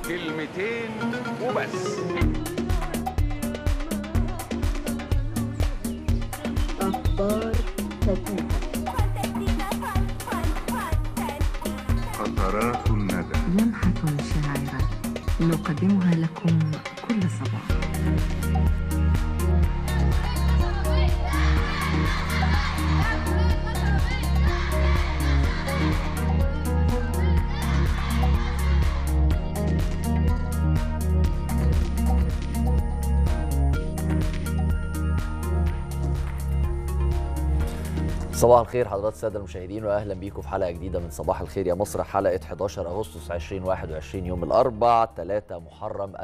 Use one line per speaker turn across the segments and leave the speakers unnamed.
كلمتين وبس
أخبار فتاة
قطرات الندى
لمحة شاعرة نقدمها لكم كل صباح
صباح الخير حضرات الساده المشاهدين واهلا بيكم في حلقه جديده من صباح الخير يا مصر حلقه 11 اغسطس 2021 يوم الاربع 3 محرم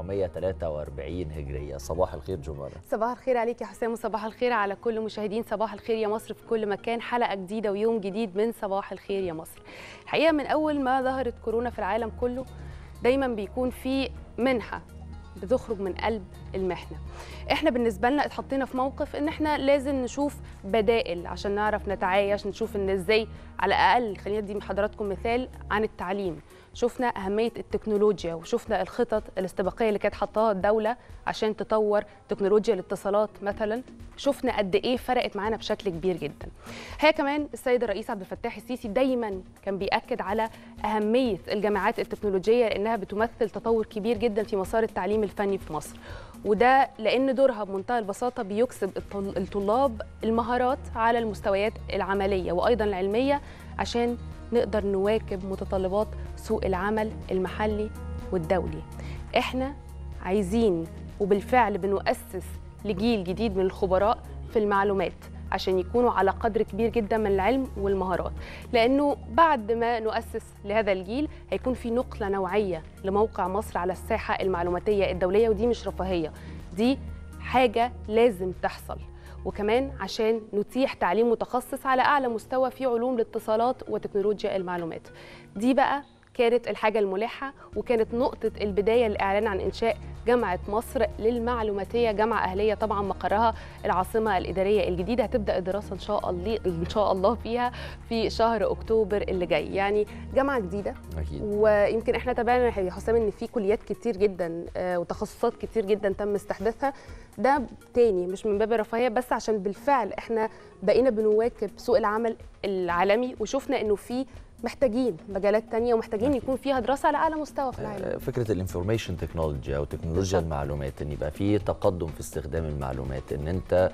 1443 هجريه صباح الخير جمانه
صباح الخير عليك يا حسام وصباح الخير على كل مشاهدين صباح الخير يا مصر في كل مكان حلقه جديده ويوم جديد من صباح الخير يا مصر الحقيقه من اول ما ظهرت كورونا في العالم كله دايما بيكون في منحه بتخرج من قلب المحنه احنا بالنسبه لنا اتحطينا في موقف ان احنا لازم نشوف بدائل عشان نعرف نتعايش نشوف ان ازاي على الاقل خلينا ادي حضراتكم مثال عن التعليم شفنا اهميه التكنولوجيا وشفنا الخطط الاستباقيه اللي كانت حطاها الدوله عشان تطور تكنولوجيا الاتصالات مثلا شفنا قد ايه فرقت معانا بشكل كبير جدا هي كمان السيد الرئيس عبد الفتاح السيسي دايما كان بياكد على اهميه الجامعات التكنولوجيه لانها بتمثل تطور كبير جدا في مسار التعليم الفني في مصر وده لان دورها بمنتهى البساطه بيكسب الطل- الطلاب المهارات على المستويات العمليه وايضا العلميه عشان نقدر نواكب متطلبات سوق العمل المحلي والدولي احنا عايزين وبالفعل بنؤسس لجيل جديد من الخبراء في المعلومات عشان يكونوا على قدر كبير جدا من العلم والمهارات لانه بعد ما نؤسس لهذا الجيل هيكون في نقله نوعيه لموقع مصر على الساحه المعلوماتيه الدوليه ودي مش رفاهيه دي حاجه لازم تحصل وكمان عشان نتيح تعليم متخصص على اعلى مستوى في علوم الاتصالات وتكنولوجيا المعلومات دي بقى كانت الحاجة الملحة وكانت نقطة البداية للإعلان عن إنشاء جامعة مصر للمعلوماتية جامعة أهلية طبعا مقرها العاصمة الإدارية الجديدة هتبدأ الدراسة إن شاء الله إن شاء الله فيها في شهر أكتوبر اللي جاي يعني جامعة جديدة
اكيد
ويمكن احنا تابعنا يا حسام ان في كليات كتير جدا آه، وتخصصات كتير جدا تم استحداثها ده تاني مش من باب الرفاهيه بس عشان بالفعل احنا بقينا بنواكب سوق العمل العالمي وشفنا انه في محتاجين مجالات تانية ومحتاجين يكون فيها دراسه على اعلى مستوى في العالم
آه، فكره الانفورميشن تكنولوجي او تكنولوجيا
بالظبط.
المعلومات ان يبقى في تقدم في استخدام المعلومات ان انت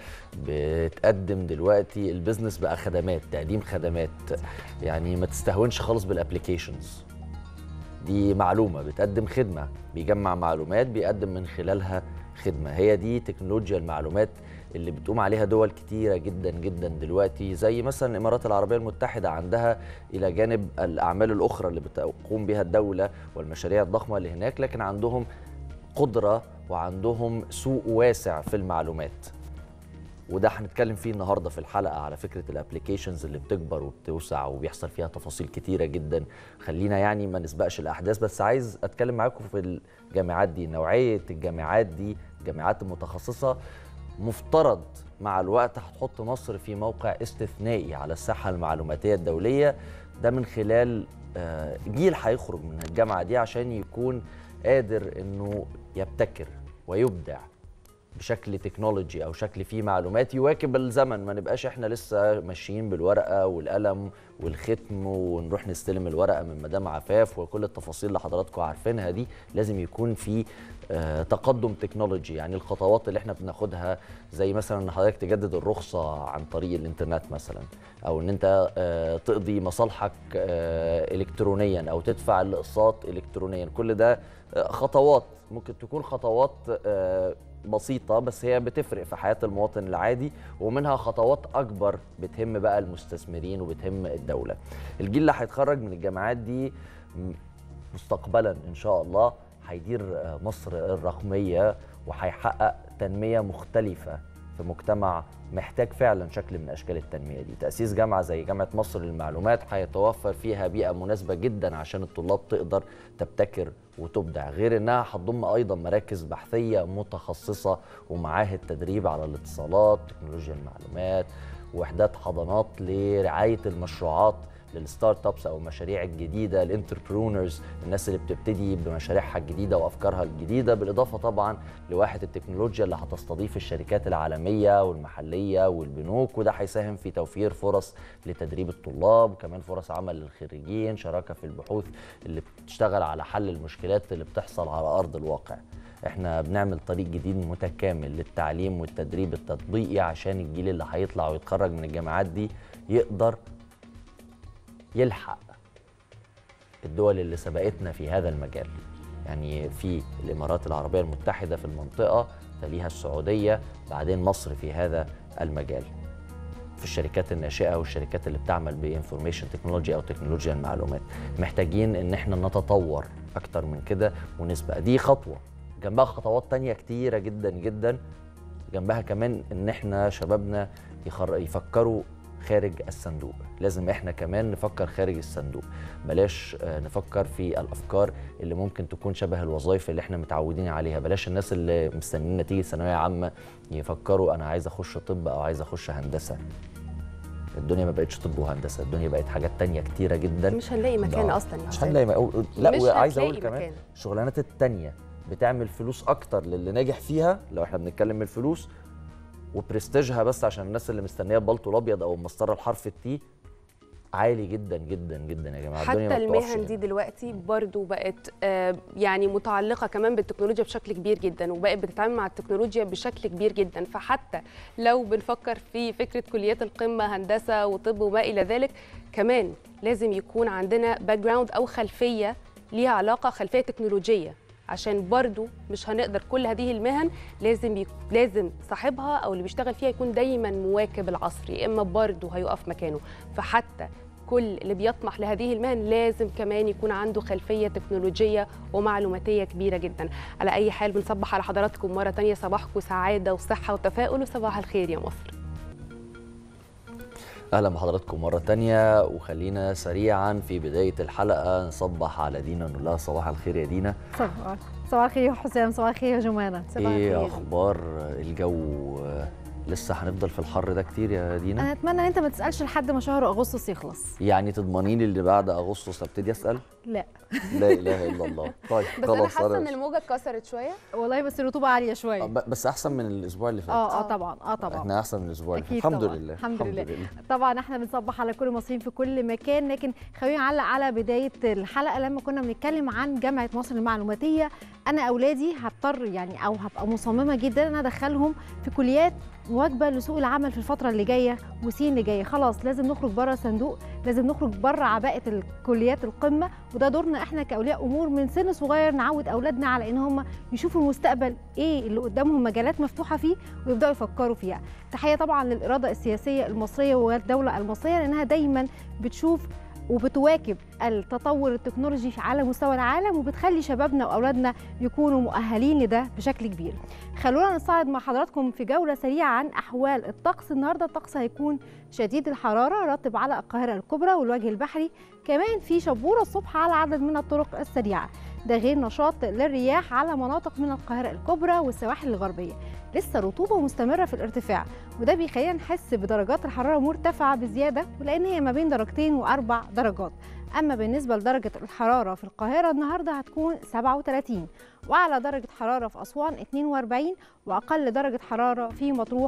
بتقدم دلوقتي البيزنس بقى خدمات تقديم خدمات يعني ما تستهونش خالص بالابلكيشنز دي معلومه بتقدم خدمه بيجمع معلومات بيقدم من خلالها خدمه هي دي تكنولوجيا المعلومات اللي بتقوم عليها دول كتيره جدا جدا دلوقتي زي مثلا الامارات العربيه المتحده عندها الى جانب الاعمال الاخرى اللي بتقوم بها الدوله والمشاريع الضخمه اللي هناك لكن عندهم قدره وعندهم سوق واسع في المعلومات وده هنتكلم فيه النهارده في الحلقه على فكره الابلكيشنز اللي بتكبر وبتوسع وبيحصل فيها تفاصيل كتيره جدا خلينا يعني ما نسبقش الاحداث بس عايز اتكلم معاكم في الجامعات دي نوعيه الجامعات دي الجامعات المتخصصه مفترض مع الوقت هتحط مصر في موقع استثنائي على الساحه المعلوماتيه الدوليه ده من خلال آه، جيل هيخرج من الجامعه دي عشان يكون قادر انه يبتكر ويبدع بشكل تكنولوجي او شكل فيه معلومات يواكب الزمن ما نبقاش احنا لسه ماشيين بالورقه والقلم والختم ونروح نستلم الورقه من مدام عفاف وكل التفاصيل اللي حضراتكم عارفينها دي لازم يكون في آه، تقدم تكنولوجي يعني الخطوات اللي احنا بناخدها زي مثلا ان حضرتك تجدد الرخصه عن طريق الانترنت مثلا او ان انت آه، تقضي مصالحك آه، الكترونيا او تدفع الاقساط الكترونيا كل ده آه، خطوات ممكن تكون خطوات آه، بسيطة بس هي بتفرق في حياة المواطن العادي ومنها خطوات أكبر بتهم بقى المستثمرين وبتهم الدولة الجيل اللي هيتخرج من الجامعات دي م- مستقبلا إن شاء الله هيدير آه، مصر الرقمية وهيحقق تنمية مختلفة في مجتمع محتاج فعلا شكل من اشكال التنميه دي تاسيس جامعه زي جامعه مصر للمعلومات هيتوفر فيها بيئه مناسبه جدا عشان الطلاب تقدر تبتكر وتبدع غير انها هتضم ايضا مراكز بحثيه متخصصه ومعاهد تدريب على الاتصالات تكنولوجيا المعلومات وحدات حضانات لرعايه المشروعات للستارت ابس او المشاريع الجديده الانتربرونرز الناس اللي بتبتدي بمشاريعها الجديده وافكارها الجديده بالاضافه طبعا لواحه التكنولوجيا اللي هتستضيف الشركات العالميه والمحليه والبنوك وده هيساهم في توفير فرص لتدريب الطلاب وكمان فرص عمل للخريجين شراكه في البحوث اللي بتشتغل على حل المشكلات اللي بتحصل على ارض الواقع احنا بنعمل طريق جديد متكامل للتعليم والتدريب التطبيقي عشان الجيل اللي هيطلع ويتخرج من الجامعات دي يقدر يلحق الدول اللي سبقتنا في هذا المجال يعني في الامارات العربيه المتحده في المنطقه تليها السعوديه بعدين مصر في هذا المجال في الشركات الناشئه والشركات اللي بتعمل بانفورميشن تكنولوجي او تكنولوجيا المعلومات محتاجين ان احنا نتطور اكتر من كده ونسبق دي خطوه جنبها خطوات تانية كتيره جدا جدا جنبها كمان ان احنا شبابنا يخر... يفكروا خارج الصندوق لازم احنا كمان نفكر خارج الصندوق بلاش آه، نفكر في الافكار اللي ممكن تكون شبه الوظائف اللي احنا متعودين عليها بلاش الناس اللي مستنيين نتيجه ثانويه عامه يفكروا انا عايز اخش طب او عايز اخش هندسه الدنيا ما بقتش طب وهندسه الدنيا بقت حاجات تانية كتيره جدا
مش هنلاقي مكان
آه،
اصلا
مش هنلاقي مقاول لا
مش
وعايز
هتلاقي
اقول كمان
مكان.
الشغلانات التانية بتعمل فلوس اكتر للي ناجح فيها لو احنا بنتكلم من الفلوس وبرستيجها بس عشان الناس اللي مستنيه البلطو الابيض او المسطره الحرف التي عالي جدا جدا جدا يا جماعه الدنيا
حتى
ما بتقفش
المهن دي
هنا.
دلوقتي برضو بقت آه، يعني متعلقة كمان بالتكنولوجيا بشكل كبير جدا وبقت بتتعامل مع التكنولوجيا بشكل كبير جدا فحتى لو بنفكر في فكرة كليات القمة هندسة وطب وما إلى ذلك كمان لازم يكون عندنا باك جراوند أو خلفية ليها علاقة خلفية تكنولوجية عشان برضو مش هنقدر كل هذه المهن لازم يك... لازم صاحبها او اللي بيشتغل فيها يكون دايما مواكب العصر يا اما برضو هيقف مكانه فحتى كل اللي بيطمح لهذه المهن لازم كمان يكون عنده خلفيه تكنولوجيه ومعلوماتيه كبيره جدا على اي حال بنصبح على حضراتكم مره تانية صباحكم سعاده وصحه وتفاؤل وصباح الخير يا مصر
اهلا بحضراتكم مره تانية وخلينا سريعا في بدايه الحلقه نصبح على دينا نقول لها صباح الخير يا دينا
صباح صباح الخير يا حسام صباح الخير يا جمانة
ايه اخبار الجو لسه هنفضل في الحر ده كتير يا دينا
انا اتمنى ان انت ما تسالش لحد ما شهر اغسطس يخلص
يعني تضمنين اللي بعد اغسطس ابتدي اسال
لا
لا اله الا الله طيب
بس انا
خلاص
حاسه ان الموجه اتكسرت شويه
والله بس الرطوبه عاليه شويه
ب- بس احسن من الاسبوع اللي فات
اه اه طبعا اه طبعا
احنا احسن من الاسبوع اللي فات
أكيد
الحمد
طبعاً.
لله
الحمد لله. طبعا احنا بنصبح على كل المصريين في كل مكان لكن خلينا نعلق على بدايه الحلقه لما كنا بنتكلم عن جامعه مصر المعلوماتيه انا اولادي هضطر يعني او هبقى مصممه جدا ان أنا ادخلهم في كليات مواكبه لسوق العمل في الفتره اللي جايه وسين اللي جايه خلاص لازم نخرج بره الصندوق لازم نخرج بره عباءه الكليات القمه وده دورنا احنا كاولياء امور من سن صغير نعود اولادنا على ان هم يشوفوا المستقبل ايه اللي قدامهم مجالات مفتوحه فيه ويبداوا يفكروا فيها تحيه طبعا للاراده السياسيه المصريه والدوله المصريه لانها دايما بتشوف وبتواكب التطور التكنولوجي على مستوى العالم وبتخلي شبابنا واولادنا يكونوا مؤهلين لده بشكل كبير. خلونا نستعرض مع حضراتكم في جوله سريعه عن احوال الطقس النهارده الطقس هيكون شديد الحراره رطب على القاهره الكبرى والوجه البحري كمان في شبوره الصبح على عدد من الطرق السريعه ده غير نشاط للرياح على مناطق من القاهره الكبرى والسواحل الغربيه لسه رطوبه مستمره في الارتفاع وده بيخلينا نحس بدرجات الحراره مرتفعه بزياده ولان هي ما بين درجتين واربع درجات اما بالنسبه لدرجه الحراره في القاهره النهارده هتكون 37 واعلى درجه حراره في اسوان 42 واقل درجه حراره في مطروح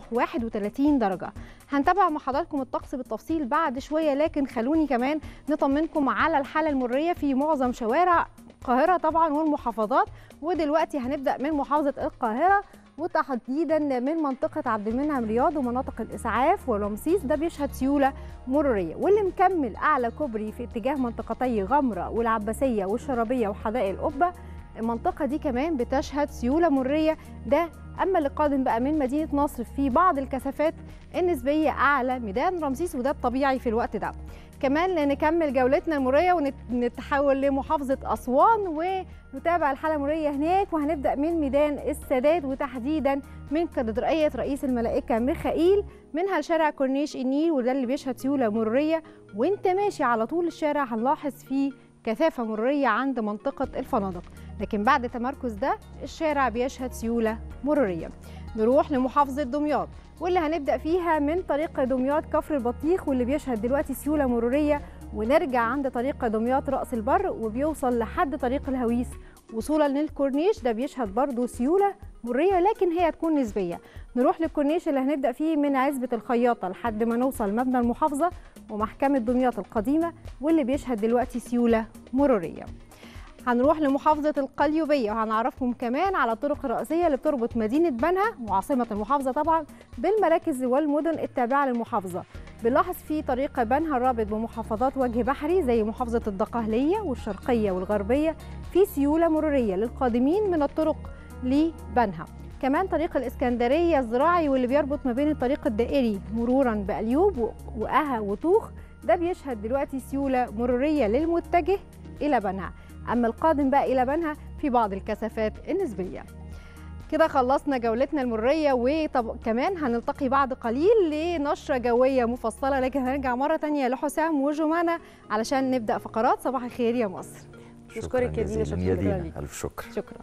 31 درجه هنتابع مع حضراتكم الطقس بالتفصيل بعد شويه لكن خلوني كمان نطمنكم على الحاله المريه في معظم شوارع القاهره طبعا والمحافظات ودلوقتي هنبدا من محافظه القاهره وتحديدا من منطقة عبد المنعم رياض ومناطق الإسعاف ورمسيس ده بيشهد سيولة مرورية واللي مكمل أعلى كوبري في اتجاه منطقتي غمرة والعباسية والشرابية وحدائق القبة المنطقة دي كمان بتشهد سيولة مرورية ده أما اللي قادم بقى من مدينة نصر في بعض الكثافات النسبية أعلى ميدان رمسيس وده الطبيعي في الوقت ده كمان نكمل جولتنا المرورية ونتحول لمحافظة أسوان ونتابع الحالة المرورية هناك وهنبدأ من ميدان السادات وتحديدا من كاتدرائية رئيس الملائكة ميخائيل منها لشارع كورنيش النيل وده اللي بيشهد سيولة مرورية وانت ماشي على طول الشارع هنلاحظ فيه كثافة مرورية عند منطقة الفنادق لكن بعد تمركز ده الشارع بيشهد سيولة مرورية نروح لمحافظة دمياط واللي هنبدأ فيها من طريق دمياط كفر البطيخ واللي بيشهد دلوقتي سيولة مرورية ونرجع عند طريق دمياط رأس البر وبيوصل لحد طريق الهويس وصولا للكورنيش ده بيشهد برضه سيولة مرية لكن هي هتكون نسبية نروح للكورنيش اللي هنبدأ فيه من عزبة الخياطة لحد ما نوصل مبنى المحافظة ومحكمة دمياط القديمة واللي بيشهد دلوقتي سيولة مرورية هنروح لمحافظة القليوبية وهنعرفكم كمان على الطرق الرئيسية اللي بتربط مدينة بنها وعاصمة المحافظة طبعا بالمراكز والمدن التابعة للمحافظة بنلاحظ في طريق بنها الرابط بمحافظات وجه بحري زي محافظة الدقهلية والشرقية والغربية في سيولة مرورية للقادمين من الطرق لبنها كمان طريق الإسكندرية الزراعي واللي بيربط ما بين الطريق الدائري مرورا بأليوب وأها وطوخ ده بيشهد دلوقتي سيولة مرورية للمتجه إلى بنها أما القادم بقى إلى بنها في بعض الكثافات النسبية كده خلصنا جولتنا المرية وطب كمان هنلتقي بعد قليل لنشرة جوية مفصلة لكن هنرجع مرة تانية لحسام وجمانة علشان نبدأ فقرات صباح الخير يا مصر
نشكرك يا دينا،
جزيلاً
شكراً
يا دينا
ليك.
الف شكر
شكرا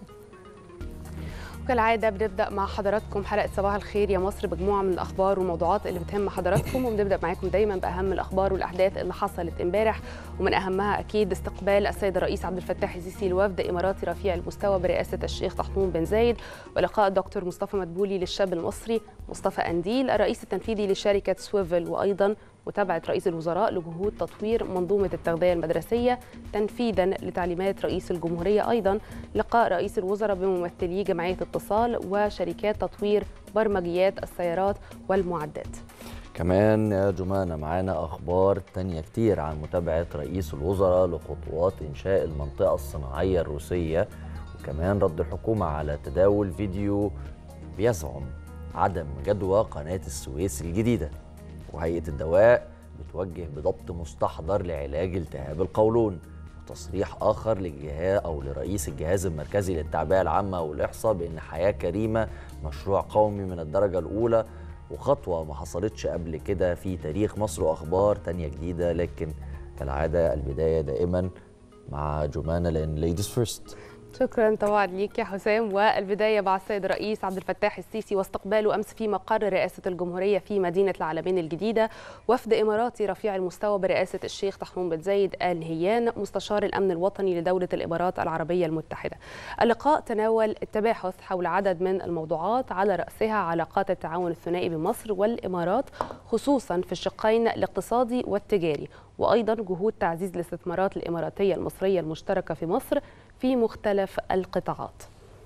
كالعادة بنبدأ مع حضراتكم حلقة صباح الخير يا مصر بمجموعة من الأخبار والموضوعات اللي بتهم حضراتكم وبنبدأ معاكم دايما بأهم الأخبار والأحداث اللي حصلت امبارح ومن أهمها أكيد استقبال السيد الرئيس عبد الفتاح السيسي الوفد إماراتي رفيع المستوى برئاسة الشيخ طحنون بن زايد ولقاء الدكتور مصطفى مدبولي للشاب المصري مصطفى أنديل الرئيس التنفيذي لشركة سويفل وأيضا متابعة رئيس الوزراء لجهود تطوير منظومة التغذية المدرسية تنفيذا لتعليمات رئيس الجمهورية أيضا لقاء رئيس الوزراء بممثلي جمعية اتصال وشركات تطوير برمجيات السيارات والمعدات
كمان يا جمانة معانا أخبار تانية كتير عن متابعة رئيس الوزراء لخطوات إنشاء المنطقة الصناعية الروسية وكمان رد الحكومة على تداول فيديو بيزعم عدم جدوى قناة السويس الجديدة وهيئة الدواء بتوجه بضبط مستحضر لعلاج التهاب القولون وتصريح آخر للجهاز أو لرئيس الجهاز المركزي للتعبئة العامة والإحصاء بأن حياة كريمة مشروع قومي من الدرجة الأولى وخطوة ما حصلتش قبل كده في تاريخ مصر وأخبار تانية جديدة لكن كالعادة البداية دائما مع جمانة لأن ليديز فيرست
شكرا طبعا ليك يا حسام والبدايه مع السيد الرئيس عبد الفتاح السيسي واستقباله امس في مقر رئاسه الجمهوريه في مدينه العالمين الجديده وفد اماراتي رفيع المستوى برئاسه الشيخ طحنون بن زايد ال نهيان مستشار الامن الوطني لدوله الامارات العربيه المتحده. اللقاء تناول التباحث حول عدد من الموضوعات على راسها علاقات التعاون الثنائي بمصر والامارات خصوصا في الشقين الاقتصادي والتجاري وايضا جهود تعزيز الاستثمارات الاماراتيه المصريه المشتركه في مصر في مختلف القطاعات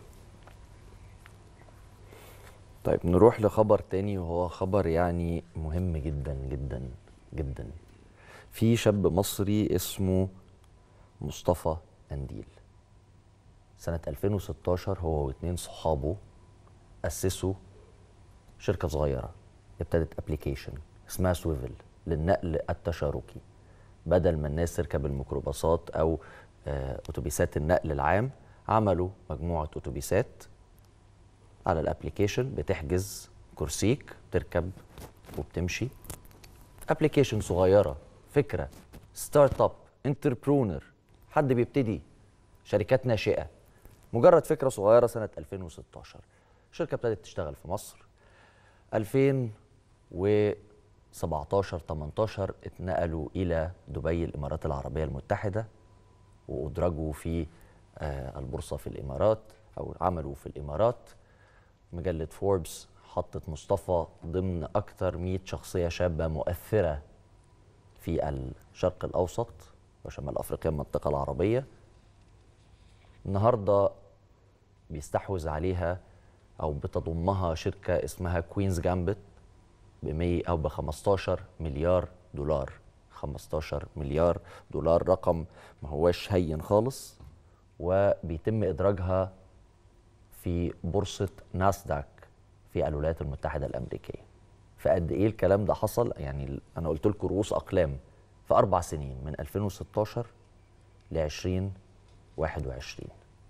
طيب نروح لخبر تاني وهو خبر يعني مهم جدا جدا جدا في شاب مصري اسمه مصطفى أنديل سنة 2016 هو واثنين صحابه أسسوا شركة صغيرة ابتدت ابلكيشن اسمها سويفل للنقل التشاركي بدل ما الناس تركب الميكروباصات أو آه، أتوبيسات النقل العام عملوا مجموعة أتوبيسات على الابلكيشن بتحجز كرسيك تركب وبتمشي ابلكيشن صغيره فكره ستارت اب انتربرونر حد بيبتدي شركات ناشئه مجرد فكره صغيره سنه 2016 الشركه ابتدت تشتغل في مصر 2017 18 اتنقلوا الى دبي الامارات العربيه المتحده وادرجوا في آه، البورصه في الامارات او عملوا في الامارات مجلة فوربس حطت مصطفى ضمن أكثر 100 شخصية شابة مؤثرة في الشرق الأوسط وشمال أفريقيا المنطقة العربية النهاردة بيستحوذ عليها أو بتضمها شركة اسمها كوينز جامبت ب 100 أو ب 15 مليار دولار 15 مليار دولار رقم ما هواش هين خالص وبيتم إدراجها في بورصة ناسداك في الولايات المتحدة الأمريكية فقد إيه الكلام ده حصل يعني ال- أنا قلت لكم رؤوس أقلام في أربع سنين من 2016 ل 2021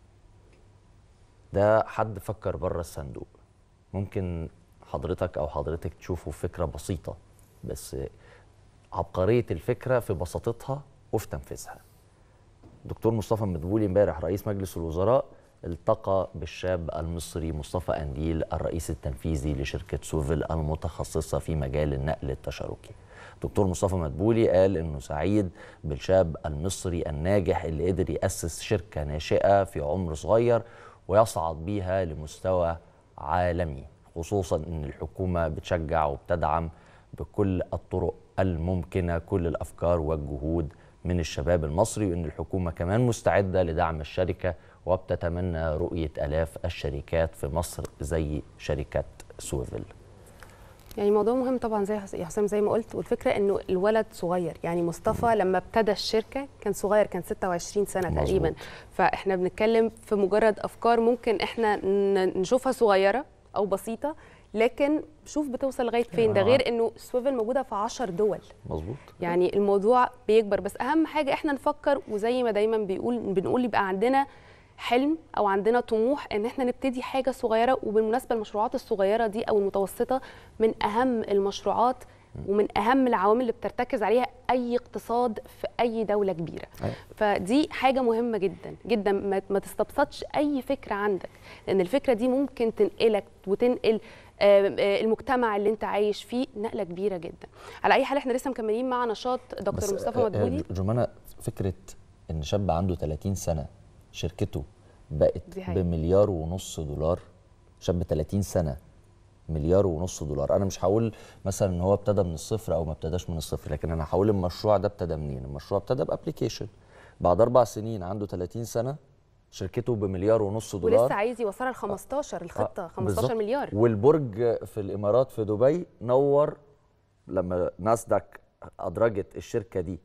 ده حد فكر بره الصندوق ممكن حضرتك أو حضرتك تشوفوا فكرة بسيطة بس عبقرية الفكرة في بساطتها وفي تنفيذها دكتور مصطفى مدبولي امبارح رئيس مجلس الوزراء التقى بالشاب المصري مصطفى أنديل الرئيس التنفيذي لشركة سوفل المتخصصة في مجال النقل التشاركي دكتور مصطفى مدبولي قال انه سعيد بالشاب المصري الناجح اللي قدر ياسس شركه ناشئه في عمر صغير ويصعد بيها لمستوى عالمي خصوصا ان الحكومه بتشجع وبتدعم بكل الطرق الممكنه كل الافكار والجهود من الشباب المصري وان الحكومه كمان مستعده لدعم الشركه وبتتمنى رؤيه الاف الشركات في مصر زي شركه سويفل
يعني موضوع مهم طبعا زي حس- يا حسام زي ما قلت والفكره انه الولد صغير يعني مصطفى لما ابتدى الشركه كان صغير كان 26 سنه
مظبوط.
تقريبا فاحنا بنتكلم في مجرد افكار ممكن احنا ن- نشوفها صغيره او بسيطه لكن شوف بتوصل لغايه فين ده
آه.
غير انه سويفل موجوده في 10 دول
مظبوط
يعني الموضوع بيكبر بس اهم حاجه احنا نفكر وزي ما دايما بيقول بنقول يبقى عندنا حلم او عندنا طموح ان احنا نبتدي حاجه صغيره وبالمناسبه المشروعات الصغيره دي او المتوسطه من اهم المشروعات ومن اهم العوامل اللي بترتكز عليها اي اقتصاد في اي دوله كبيره
أيوة.
فدي حاجه مهمه جدا جدا ما ما تستبسطش اي فكره عندك لان الفكره دي ممكن تنقلك وتنقل آه، آه، المجتمع اللي انت عايش فيه نقله كبيره جدا على اي حال احنا لسه مكملين مع نشاط دكتور مصطفى مدبولي
جمانة فكره ان شاب عنده 30 سنه شركته بقت
دي حقيقة.
بمليار ونص دولار شاب 30 سنه مليار ونص دولار انا مش هقول مثلا ان هو ابتدى من الصفر او ما ابتداش من الصفر لكن انا هقول المشروع ده ابتدى منين المشروع ابتدى بابلكيشن بعد اربع سنين عنده 30 سنه شركته بمليار ونص دولار
ولسه عايز يوصلها ل 15 الخطه
آه،
15
بالظبط.
مليار
والبرج في الامارات في دبي نور لما ناسداك ادرجت الشركه دي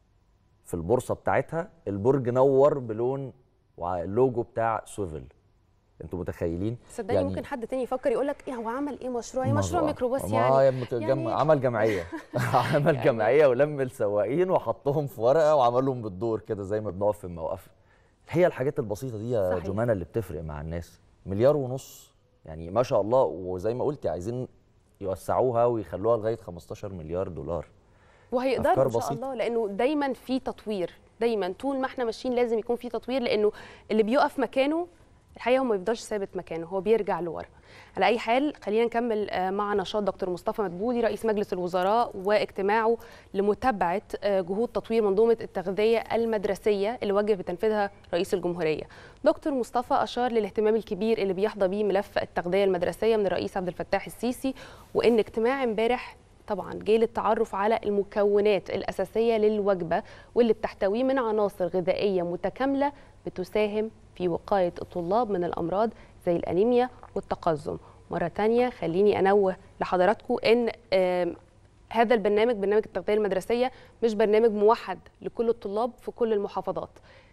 في البورصه بتاعتها البرج نور بلون واللوجو بتاع سويفل انتوا متخيلين
صدقني يعني ممكن حد تاني يفكر يقول لك ايه هو عمل ايه مشروع ايه مشروع
ما-
ميكروباص
ما
يعني
يا ابني جم...
يعني-
عمل جمعيه عمل جمعيه ولم السواقين وحطهم في ورقه وعملهم بالدور كده زي ما بنقف في المواقف هي الحاجات البسيطه دي يا
صحيح.
جمانه اللي بتفرق مع الناس مليار ونص يعني ما شاء الله وزي ما قلتي عايزين يوسعوها ويخلوها لغايه 15 مليار دولار
وهيقدروا
أفكار
ان شاء
بسيطة.
الله لانه دايما في تطوير دايما طول ما احنا ماشيين لازم يكون في تطوير لانه اللي بيقف مكانه الحقيقه هو ما يفضلش ثابت مكانه هو بيرجع لورا على اي حال خلينا نكمل آه، مع نشاط دكتور مصطفى مدبولي رئيس مجلس الوزراء واجتماعه لمتابعه آه، جهود تطوير منظومه التغذيه المدرسيه اللي وجه بتنفيذها رئيس الجمهوريه دكتور مصطفى اشار للاهتمام الكبير اللي بيحظى بيه ملف التغذيه المدرسيه من الرئيس عبد الفتاح السيسي وان اجتماع امبارح طبعا جه للتعرف على المكونات الأساسية للوجبة واللي بتحتويه من عناصر غذائية متكاملة بتساهم في وقاية الطلاب من الأمراض زي الأنيميا والتقزم مرة تانية خليني أنوه لحضراتكم إن آم، هذا البرنامج برنامج التغذية المدرسية مش برنامج موحد لكل الطلاب في كل المحافظات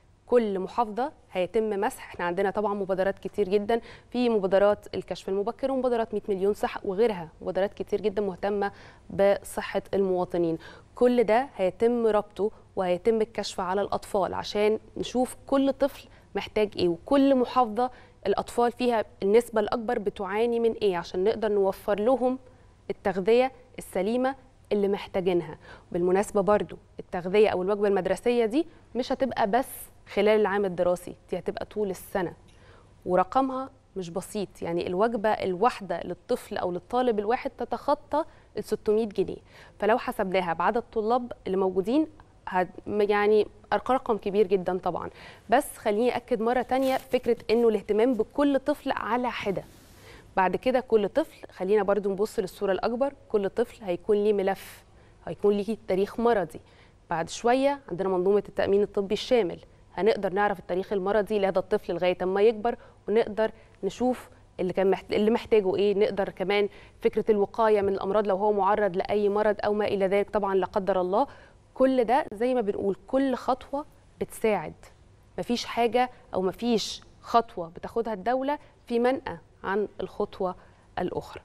كل محافظة هيتم مسح احنا عندنا طبعا مبادرات كتير جدا في مبادرات الكشف المبكر ومبادرات 100 مليون صحة وغيرها مبادرات كتير جدا مهتمة بصحة المواطنين كل ده هيتم ربطه وهيتم الكشف على الأطفال عشان نشوف كل طفل محتاج ايه وكل محافظة الأطفال فيها النسبة الأكبر بتعاني من ايه عشان نقدر نوفر لهم التغذية السليمة اللي محتاجينها بالمناسبة برضو التغذية أو الوجبة المدرسية دي مش هتبقى بس خلال العام الدراسي دي هتبقى طول السنة ورقمها مش بسيط يعني الوجبة الواحدة للطفل أو للطالب الواحد تتخطى ال 600 جنيه فلو حسبناها بعدد الطلاب اللي موجودين هت- يعني أرق- رقم كبير جدا طبعا بس خليني أكد مرة تانية فكرة أنه الاهتمام بكل طفل على حدة بعد كده كل طفل خلينا برضو نبص للصورة الأكبر كل طفل هيكون ليه ملف هيكون ليه تاريخ مرضي بعد شوية عندنا منظومة التأمين الطبي الشامل هنقدر نعرف التاريخ المرضي لهذا الطفل لغاية ما يكبر ونقدر نشوف اللي كان محت... اللي محتاجه ايه نقدر كمان فكره الوقايه من الامراض لو هو معرض لاي مرض او ما الى ذلك طبعا لا قدر الله كل ده زي ما بنقول كل خطوه بتساعد مفيش حاجه او مفيش خطوه بتاخدها الدوله في منأى عن الخطوه الاخرى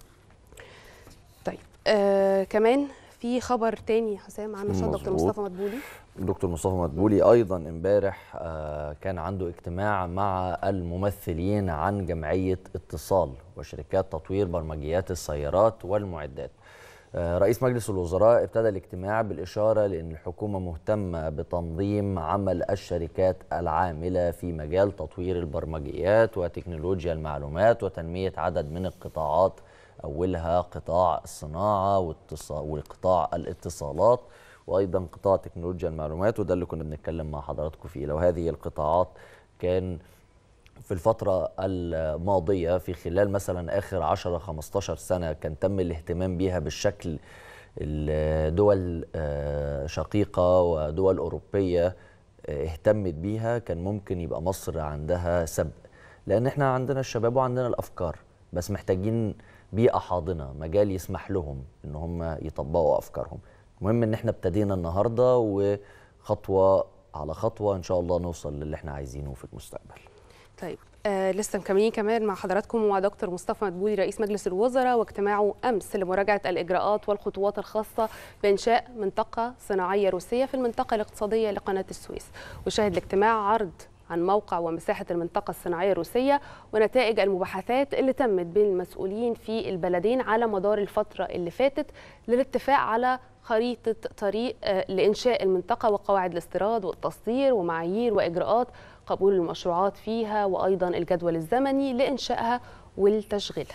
طيب آه كمان في خبر تاني يا حسام عن نشاط دكتور
مظبوط.
مصطفى مدبولي
دكتور مصطفى مدبولي ايضا امبارح آه، كان عنده اجتماع مع الممثلين عن جمعيه اتصال وشركات تطوير برمجيات السيارات والمعدات آه، رئيس مجلس الوزراء ابتدى الاجتماع بالاشاره لان الحكومه مهتمه بتنظيم عمل الشركات العامله في مجال تطوير البرمجيات وتكنولوجيا المعلومات وتنميه عدد من القطاعات اولها قطاع الصناعه واتصال وقطاع الاتصالات وايضا قطاع تكنولوجيا المعلومات وده اللي كنا بنتكلم مع حضراتكم فيه لو هذه القطاعات كان في الفترة الماضية في خلال مثلا آخر 10 15 سنة كان تم الاهتمام بيها بالشكل الدول آه، شقيقة ودول أوروبية آه، اهتمت بيها كان ممكن يبقى مصر عندها سبق لأن احنا عندنا الشباب وعندنا الأفكار بس محتاجين بيئة حاضنة مجال يسمح لهم إن هم يطبقوا أفكارهم المهم إن احنا ابتدينا النهاردة وخطوة على خطوة إن شاء الله نوصل للي احنا عايزينه في المستقبل
طيب آه لسه مكملين كمان مع حضراتكم ومع دكتور مصطفى مدبولي رئيس مجلس الوزراء واجتماعه امس لمراجعه الاجراءات والخطوات الخاصه بانشاء منطقه صناعيه روسيه في المنطقه الاقتصاديه لقناه السويس وشهد الاجتماع عرض عن موقع ومساحة المنطقة الصناعية الروسية ونتائج المباحثات اللي تمت بين المسؤولين في البلدين على مدار الفترة اللي فاتت للاتفاق على خريطة طريق آه، لإنشاء المنطقة وقواعد الاستيراد والتصدير ومعايير وإجراءات قبول المشروعات فيها وأيضا الجدول الزمني لإنشائها ولتشغيلها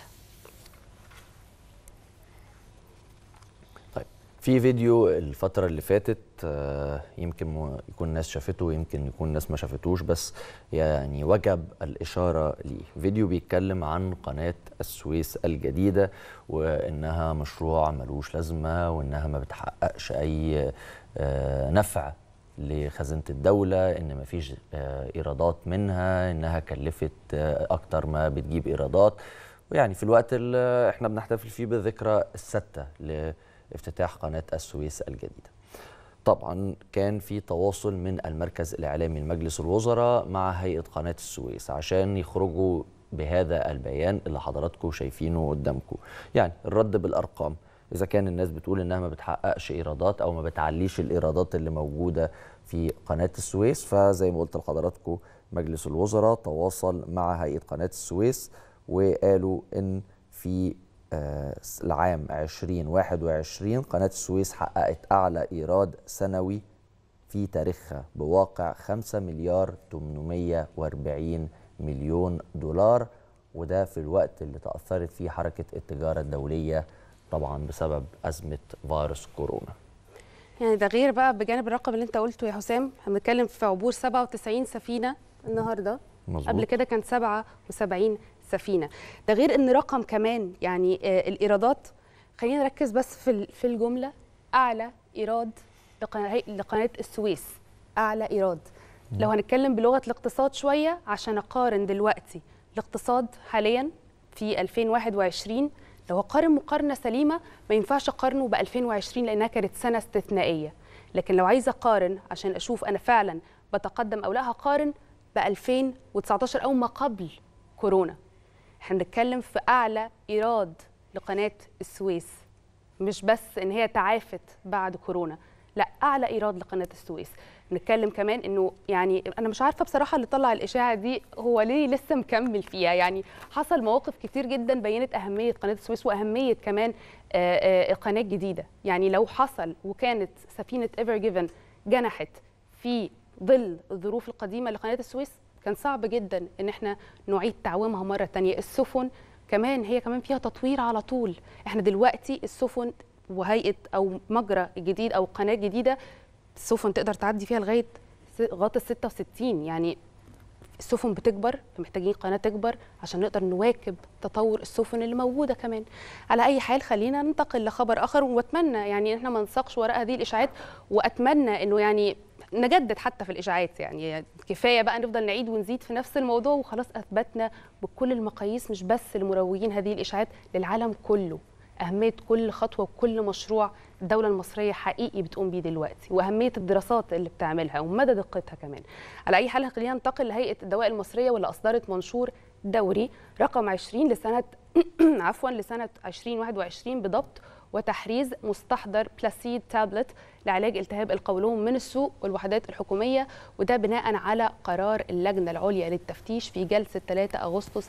طيب في فيديو الفترة اللي فاتت آه، يمكن م- يكون ناس شافته ويمكن يكون ناس ما شافتوش بس يعني وجب الإشارة ليه فيديو بيتكلم عن قناة السويس الجديدة وإنها مشروع ملوش لازمة وإنها ما بتحققش أي آه، نفع لخزينة الدولة إن مفيش آه، إيرادات منها إنها كلفت آه، أكتر ما بتجيب إيرادات ويعني في الوقت اللي احنا بنحتفل فيه بالذكرى الستة لافتتاح قناة السويس الجديدة طبعا كان في تواصل من المركز الإعلامي لمجلس الوزراء مع هيئة قناة السويس عشان يخرجوا بهذا البيان اللي حضراتكم شايفينه قدامكم يعني الرد بالأرقام إذا كان الناس بتقول إنها ما بتحققش إيرادات أو ما بتعليش الإيرادات اللي موجودة في قناة السويس فزي ما قلت لحضراتكم مجلس الوزراء تواصل مع هيئة قناة السويس وقالوا إن في آه، العام 2021 قناة السويس حققت أعلى إيراد سنوي في تاريخها بواقع 5 مليار 840 مليون دولار وده في الوقت اللي تأثرت فيه حركة التجارة الدولية طبعا بسبب أزمة فيروس كورونا
يعني ده غير بقى بجانب الرقم اللي انت قلته يا حسام احنا بنتكلم في عبور 97 سفينه النهارده
مظبوط.
قبل كده كان 77 سفينه ده غير ان رقم كمان يعني آه الايرادات خلينا نركز بس في ال- في الجمله اعلى ايراد لقناه لقناه السويس اعلى ايراد لو هنتكلم بلغه الاقتصاد شويه عشان اقارن دلوقتي الاقتصاد حاليا في 2021 لو هقارن مقارنه سليمه ما ينفعش اقارنه ب 2020 لانها كانت سنه استثنائيه لكن لو عايزه اقارن عشان اشوف انا فعلا بتقدم او لا هقارن ب 2019 او ما قبل كورونا احنا بنتكلم في اعلى ايراد لقناه السويس مش بس ان هي تعافت بعد كورونا لا اعلى ايراد لقناه السويس بنتكلم كمان انه يعني انا مش عارفه بصراحه اللي طلع الاشاعه دي هو ليه لسه مكمل فيها يعني حصل مواقف كتير جدا بينت اهميه قناه السويس واهميه كمان آه، آه، القناه الجديده يعني لو حصل وكانت سفينه ايفر جيفن جنحت في ظل الظروف القديمه لقناه السويس كان صعب جدا ان احنا نعيد تعويمها مره تانية السفن كمان هي كمان فيها تطوير على طول احنا دلوقتي السفن وهيئه او مجرى جديد او قناه جديده السفن تقدر تعدي فيها لغايه س- غاطه 66 يعني السفن بتكبر فمحتاجين قناه تكبر عشان نقدر نواكب تطور السفن اللي موجوده كمان على اي حال خلينا ننتقل لخبر اخر واتمنى يعني ان احنا ما نساقش وراء هذه الاشاعات واتمنى انه يعني نجدد حتى في الاشاعات يعني كفايه بقى نفضل نعيد ونزيد في نفس الموضوع وخلاص اثبتنا بكل المقاييس مش بس لمروجين هذه الاشاعات للعالم كله اهميه كل خطوه وكل مشروع الدوله المصريه حقيقي بتقوم بيه دلوقتي واهميه الدراسات اللي بتعملها ومدى دقتها كمان على اي حال خلينا ننتقل لهيئه الدواء المصريه واللي اصدرت منشور دوري رقم 20 لسنه عفوا لسنه 2021 بضبط وتحريز مستحضر بلاسيد تابلت لعلاج التهاب القولون من السوق والوحدات الحكوميه وده بناء على قرار اللجنه العليا للتفتيش في جلسه 3 اغسطس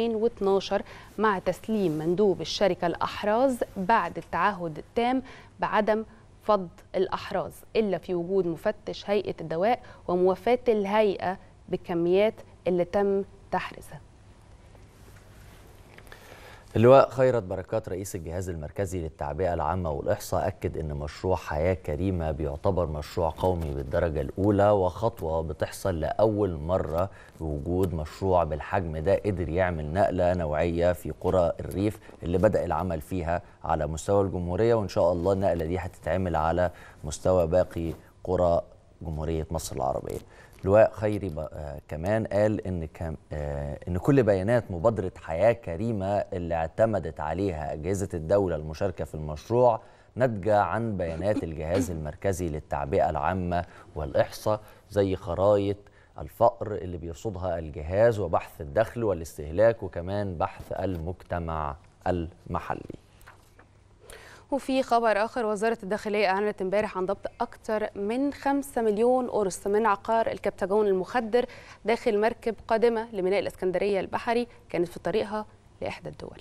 2012 مع تسليم مندوب الشركه الاحراز بعد التعهد التام بعدم فض الاحراز الا في وجود مفتش هيئه الدواء وموافاه الهيئه بالكميات اللي تم تحريزها
اللواء خيرت بركات رئيس الجهاز المركزي للتعبئة العامة والإحصاء أكد أن مشروع حياة كريمة بيعتبر مشروع قومي بالدرجة الأولى وخطوة بتحصل لأول مرة بوجود مشروع بالحجم ده قدر يعمل نقلة نوعية في قرى الريف اللي بدأ العمل فيها على مستوى الجمهورية وإن شاء الله النقلة دي هتتعمل على مستوى باقي قرى جمهورية مصر العربية لواء خيري ب- آه كمان قال ان كم آه ان كل بيانات مبادره حياه كريمه اللي اعتمدت عليها اجهزه الدوله المشاركه في المشروع ناتجه عن بيانات الجهاز المركزي للتعبئه العامه والاحصاء زي خرائط الفقر اللي بيرصدها الجهاز وبحث الدخل والاستهلاك وكمان بحث المجتمع المحلي
وفي خبر آخر وزارة الداخلية أعلنت امبارح عن ضبط أكثر من 5 مليون قرص من عقار الكبتاجون المخدر داخل مركب قادمة لميناء الإسكندرية البحري كانت في طريقها لإحدى الدول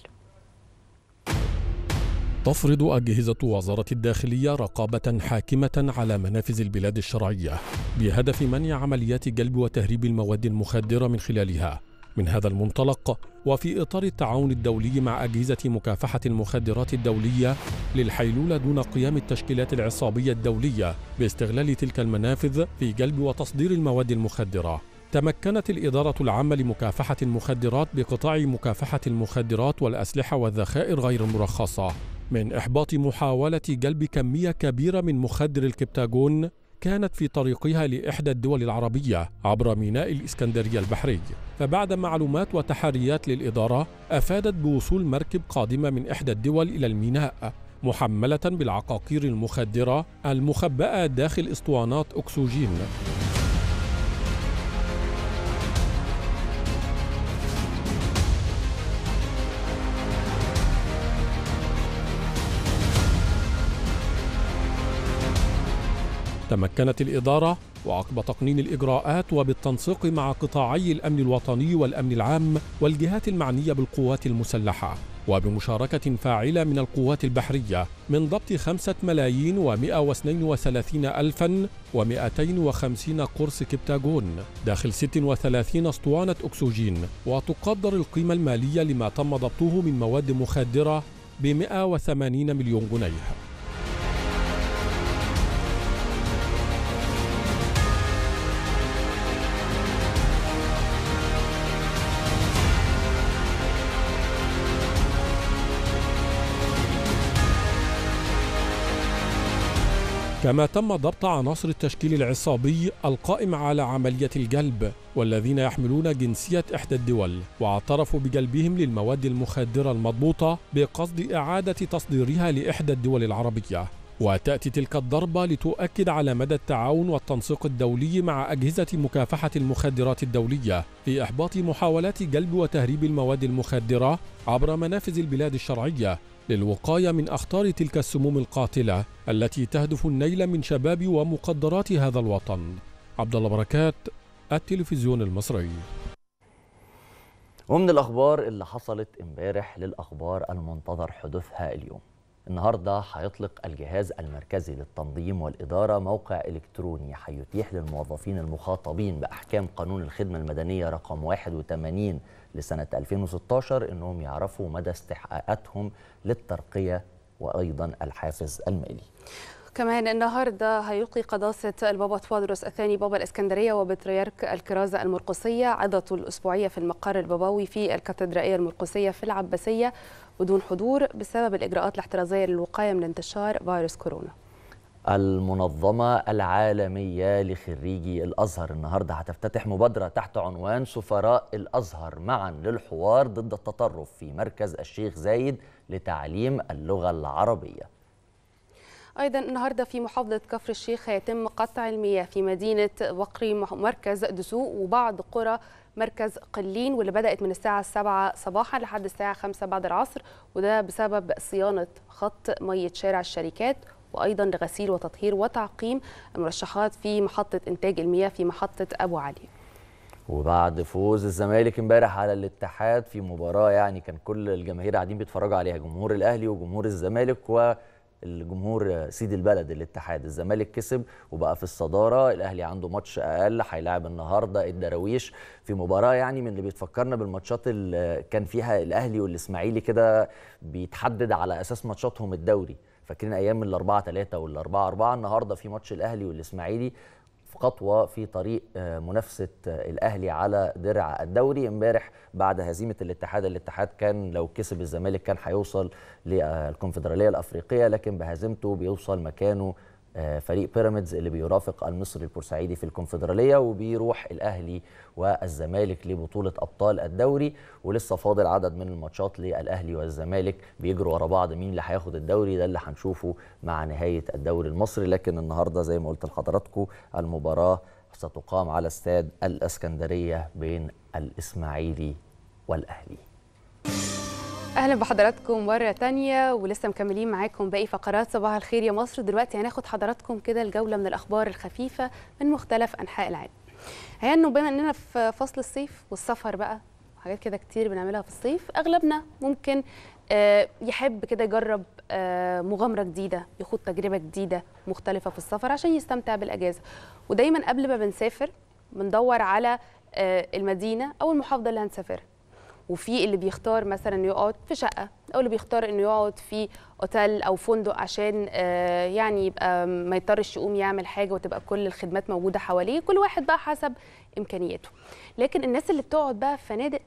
تفرض أجهزة وزارة الداخلية رقابة حاكمة على منافذ البلاد الشرعية بهدف منع عمليات جلب وتهريب المواد المخدرة من خلالها. من هذا المنطلق وفي إطار التعاون الدولي مع أجهزة مكافحة المخدرات الدولية للحيلولة دون قيام التشكيلات العصابية الدولية باستغلال تلك المنافذ في جلب وتصدير المواد المخدرة. تمكنت الإدارة العامة لمكافحة المخدرات بقطاع مكافحة المخدرات والأسلحة والذخائر غير المرخصة من إحباط محاولة جلب كمية كبيرة من مخدر الكبتاجون كانت في طريقها لإحدى الدول العربية عبر ميناء الإسكندرية البحري فبعد معلومات وتحريات للإدارة أفادت بوصول مركب قادمة من إحدى الدول إلى الميناء محملة بالعقاقير المخدرة المخبأة داخل اسطوانات أكسجين تمكنت الإدارة وعقب تقنين الإجراءات وبالتنسيق مع قطاعي الأمن الوطني والأمن العام والجهات المعنية بالقوات المسلحة وبمشاركة فاعلة من القوات البحرية من ضبط خمسة ملايين ومائة واثنين وثلاثين ألفا ومائتين وخمسين قرص كبتاجون داخل ست وثلاثين اسطوانة أكسجين وتقدر القيمة المالية لما تم ضبطه من مواد مخدرة بمائة وثمانين مليون جنيه كما تم ضبط عناصر التشكيل العصابي القائم على عملية الجلب والذين يحملون جنسية إحدى الدول واعترفوا بجلبهم للمواد المخدرة المضبوطة بقصد إعادة تصديرها لإحدى الدول العربية وتأتي تلك الضربة لتؤكد على مدى التعاون والتنسيق الدولي مع أجهزة مكافحة المخدرات الدولية في إحباط محاولات جلب وتهريب المواد المخدرة عبر منافذ البلاد الشرعية للوقاية من أخطار تلك السموم القاتلة التي تهدف النيل من شباب ومقدرات هذا الوطن. عبد الله بركات التلفزيون المصري.
ومن الأخبار اللي حصلت امبارح للأخبار المنتظر حدوثها اليوم النهاردة هيطلق الجهاز المركزي للتنظيم والإدارة موقع إلكتروني هيتيح للموظفين المخاطبين بأحكام قانون الخدمة المدنية رقم 81 لسنة 2016 إنهم يعرفوا مدى استحقاقاتهم للترقية وأيضا الحافز المالي
كمان النهارده هيلقي قداسة البابا توادرس الثاني بابا الإسكندرية وبطريرك الكرازة المرقسية عظته الأسبوعية في المقر البابوي في الكاتدرائية المرقسية في العباسية بدون حضور بسبب الإجراءات الاحترازية للوقاية من انتشار فيروس كورونا
المنظمة العالمية لخريجي الأزهر النهاردة هتفتتح مبادرة تحت عنوان سفراء الأزهر معا للحوار ضد التطرف في مركز الشيخ زايد لتعليم اللغة العربية
أيضا النهارده في محافظة كفر الشيخ هيتم قطع المياه في مدينة وقري مركز دسوق وبعض قرى مركز قلين واللي بدأت من الساعة 7 صباحا لحد الساعة 5 بعد العصر وده بسبب صيانة خط مية شارع الشركات وأيضا لغسيل وتطهير وتعقيم المرشحات في محطة إنتاج المياه في محطة أبو علي
وبعد فوز الزمالك امبارح على الاتحاد في مباراة يعني كان كل الجماهير قاعدين بيتفرجوا عليها جمهور الأهلي وجمهور الزمالك و الجمهور سيد البلد الاتحاد الزمالك كسب وبقى في الصداره الاهلي عنده ماتش اقل هيلاعب النهارده الدراويش في مباراه يعني من اللي بتفكرنا بالماتشات اللي كان فيها الاهلي والاسماعيلي كده بيتحدد على اساس ماتشاتهم الدوري فاكرين ايام الأربعة ثلاثة والأربعة أربعة النهارده في ماتش الاهلي والاسماعيلي في خطوه في طريق آه، منافسه آه، الاهلي على درع الدوري امبارح بعد هزيمه الاتحاد الاتحاد كان لو كسب الزمالك كان هيوصل للكونفدراليه الافريقيه لكن بهزيمته بيوصل مكانه آه، فريق بيراميدز اللي بيرافق المصري البورسعيدي في الكونفدراليه وبيروح الاهلي والزمالك لبطوله ابطال الدوري ولسه فاضل عدد من الماتشات للاهلي والزمالك بيجروا ورا بعض مين اللي هياخد الدوري ده اللي هنشوفه مع نهايه الدوري المصري لكن النهارده زي ما قلت لحضراتكم المباراه ستقام على استاد الاسكندريه بين الاسماعيلي والاهلي
اهلا بحضراتكم مره تانية ولسه مكملين معاكم باقي فقرات صباح الخير يا مصر دلوقتي هناخد حضراتكم كده الجوله من الاخبار الخفيفه من مختلف انحاء العالم هي انه بما اننا في فصل الصيف والسفر بقى حاجات كده كتير بنعملها في الصيف اغلبنا ممكن آه، يحب كده يجرب آه، مغامره جديده يخوض تجربه جديده مختلفه في السفر عشان يستمتع بالاجازه ودايما قبل ما بنسافر بندور على آه، المدينه او المحافظه اللي هنسافرها وفي اللي بيختار مثلا انه يقعد في شقه او اللي بيختار انه يقعد في اوتيل او فندق عشان آه، يعني يبقى ما يضطرش يقوم يعمل حاجه وتبقى كل الخدمات موجوده حواليه كل واحد بقى حسب امكانياته لكن الناس اللي بتقعد بقى في فنادق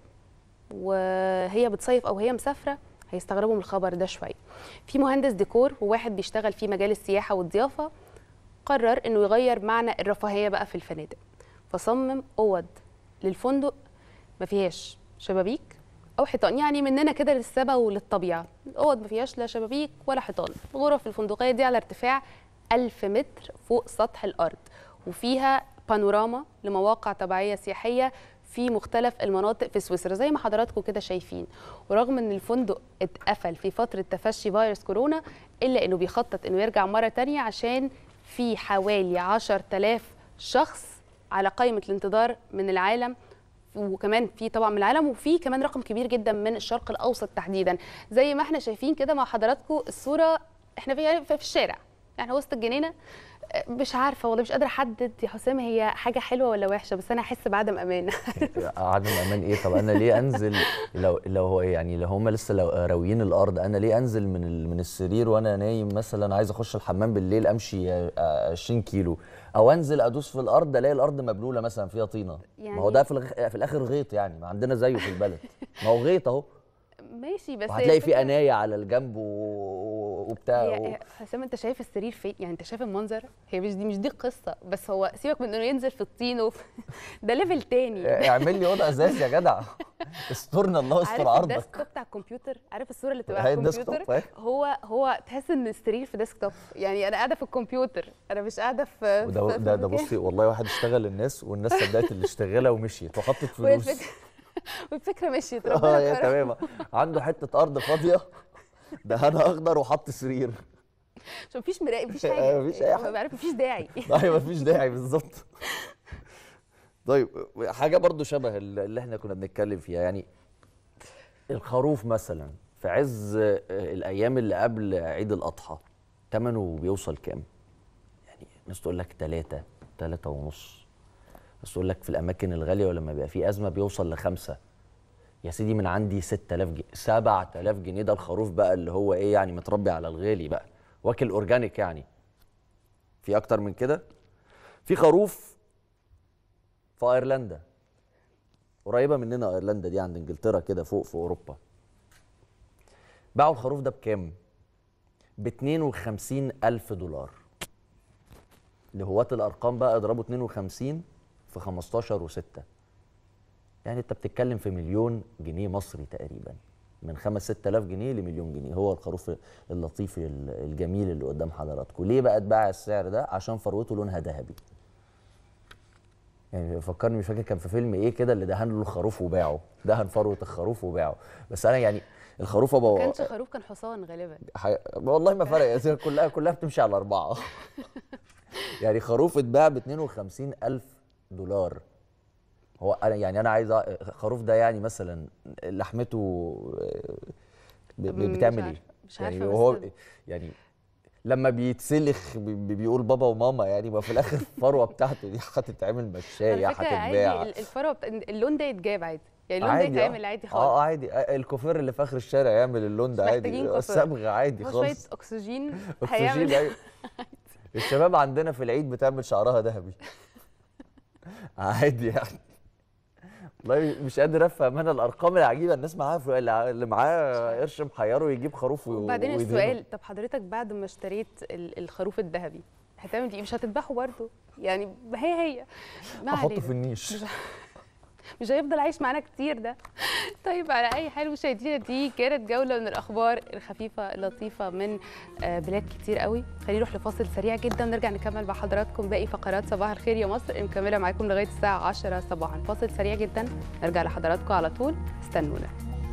وهي بتصيف او هي مسافره هيستغربوا من الخبر ده شويه في مهندس ديكور وواحد بيشتغل في مجال السياحه والضيافه قرر انه يغير معنى الرفاهيه بقى في الفنادق فصمم اوض للفندق ما فيهاش شبابيك او حيطان يعني مننا كده للسبا وللطبيعه الاوض ما فيهاش لا شبابيك ولا حيطان الغرف الفندقيه دي على ارتفاع 1000 متر فوق سطح الارض وفيها بانوراما لمواقع طبيعيه سياحيه في مختلف المناطق في سويسرا زي ما حضراتكم كده شايفين ورغم ان الفندق اتقفل في فتره تفشي فيروس كورونا الا انه بيخطط انه يرجع مره تانية عشان في حوالي 10000 شخص على قائمه الانتظار من العالم وكمان في طبعا من العالم وفي كمان رقم كبير جدا من الشرق الاوسط تحديدا زي ما احنا شايفين كده مع حضراتكم الصوره احنا في في الشارع يعني وسط الجنينه أه، مش عارفه والله مش قادره احدد يا حسام هي حاجه حلوه ولا وحشه بس انا احس بعدم امان
عدم امان ايه طب انا ليه انزل لو لو هو يعني لو هم لسه لو راويين الارض انا ليه انزل من ال- من السرير وانا نايم مثلا عايز اخش الحمام بالليل امشي آه، 20 كيلو او انزل ادوس في الارض الاقي الارض مبلوله مثلا فيها طينه
يعني-
ما هو ده في, الغ... في الاخر غيط يعني ما عندنا زيه في البلد ما هو غيط اهو
ماشي بس
وهتلاقي
الفكرة-
في قنايه على الجنب و... وبتاع و...
هي حسام انت شايف السرير فين يعني انت شايف المنظر هي مش دي مش دي القصه بس هو سيبك من انه ينزل في الطين وفي ده ليفل تاني
اعمل لي اوضه ازاز يا جدع استرنا الله استر
عارف
عرضك
الديسكتوب بتاع الكمبيوتر عارف الصوره اللي بتبقى
هي
على
الديسكتوب،
الكمبيوتر
أيوة.
هو هو تحس ان السرير في ديسكتوب يعني انا قاعده في الكمبيوتر انا مش قاعده في
وده
في- في
ده, ده
مكان.
بصي والله واحد اشتغل الناس والناس صدقت اللي اشتغلها ومشيت وحطت فلوس
والفكره والفكره مشيت
اه
ربنا
يا
كرم.
تمام عنده حته ارض فاضيه دهنها اخضر وحط سرير
عشان مفيش مرايه مفيش
آه،
حاجه
مفيش أي حاجة.
هو عارف مفيش داعي
ايوه مفيش داعي بالظبط طيب حاجه برضو شبه اللي احنا كنا بنتكلم فيها يعني الخروف مثلا في عز آه، الايام اللي قبل عيد الاضحى ثمنه بيوصل كام يعني ناس تقول لك ثلاثة ثلاثة ونص ناس تقول لك في الاماكن الغاليه ولما بيبقى في ازمه بيوصل لخمسة يا سيدي من عندي 6000 جنيه 7000 جنيه ده الخروف بقى اللي هو ايه يعني متربي على الغالي بقى واكل اورجانيك يعني في اكتر من كده في خروف في ايرلندا قريبه مننا ايرلندا دي عند انجلترا كده فوق في اوروبا باعوا الخروف ده بكام ب 52 الف دولار لهواة الارقام بقى اضربوا 52 في 15 و6 يعني انت بتتكلم في مليون جنيه مصري تقريبا من 5 6000 جنيه لمليون جنيه هو الخروف اللطيف ال- الجميل اللي قدام حضراتكم ليه بقى اتباع السعر ده عشان فروته لونها ذهبي يعني فكرني مش فاكر كان في فيلم ايه كده اللي دهن له الخروف وباعه دهن فروه الخروف وباعه بس انا يعني الخروف
ما
ابو
كانش خروف كان حصان غالبا
حي... والله ما فرق يعني كلها كلها بتمشي على اربعه يعني خروف اتباع ب 52 الف دولار هو انا يعني انا عايز أ- خروف ده يعني مثلا لحمته آه، ب... ب...
مش
بتعمل ايه؟
عارفة- مش
يعني
عارفة
وهو
بس-
يعني لما بيتسلخ بي- بيقول بابا وماما يعني ما في الاخر الفروه بتاعته دي هتتعمل مشايه
على فكره عادي
هتتباع
ال- الفروه بتا... اللون ده يتجاب عادي يعني اللون ده
عادي
يتعمل
آه.
عادي
اه
خالص
عادي آه، الكوفير اللي في اخر الشارع يعمل اللون ده
مش
عادي
محتاجين كوفير.
الصبغه عادي
هو شويه
خالص
اكسجين
اكسجين
هيعمل
ايوه الشباب عندنا في العيد بتعمل شعرها ذهبي عادي يعني والله مش قادر افهم انا الارقام العجيبه الناس معاها في- اللي معاه قرش محيره يجيب خروف وي-
وبعدين
ويدهنه.
السؤال طب حضرتك بعد ما اشتريت ال- الخروف الذهبي هتعمل ايه مش هتذبحه برضه يعني هي هي ما
احطه
علينا.
في النيش
مش مش هيفضل عايش معانا كتير ده طيب على اي حال مشاهدينا دي كانت جوله من الاخبار الخفيفه اللطيفه من آه، بلاد كتير قوي خلينا نروح لفاصل سريع جدا ونرجع نكمل مع حضراتكم باقي فقرات صباح الخير يا مصر اللي مكمله معاكم لغايه الساعه 10 صباحا فاصل سريع جدا نرجع لحضراتكم على طول استنونا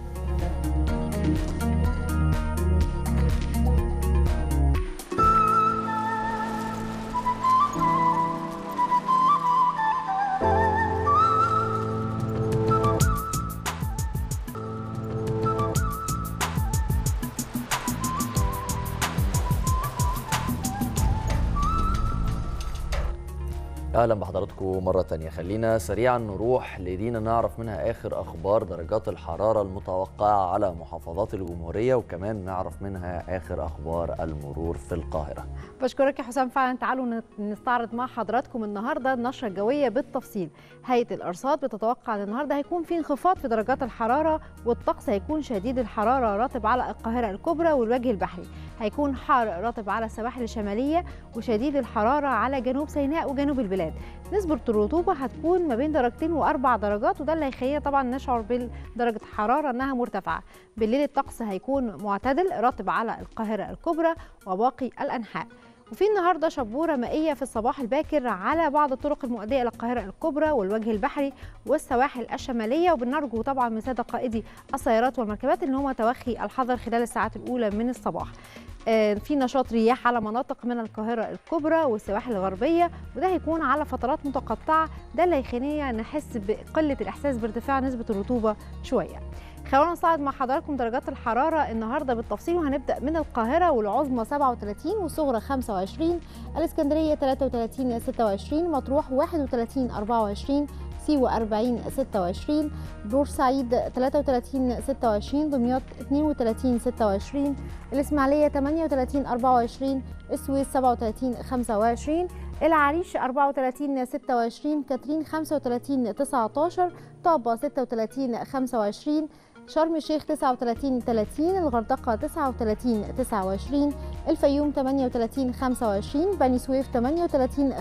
اهلا بحضراتكم مره تانية خلينا سريعا نروح لدينا نعرف منها اخر اخبار درجات الحراره المتوقعه على محافظات الجمهوريه وكمان نعرف منها اخر اخبار المرور في القاهره
بشكرك يا حسام فعلا تعالوا نت- نستعرض مع حضراتكم النهارده النشره الجويه بالتفصيل هيئه الارصاد بتتوقع ان النهارده هيكون في انخفاض في درجات الحراره والطقس هيكون شديد الحراره راتب على القاهره الكبرى والوجه البحري هيكون حار راتب على السواحل الشماليه وشديد الحراره على جنوب سيناء وجنوب البلاد نسبه الرطوبه هتكون ما بين درجتين واربع درجات وده اللي هيخلينا طبعا نشعر بدرجه حراره انها مرتفعه بالليل الطقس هيكون معتدل راتب على القاهره الكبرى وباقي الانحاء وفي النهارده شبوره مائيه في الصباح الباكر على بعض الطرق المؤديه الى القاهره الكبرى والوجه البحري والسواحل الشماليه وبنرجو طبعا من الساده قائدي السيارات والمركبات ان هم توخي الحذر خلال الساعات الاولى من الصباح. آه، في نشاط رياح على مناطق من القاهره الكبرى والسواحل الغربيه وده هيكون على فترات متقطعه ده اللي هيخلينا نحس بقله الاحساس بارتفاع نسبه الرطوبه شويه. خلونا نصعد مع حضراتكم درجات الحرارة النهاردة بالتفصيل وهنبدأ من القاهرة والعظمى 37 والصغرى 25 الإسكندرية 33 26 مطروح 31 24 سيوة 40 26 بورسعيد 33 26 دمياط 32 26 الإسماعيلية 38 24 السويس 37 25 العريش 34 26 كاترين 35 19 طابة 36 25 شرم الشيخ 39 30 الغردقة 39 29 الفيوم 38 25 بني سويف 38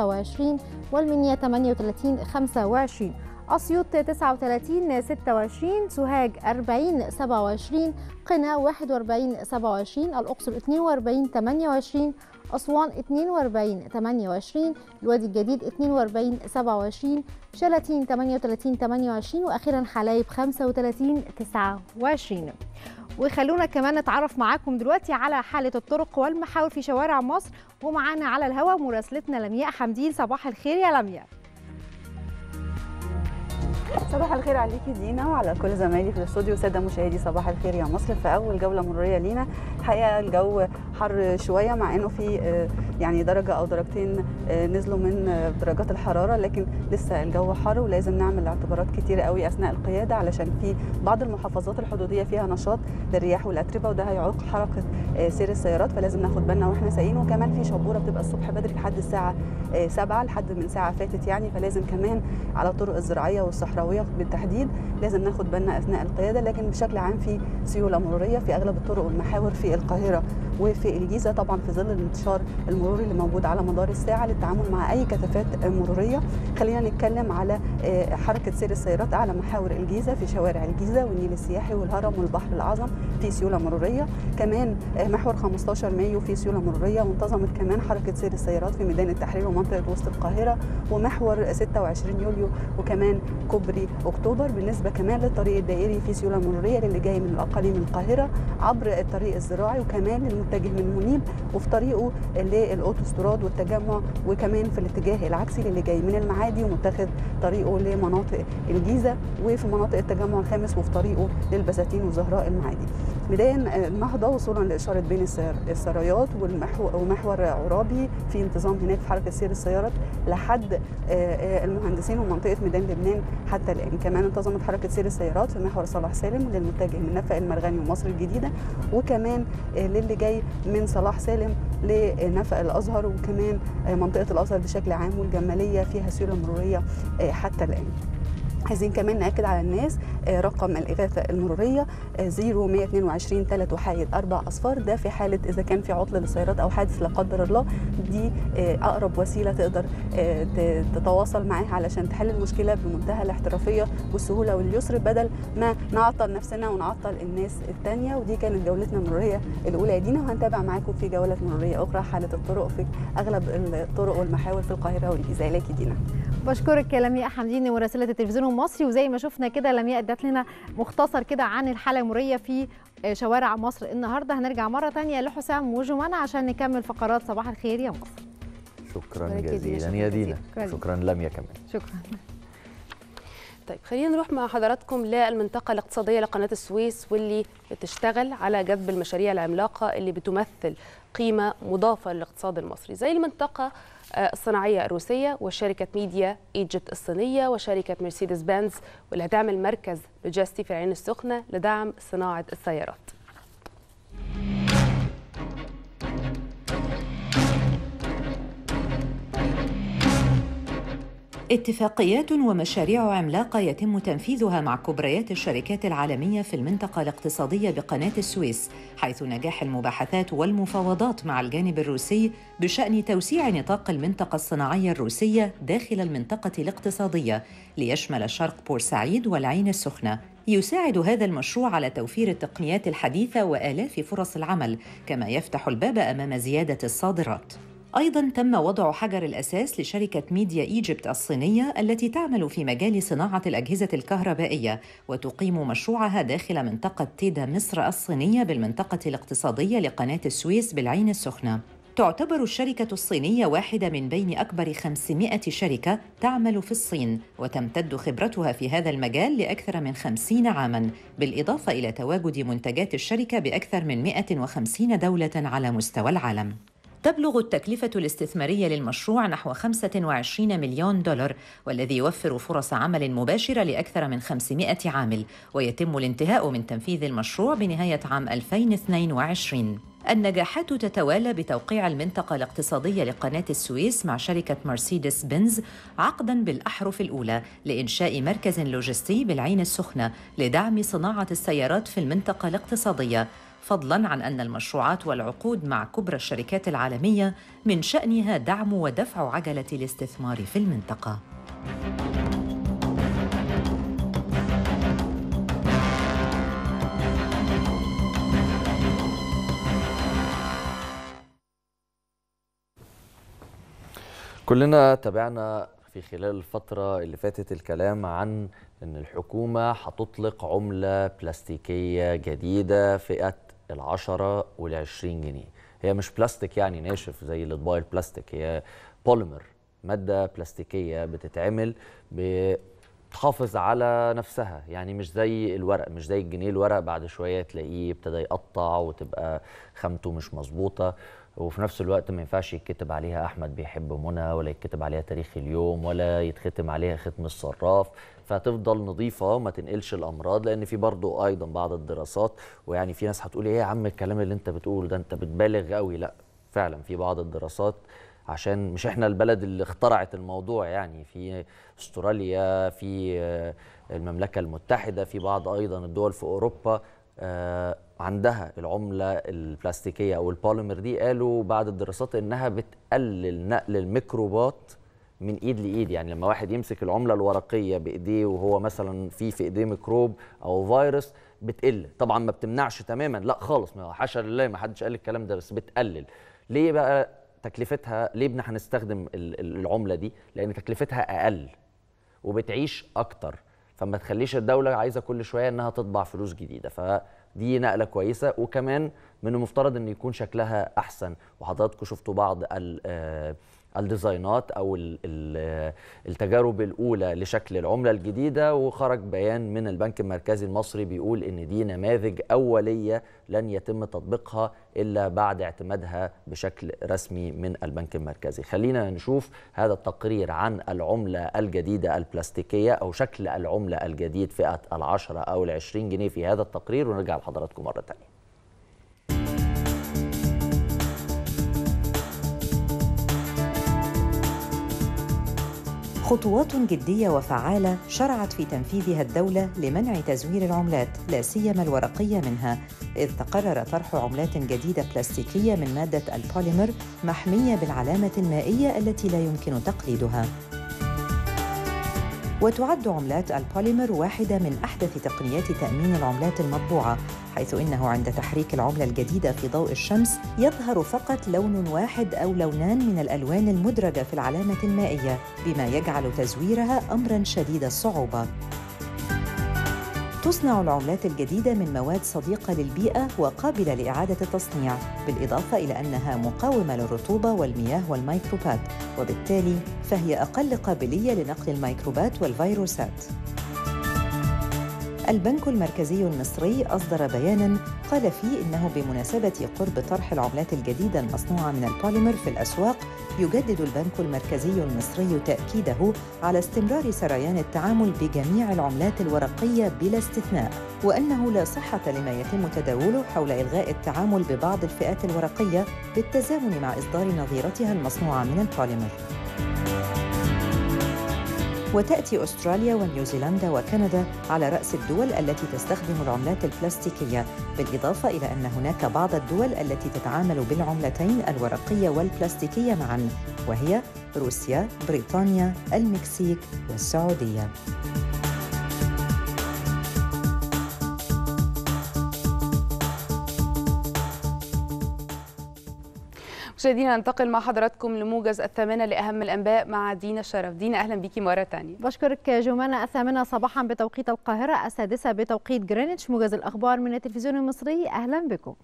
25 والمنيا 38 25 أسيوط 39 26 سوهاج 40 27 قنا 41 27 الأقصر 42 28 أسوان 42 28 الوادي الجديد 42 27 شلاتين 38 28 وأخيرا حلايب 35 29 وخلونا كمان نتعرف معاكم دلوقتي على حالة الطرق والمحاور في شوارع مصر ومعانا على الهواء مراسلتنا لمياء حمدين صباح الخير يا لمياء
صباح الخير عليكي دينا وعلى كل زمايلي في الاستوديو ساده مشاهدي صباح الخير يا مصر في اول جوله مروريه لينا الحقيقه الجو حر شويه مع انه في آه، يعني درجه او درجتين آه، نزلوا من آه، درجات الحراره لكن لسه الجو حر ولازم نعمل اعتبارات كتير قوي اثناء القياده علشان في بعض المحافظات الحدوديه فيها نشاط للرياح والاتربه وده هيعوق حركه آه، سير السيارات فلازم ناخد بالنا واحنا سايقين وكمان في شبوره بتبقى الصبح بدري لحد الساعه 7 لحد من ساعه فاتت يعني فلازم كمان على الطرق الزراعيه والصحراويه بالتحديد لازم ناخد بالنا اثناء القياده لكن بشكل عام في سيوله مروريه في اغلب الطرق والمحاور في القاهره وفي الجيزه طبعا في ظل الانتشار المروري اللي موجود على مدار الساعه للتعامل مع اي كثافات مروريه خلينا نتكلم على آه، حركه سير السيارات اعلى محاور الجيزه في شوارع الجيزه والنيل السياحي والهرم والبحر الاعظم في سيوله مروريه كمان آه، محور 15 مايو في سيوله مروريه وانتظمت كمان حركه سير السيارات في ميدان التحرير ومنطقه وسط القاهره ومحور 26 يوليو وكمان كوبري اكتوبر بالنسبه كمان للطريق الدائري في سيوله مروريه للي جاي من الاقاليم القاهره عبر الطريق الزراعي وكمان متجه من منيب وفي طريقه للاوتوستراد والتجمع وكمان في الاتجاه العكسي للي جاي من المعادي ومتخذ طريقه لمناطق الجيزه وفي مناطق التجمع الخامس وفي طريقه للبساتين وزهراء المعادي بدايه النهضه وصولا لاشاره بين السر- السرايات والمحو- ومحور عرابي في انتظام هناك في حركه سير السيارات لحد آه، آه، المهندسين ومنطقه ميدان لبنان حتى الان كمان انتظمت حركه سير السيارات في محور صلاح سالم للمتجه من نفق المرغني ومصر الجديده وكمان آه، للي جاي من صلاح سالم لنفق الازهر وكمان آه، منطقه الازهر بشكل عام والجماليه فيها سيوله مروريه آه، حتى الان عايزين كمان ناكد على الناس آه، رقم الاغاثه المروريه آه، 0122 3 وحايد اربع اصفار ده في حاله اذا كان في عطل للسيارات او حادث لا قدر الله دي آه، اقرب وسيله تقدر آه، ت- تتواصل معاها علشان تحل المشكله بمنتهى الاحترافيه والسهوله واليسر بدل ما نعطل نفسنا ونعطل الناس الثانيه ودي كانت جولتنا المروريه الاولى يا دينا وهنتابع معاكم في جولات مروريه اخرى حاله الطرق في اغلب الطرق والمحاور في القاهره والجيزه لك دينا
بشكرك يا لمياء حمدين مراسله التلفزيون المصري وزي ما شفنا كده لمياء ادت لنا مختصر كده عن الحاله المريه في شوارع مصر النهارده هنرجع مره تانية لحسام وجمانة عشان نكمل فقرات صباح الخير يا مصر
شكرا
شكرا جزيلا،
جزيلا
شكرا
يا
جزيلا.
دينا
شكرا.
شكرا لميا كمان
شكرا
طيب خلينا نروح مع حضراتكم للمنطقة الاقتصادية لقناة السويس واللي بتشتغل على جذب المشاريع العملاقة اللي بتمثل قيمة مضافة للاقتصاد المصري زي المنطقة آه، الصناعية الروسية وشركة ميديا ايجيبت الصينية وشركة مرسيدس بنز واللي هتعمل مركز لوجستي في العين السخنة لدعم صناعة السيارات
اتفاقيات ومشاريع عملاقة يتم تنفيذها مع كبريات الشركات العالمية في المنطقة الاقتصادية بقناة السويس حيث نجاح المباحثات والمفاوضات مع الجانب الروسي بشأن توسيع نطاق المنطقة الصناعية الروسية داخل المنطقة الاقتصادية ليشمل الشرق بورسعيد والعين السخنة يساعد هذا المشروع على توفير التقنيات الحديثة وآلاف فرص العمل كما يفتح الباب أمام زيادة الصادرات أيضا تم وضع حجر الأساس لشركة ميديا إيجيبت الصينية التي تعمل في مجال صناعة الأجهزة الكهربائية وتقيم مشروعها داخل منطقة تيدا مصر الصينية بالمنطقة الاقتصادية لقناة السويس بالعين السخنة تعتبر الشركة الصينية واحدة من بين أكبر 500 شركة تعمل في الصين وتمتد خبرتها في هذا المجال لأكثر من 50 عاماً بالإضافة إلى تواجد منتجات الشركة بأكثر من 150 دولة على مستوى العالم تبلغ التكلفة الاستثمارية للمشروع نحو 25 مليون دولار والذي يوفر فرص عمل مباشرة لأكثر من 500 عامل ويتم الانتهاء من تنفيذ المشروع بنهاية عام 2022 النجاحات تتوالى بتوقيع المنطقة الاقتصادية لقناة السويس مع شركة مرسيدس بنز عقداً بالأحرف الأولى لإنشاء مركز لوجستي بالعين السخنة لدعم صناعة السيارات في المنطقة الاقتصادية فضلا عن ان المشروعات والعقود مع كبرى الشركات العالميه من شانها دعم ودفع عجله الاستثمار في المنطقه
كلنا تابعنا في خلال الفترة اللي فاتت الكلام عن ان الحكومة هتطلق عملة بلاستيكية جديدة فئة العشرة والعشرين جنيه هي مش بلاستيك يعني ناشف زي الاطباق البلاستيك هي بوليمر مادة بلاستيكية بتتعمل بتحافظ على نفسها يعني مش زي الورق مش زي الجنيه الورق بعد شوية تلاقيه ابتدى يقطع وتبقى خامته مش مظبوطة وفي نفس الوقت ما ينفعش يتكتب عليها احمد بيحب منى ولا يتكتب عليها تاريخ اليوم ولا يتختم عليها ختم الصراف فتفضل نظيفه وما تنقلش الامراض لان في برضه ايضا بعض الدراسات ويعني في ناس هتقول ايه يا عم الكلام اللي انت بتقوله ده انت بتبالغ قوي لا فعلا في بعض الدراسات عشان مش احنا البلد اللي اخترعت الموضوع يعني في استراليا في آه، المملكه المتحده في بعض ايضا الدول في اوروبا آه، عندها العمله البلاستيكيه او البوليمر دي قالوا بعد الدراسات انها بتقلل نقل الميكروبات من ايد لايد يعني لما واحد يمسك العمله الورقيه بايديه وهو مثلا في في ايديه ميكروب او فيروس بتقل طبعا ما بتمنعش تماما لا خالص ما حاشا لله ما حدش قال الكلام ده بس بتقلل ليه بقى تكلفتها ليه بن هنستخدم ال- ال- العمله دي لان تكلفتها اقل وبتعيش اكتر فما تخليش الدوله عايزه كل شويه انها تطبع فلوس جديده فدي نقله كويسه وكمان من المفترض ان يكون شكلها احسن وحضراتكم شفتوا بعض ال- آه، الديزاينات او ال- ال- التجارب الاولى لشكل العمله الجديده وخرج بيان من البنك المركزي المصري بيقول ان دي نماذج اوليه لن يتم تطبيقها الا بعد اعتمادها بشكل رسمي من البنك المركزي خلينا نشوف هذا التقرير عن العمله الجديده البلاستيكيه او شكل العمله الجديد فئه العشرة او العشرين جنيه في هذا التقرير ونرجع لحضراتكم مره ثانيه
خطوات جدية وفعالة شرعت في تنفيذها الدولة لمنع تزوير العملات لا سيما الورقية منها إذ تقرر طرح عملات جديدة بلاستيكية من مادة البوليمر محمية بالعلامة المائية التي لا يمكن تقليدها وتعد عملات البوليمر واحدة من أحدث تقنيات تأمين العملات المطبوعة حيث إنه عند تحريك العملة الجديدة في ضوء الشمس يظهر فقط لون واحد أو لونان من الألوان المدرجة في العلامة المائية بما يجعل تزويرها أمراً شديد الصعوبة تصنع العملات الجديدة من مواد صديقة للبيئة وقابلة لإعادة التصنيع بالإضافة إلى أنها مقاومة للرطوبة والمياه والميكروبات وبالتالي فهي أقل قابلية لنقل الميكروبات والفيروسات البنك المركزي المصري أصدر بياناً قال فيه إنه بمناسبة قرب طرح العملات الجديدة المصنوعة من البوليمر في الأسواق يجدد البنك المركزي المصري تأكيده على استمرار سريان التعامل بجميع العملات الورقية بلا استثناء وأنه لا صحة لما يتم تداوله حول إلغاء التعامل ببعض الفئات الورقية بالتزامن مع إصدار نظيرتها المصنوعة من البوليمر وتأتي أستراليا ونيوزيلندا وكندا على رأس الدول التي تستخدم العملات البلاستيكية بالإضافة إلى أن هناك بعض الدول التي تتعامل بالعملتين الورقية والبلاستيكية معا وهي روسيا، بريطانيا، المكسيك والسعودية
مشاهدينا ننتقل مع حضراتكم لموجز الثامنة لأهم الأنباء مع دينا شرف دينا أهلا بيكي مرة تانية
بشكرك جمانة الثامنة صباحا بتوقيت القاهرة السادسة بتوقيت جرينتش موجز الأخبار من التلفزيون المصري أهلا بكم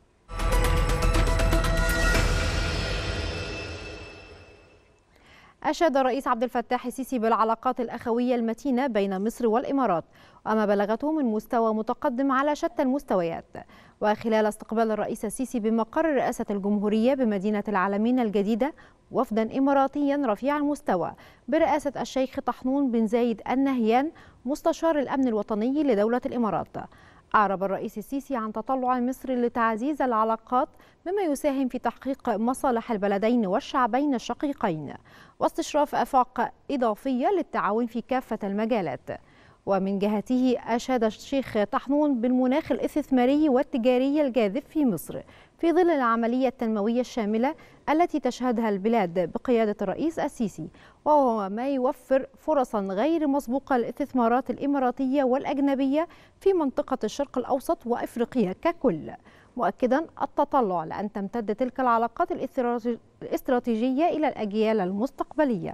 أشاد الرئيس عبد الفتاح السيسي بالعلاقات الأخوية المتينة بين مصر والإمارات وما بلغته من مستوى متقدم على شتى المستويات وخلال استقبال الرئيس السيسي بمقر رئاسة الجمهورية بمدينة العالمين الجديدة وفدا إماراتيا رفيع المستوى برئاسة الشيخ طحنون بن زايد النهيان مستشار الأمن الوطني لدولة الإمارات أعرب الرئيس السيسي عن تطلع مصر لتعزيز العلاقات مما يساهم في تحقيق مصالح البلدين والشعبين الشقيقين واستشراف آفاق إضافية للتعاون في كافة المجالات ومن جهته أشاد الشيخ طحنون بالمناخ الاستثماري والتجاري الجاذب في مصر في ظل العملية التنموية الشاملة التي تشهدها البلاد بقيادة الرئيس السيسي وهو ما يوفر فرصا غير مسبوقة للاستثمارات الإماراتية والأجنبية في منطقة الشرق الأوسط وإفريقيا ككل مؤكدا التطلع لأن تمتد تلك العلاقات الاستراتيجية إلى الأجيال المستقبلية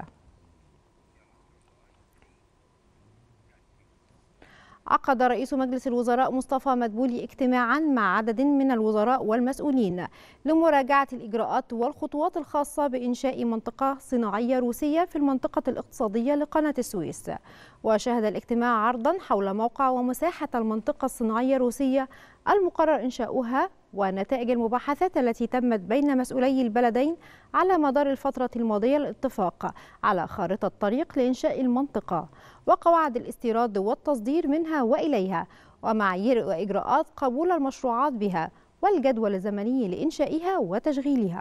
عقد رئيس مجلس الوزراء مصطفى مدبولي اجتماعا مع عدد من الوزراء والمسؤولين لمراجعة الإجراءات والخطوات الخاصة بإنشاء منطقة صناعية روسية في المنطقة الاقتصادية لقناة السويس وشهد الاجتماع عرضا حول موقع ومساحة المنطقة الصناعية الروسية المقرر إنشاؤها ونتائج المباحثات التي تمت بين مسؤولي البلدين على مدار الفترة الماضية الاتفاق على خارطة طريق لإنشاء المنطقة وقواعد الاستيراد والتصدير منها وإليها ومعايير وإجراءات قبول المشروعات بها والجدول الزمني لإنشائها وتشغيلها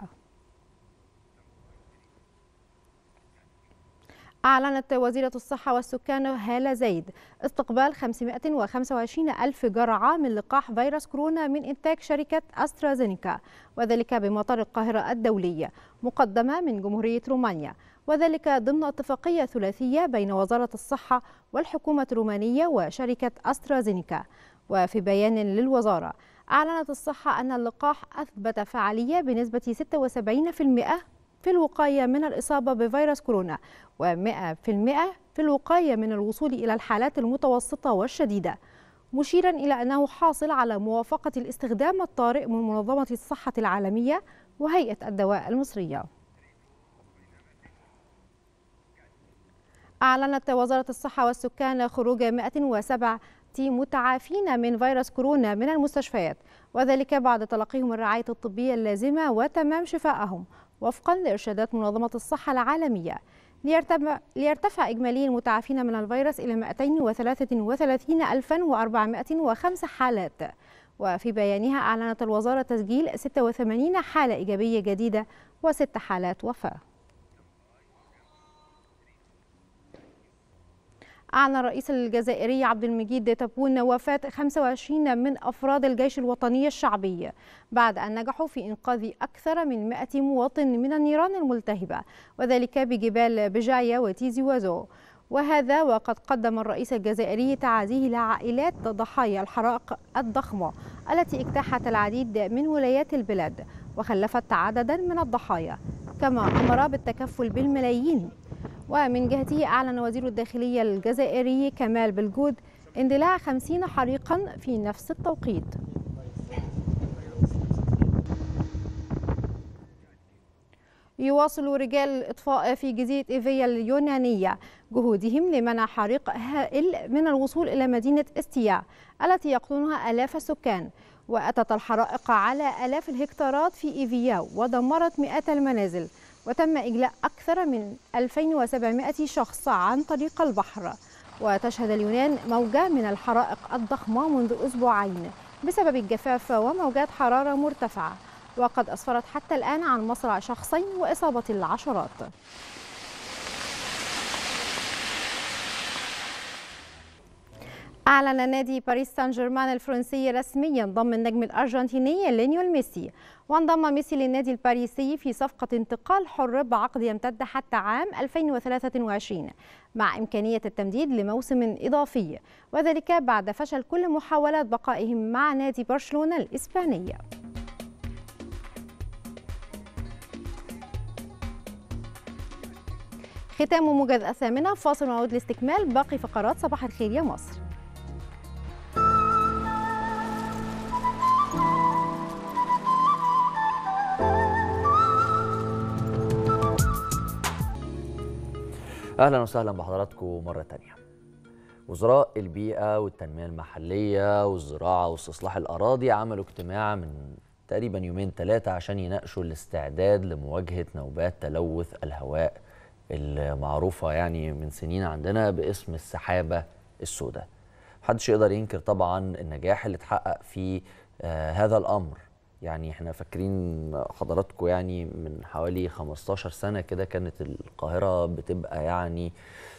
أعلنت وزيرة الصحة والسكان هالة زيد استقبال 525 ألف جرعة من لقاح فيروس كورونا من إنتاج شركة أسترازينيكا وذلك بمطار القاهرة الدولي مقدمة من جمهورية رومانيا وذلك ضمن اتفاقية ثلاثية بين وزارة الصحة والحكومة الرومانية وشركة أسترازينيكا وفي بيان للوزارة أعلنت الصحة أن اللقاح أثبت فعالية بنسبة 76% في الوقاية من الإصابة بفيروس كورونا و100% في الوقاية من الوصول إلى الحالات المتوسطة والشديدة مشيرا إلى أنه حاصل على موافقة الاستخدام الطارئ من منظمة الصحة العالمية وهيئة الدواء المصرية أعلنت وزارة الصحة والسكان خروج 107 متعافين من فيروس كورونا من المستشفيات وذلك بعد تلقيهم الرعاية الطبية اللازمة وتمام شفائهم وفقا لإرشادات منظمة الصحة العالمية ليرتفع, ليرتفع إجمالي المتعافين من الفيروس إلى 233405 حالات وفي بيانها أعلنت الوزارة تسجيل 86 حالة إيجابية جديدة وست حالات وفاة أعلن الرئيس الجزائري عبد المجيد تبون وفاة 25 من أفراد الجيش الوطني الشعبي بعد أن نجحوا في إنقاذ أكثر من 100 مواطن من النيران الملتهبة وذلك بجبال بجاية وتيزي وزو وهذا وقد قدم الرئيس الجزائري تعازيه لعائلات ضحايا الحرائق الضخمة التي اجتاحت العديد من ولايات البلاد وخلفت عددا من الضحايا كما أمر بالتكفل بالملايين ومن جهته أعلن وزير الداخلية الجزائري كمال بالجود اندلاع 50 حريقا في نفس التوقيت يواصل رجال الإطفاء في جزيرة إيفيا اليونانية جهودهم لمنع حريق هائل من الوصول إلى مدينة استيا التي يقطنها آلاف السكان وأتت الحرائق على آلاف الهكتارات في إيفيا ودمرت مئات المنازل وتم إجلاء أكثر من 2700 شخص عن طريق البحر وتشهد اليونان موجة من الحرائق الضخمة منذ أسبوعين بسبب الجفاف وموجات حرارة مرتفعة وقد أسفرت حتى الآن عن مصرع شخصين وإصابة العشرات أعلن نادي باريس سان جيرمان الفرنسي رسميا ضم النجم الأرجنتيني لينيول ميسي وانضم ميسي للنادي الباريسي في صفقة انتقال حر بعقد يمتد حتى عام 2023 مع إمكانية التمديد لموسم إضافي وذلك بعد فشل كل محاولات بقائهم مع نادي برشلونة الإسباني ختام موجز الثامنة فاصل ونعود لاستكمال باقي فقرات صباح الخير يا مصر
اهلا وسهلا بحضراتكم مره تانية وزراء البيئه والتنميه المحليه والزراعه واستصلاح الاراضي عملوا اجتماع من تقريبا يومين ثلاثه عشان يناقشوا الاستعداد لمواجهه نوبات تلوث الهواء المعروفه يعني من سنين عندنا باسم السحابه السوداء محدش يقدر ينكر طبعا النجاح اللي اتحقق في آه هذا الامر يعني احنا فاكرين حضراتكم يعني من حوالي 15 سنه كده كانت القاهره بتبقى يعني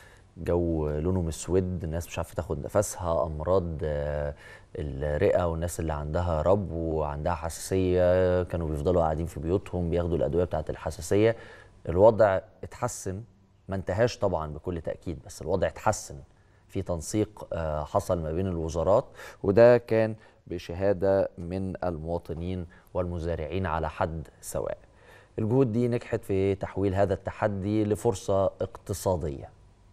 جو لونه مسود الناس مش عارفه تاخد نفسها امراض آه، الرئه والناس اللي عندها رب وعندها حساسيه كانوا بيفضلوا قاعدين في بيوتهم بياخدوا الادويه بتاعه الحساسيه الوضع اتحسن ما انتهاش طبعا بكل تاكيد بس الوضع اتحسن في تنسيق آه، حصل ما بين الوزارات وده كان بشهاده من المواطنين والمزارعين على حد سواء. الجهود دي نجحت في تحويل هذا التحدي لفرصه اقتصاديه.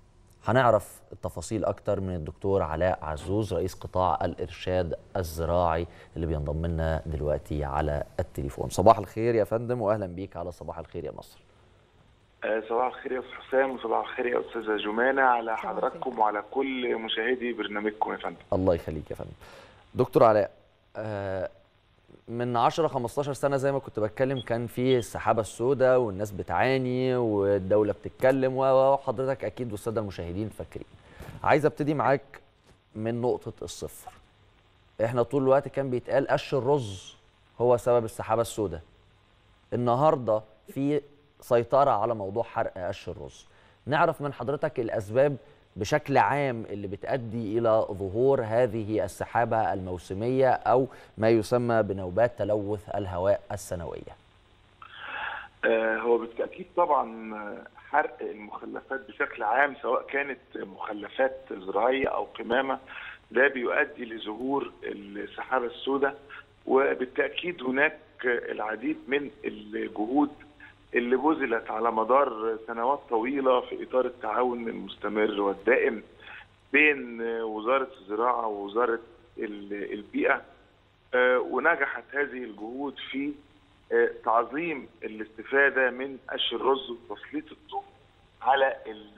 هنعرف التفاصيل اكتر من الدكتور علاء عزوز رئيس قطاع الارشاد الزراعي اللي بينضم لنا دلوقتي على التليفون. صباح الخير يا فندم واهلا بيك على صباح الخير يا مصر.
آه، صباح الخير يا استاذ حسام وصباح الخير يا استاذه جمانه على حضراتكم وعلى كل مشاهدي برنامجكم يا فندم
الله يخليك يا فندم. دكتور علاء آه، من 10 15 سنه زي ما كنت بتكلم كان في السحابه السوداء والناس بتعاني والدوله بتتكلم وحضرتك اكيد والساده المشاهدين فاكرين. عايز ابتدي معاك من نقطه الصفر. احنا طول الوقت كان بيتقال قش الرز هو سبب السحابه السوداء. النهارده في سيطره على موضوع حرق قش الرز. نعرف من حضرتك الاسباب بشكل عام اللي بتؤدي الى ظهور هذه السحابه الموسميه او ما يسمى بنوبات تلوث الهواء السنويه.
آه، هو بالتاكيد طبعا آه، حرق المخلفات بشكل عام سواء كانت مخلفات زراعيه او قمامه ده بيؤدي لظهور السحابه السوداء وبالتاكيد هناك العديد من الجهود اللي بذلت على مدار سنوات طويله في اطار التعاون المستمر والدائم بين وزاره الزراعه ووزاره ال- البيئه آه، ونجحت هذه الجهود في آه، تعظيم الاستفاده من قش الرز وتسليط الضوء على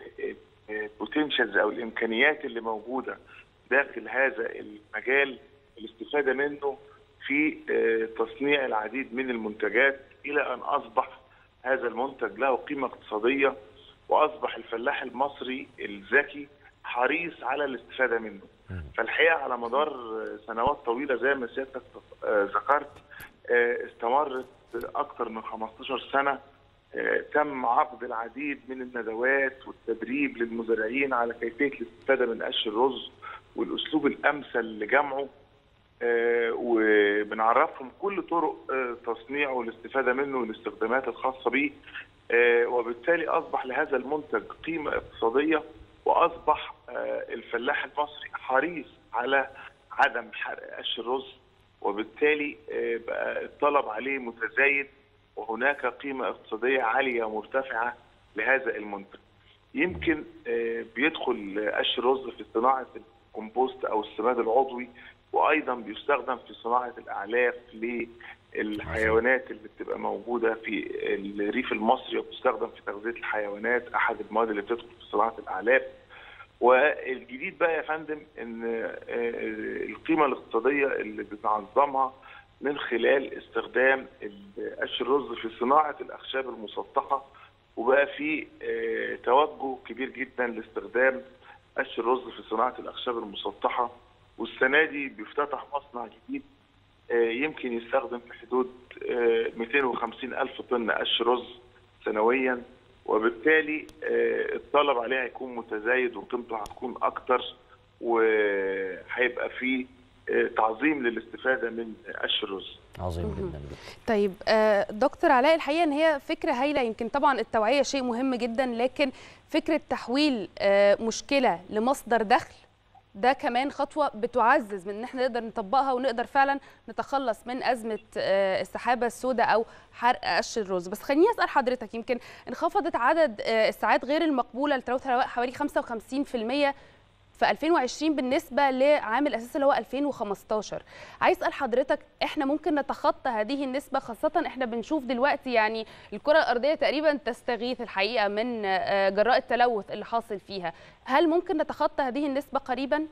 البوتنشالز او الامكانيات اللي موجوده داخل هذا المجال الاستفاده منه في آه، تصنيع العديد من المنتجات الى ان اصبح هذا المنتج له قيمه اقتصاديه واصبح الفلاح المصري الذكي حريص على الاستفاده منه. فالحقيقه على مدار آه، سنوات طويله زي ما سيادتك آه، ذكرت آه، استمرت اكثر من 15 سنه آه، تم عقد العديد من الندوات والتدريب للمزارعين على كيفيه الاستفاده من قش الرز والاسلوب الامثل لجمعه آه، وبنعرفهم كل طرق آه، تصنيعه والاستفاده منه والاستخدامات الخاصه به آه، وبالتالي اصبح لهذا المنتج قيمه اقتصاديه واصبح آه، الفلاح المصري حريص على عدم حرق قش الرز وبالتالي آه، بقى الطلب عليه متزايد وهناك قيمه اقتصاديه عاليه ومرتفعه لهذا المنتج. يمكن آه، بيدخل قش الرز في صناعه الكمبوست او السماد العضوي وايضا بيستخدم في صناعه الاعلاف للحيوانات اللي بتبقى موجوده في الريف المصري وبتستخدم في تغذيه الحيوانات احد المواد اللي بتدخل في صناعه الاعلاف والجديد بقى يا فندم ان آه، القيمه الاقتصاديه اللي بنعظمها من خلال استخدام قش الرز في صناعه الاخشاب المسطحه وبقى في آه، توجه كبير جدا لاستخدام قش الرز في صناعه الاخشاب المسطحه والسنه دي بيفتتح مصنع جديد آه، يمكن يستخدم في حدود آه، 250 الف طن قش رز سنويا وبالتالي آه، الطلب عليه هيكون متزايد وقيمته هتكون اكتر وهيبقى في آه، تعظيم للاستفاده من قش الرز
عظيم جدا
طيب آه، دكتور علاء الحقيقه ان هي فكره هايله يمكن طبعا التوعيه شيء مهم جدا لكن فكره تحويل آه، مشكله لمصدر دخل ده كمان خطوه بتعزز من ان احنا نقدر نطبقها ونقدر فعلا نتخلص من ازمه آه، السحابه السوداء او حرق قش الرز بس خليني اسال حضرتك يمكن انخفضت عدد آه، الساعات غير المقبوله لتلوث الهواء حوالي 55% في 2020 بالنسبه لعام الاساس اللي هو 2015 عايز اسال حضرتك احنا ممكن نتخطى هذه النسبه خاصه احنا بنشوف دلوقتي يعني الكره الارضيه تقريبا تستغيث الحقيقه من آه، جراء التلوث اللي حاصل فيها هل ممكن نتخطى هذه النسبه قريبا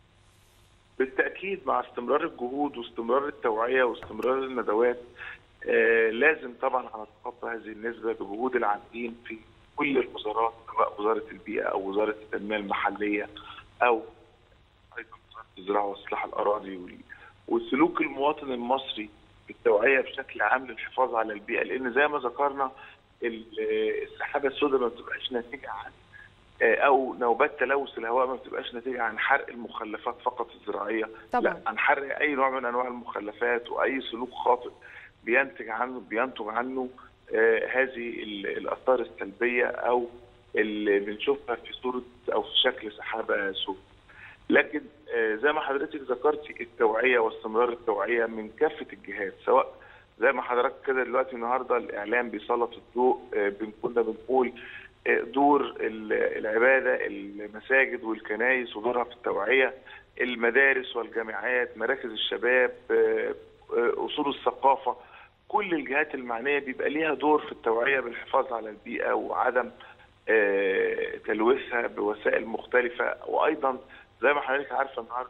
بالتاكيد مع استمرار الجهود واستمرار التوعيه واستمرار الندوات آه لازم طبعا هنتخطى هذه النسبه بجهود العاملين في كل الوزارات سواء وزاره البيئه او وزاره التنميه المحليه او ايضا وزاره الزراعه واصلاح الاراضي وال- وسلوك المواطن المصري في التوعيه بشكل عام للحفاظ على البيئه لان زي ما ذكرنا ال- آه، السحابه السوداء ما بتبقاش ناتجه عن آه، او نوبات تلوث الهواء ما بتبقاش نتيجه عن حرق المخلفات فقط الزراعيه
طبعا.
لا عن حرق اي نوع من انواع المخلفات واي سلوك خاطئ بينتج عنه بينتج عنه آه هذه ال- الاثار السلبيه او اللي بنشوفها في صوره او في شكل سحابه سوداء. لكن آه زي ما حضرتك ذكرتي التوعيه واستمرار التوعيه من كافه الجهات سواء زي ما حضرتك كده دلوقتي النهارده الاعلام بيسلط الضوء آه بن- كنا بنقول آه، دور ال- العباده المساجد والكنائس ودورها في التوعيه المدارس والجامعات مراكز الشباب آه، آه، اصول الثقافه كل الجهات المعنيه بيبقى ليها دور في التوعيه بالحفاظ على البيئه وعدم آه، تلويثها بوسائل مختلفه وايضا زي ما حضرتك عارفه النهارده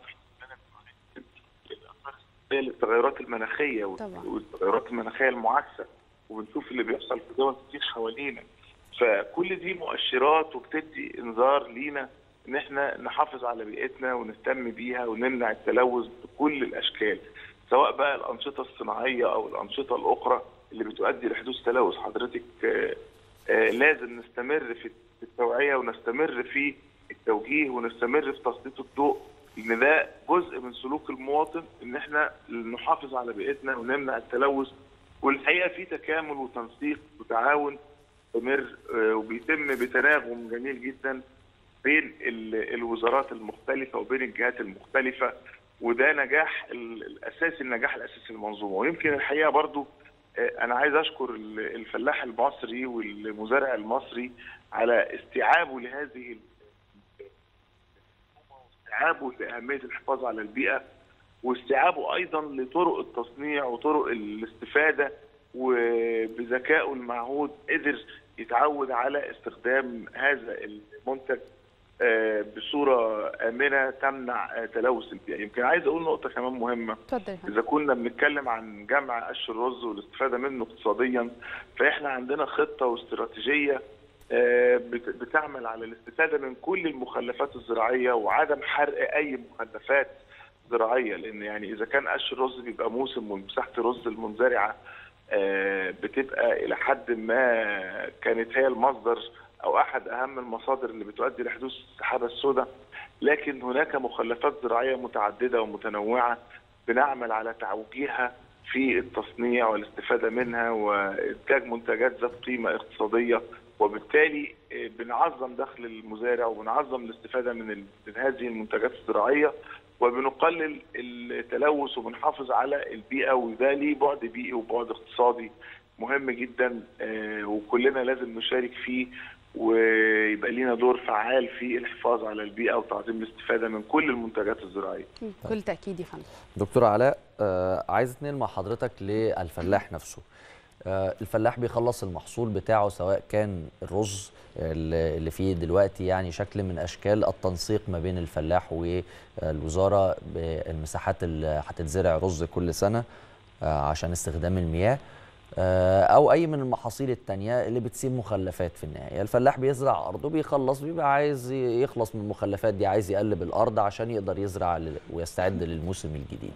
التغيرات المناخيه
طبعا.
والتغيرات المناخيه المعاكسه وبنشوف اللي بيحصل في دول كتير حوالينا فكل دي مؤشرات وبتدي انذار لينا ان احنا نحافظ على بيئتنا ونهتم بيها ونمنع التلوث بكل الاشكال سواء بقى الانشطه الصناعيه او الانشطه الاخرى اللي بتؤدي لحدوث تلوث حضرتك آه، آه، لازم نستمر في في التوعيه ونستمر في التوجيه ونستمر في تسليط الضوء ان ده جزء من سلوك المواطن ان احنا نحافظ على بيئتنا ونمنع التلوث والحقيقه في تكامل وتنسيق وتعاون مستمر آه، وبيتم بتناغم جميل جدا بين ال- الوزارات المختلفه وبين الجهات المختلفه وده نجاح ال- الاساسي النجاح الاساسي للمنظومه ويمكن الحقيقه برضو آه، انا عايز اشكر ال- الفلاح المصري والمزارع المصري على استيعابه لهذه ال- استيعابه لاهميه الحفاظ على البيئه واستيعابه ايضا لطرق التصنيع وطرق الاستفاده وبذكائه المعهود قدر يتعود على استخدام هذا المنتج آه، بصوره امنه تمنع آه، تلوث البيئه يمكن عايز اقول نقطه كمان مهمه
اتفضل
اذا كنا بنتكلم عن جمع قش الرز والاستفاده منه اقتصاديا فاحنا عندنا خطه واستراتيجيه آه، بت- بتعمل على الاستفاده من كل المخلفات الزراعيه وعدم حرق اي مخلفات زراعيه لان يعني اذا كان قش الرز بيبقى موسم ومساحه الرز المنزرعه آه، بتبقى الى حد ما كانت هي المصدر او احد اهم المصادر اللي بتؤدي لحدوث السحابه السوداء لكن هناك مخلفات زراعيه متعدده ومتنوعه بنعمل على تعويجها في التصنيع والاستفاده منها وانتاج منتجات ذات قيمه اقتصاديه وبالتالي آه، بنعظم دخل المزارع وبنعظم الاستفاده من ال- من هذه المنتجات الزراعيه وبنقلل التلوث وبنحافظ على البيئه وده ليه بعد بيئي وبعد اقتصادي مهم جدا آه، وكلنا لازم نشارك فيه ويبقى لينا دور فعال في الحفاظ على البيئه وتعظيم الاستفاده من كل المنتجات الزراعيه.
بكل تاكيد يا فندم
دكتور علاء آه، عايز اتنقل مع حضرتك للفلاح نفسه آه، الفلاح بيخلص المحصول بتاعه سواء كان الرز اللي اللي فيه دلوقتي يعني شكل من اشكال التنسيق ما بين الفلاح والوزاره بالمساحات اللي هتتزرع رز كل سنه آه، عشان استخدام المياه آه، او اي من المحاصيل التانية اللي بتسيب مخلفات في النهايه الفلاح بيزرع ارضه بيخلص بيبقى عايز يخلص من المخلفات دي عايز يقلب الارض عشان يقدر يزرع لل- ويستعد للموسم الجديد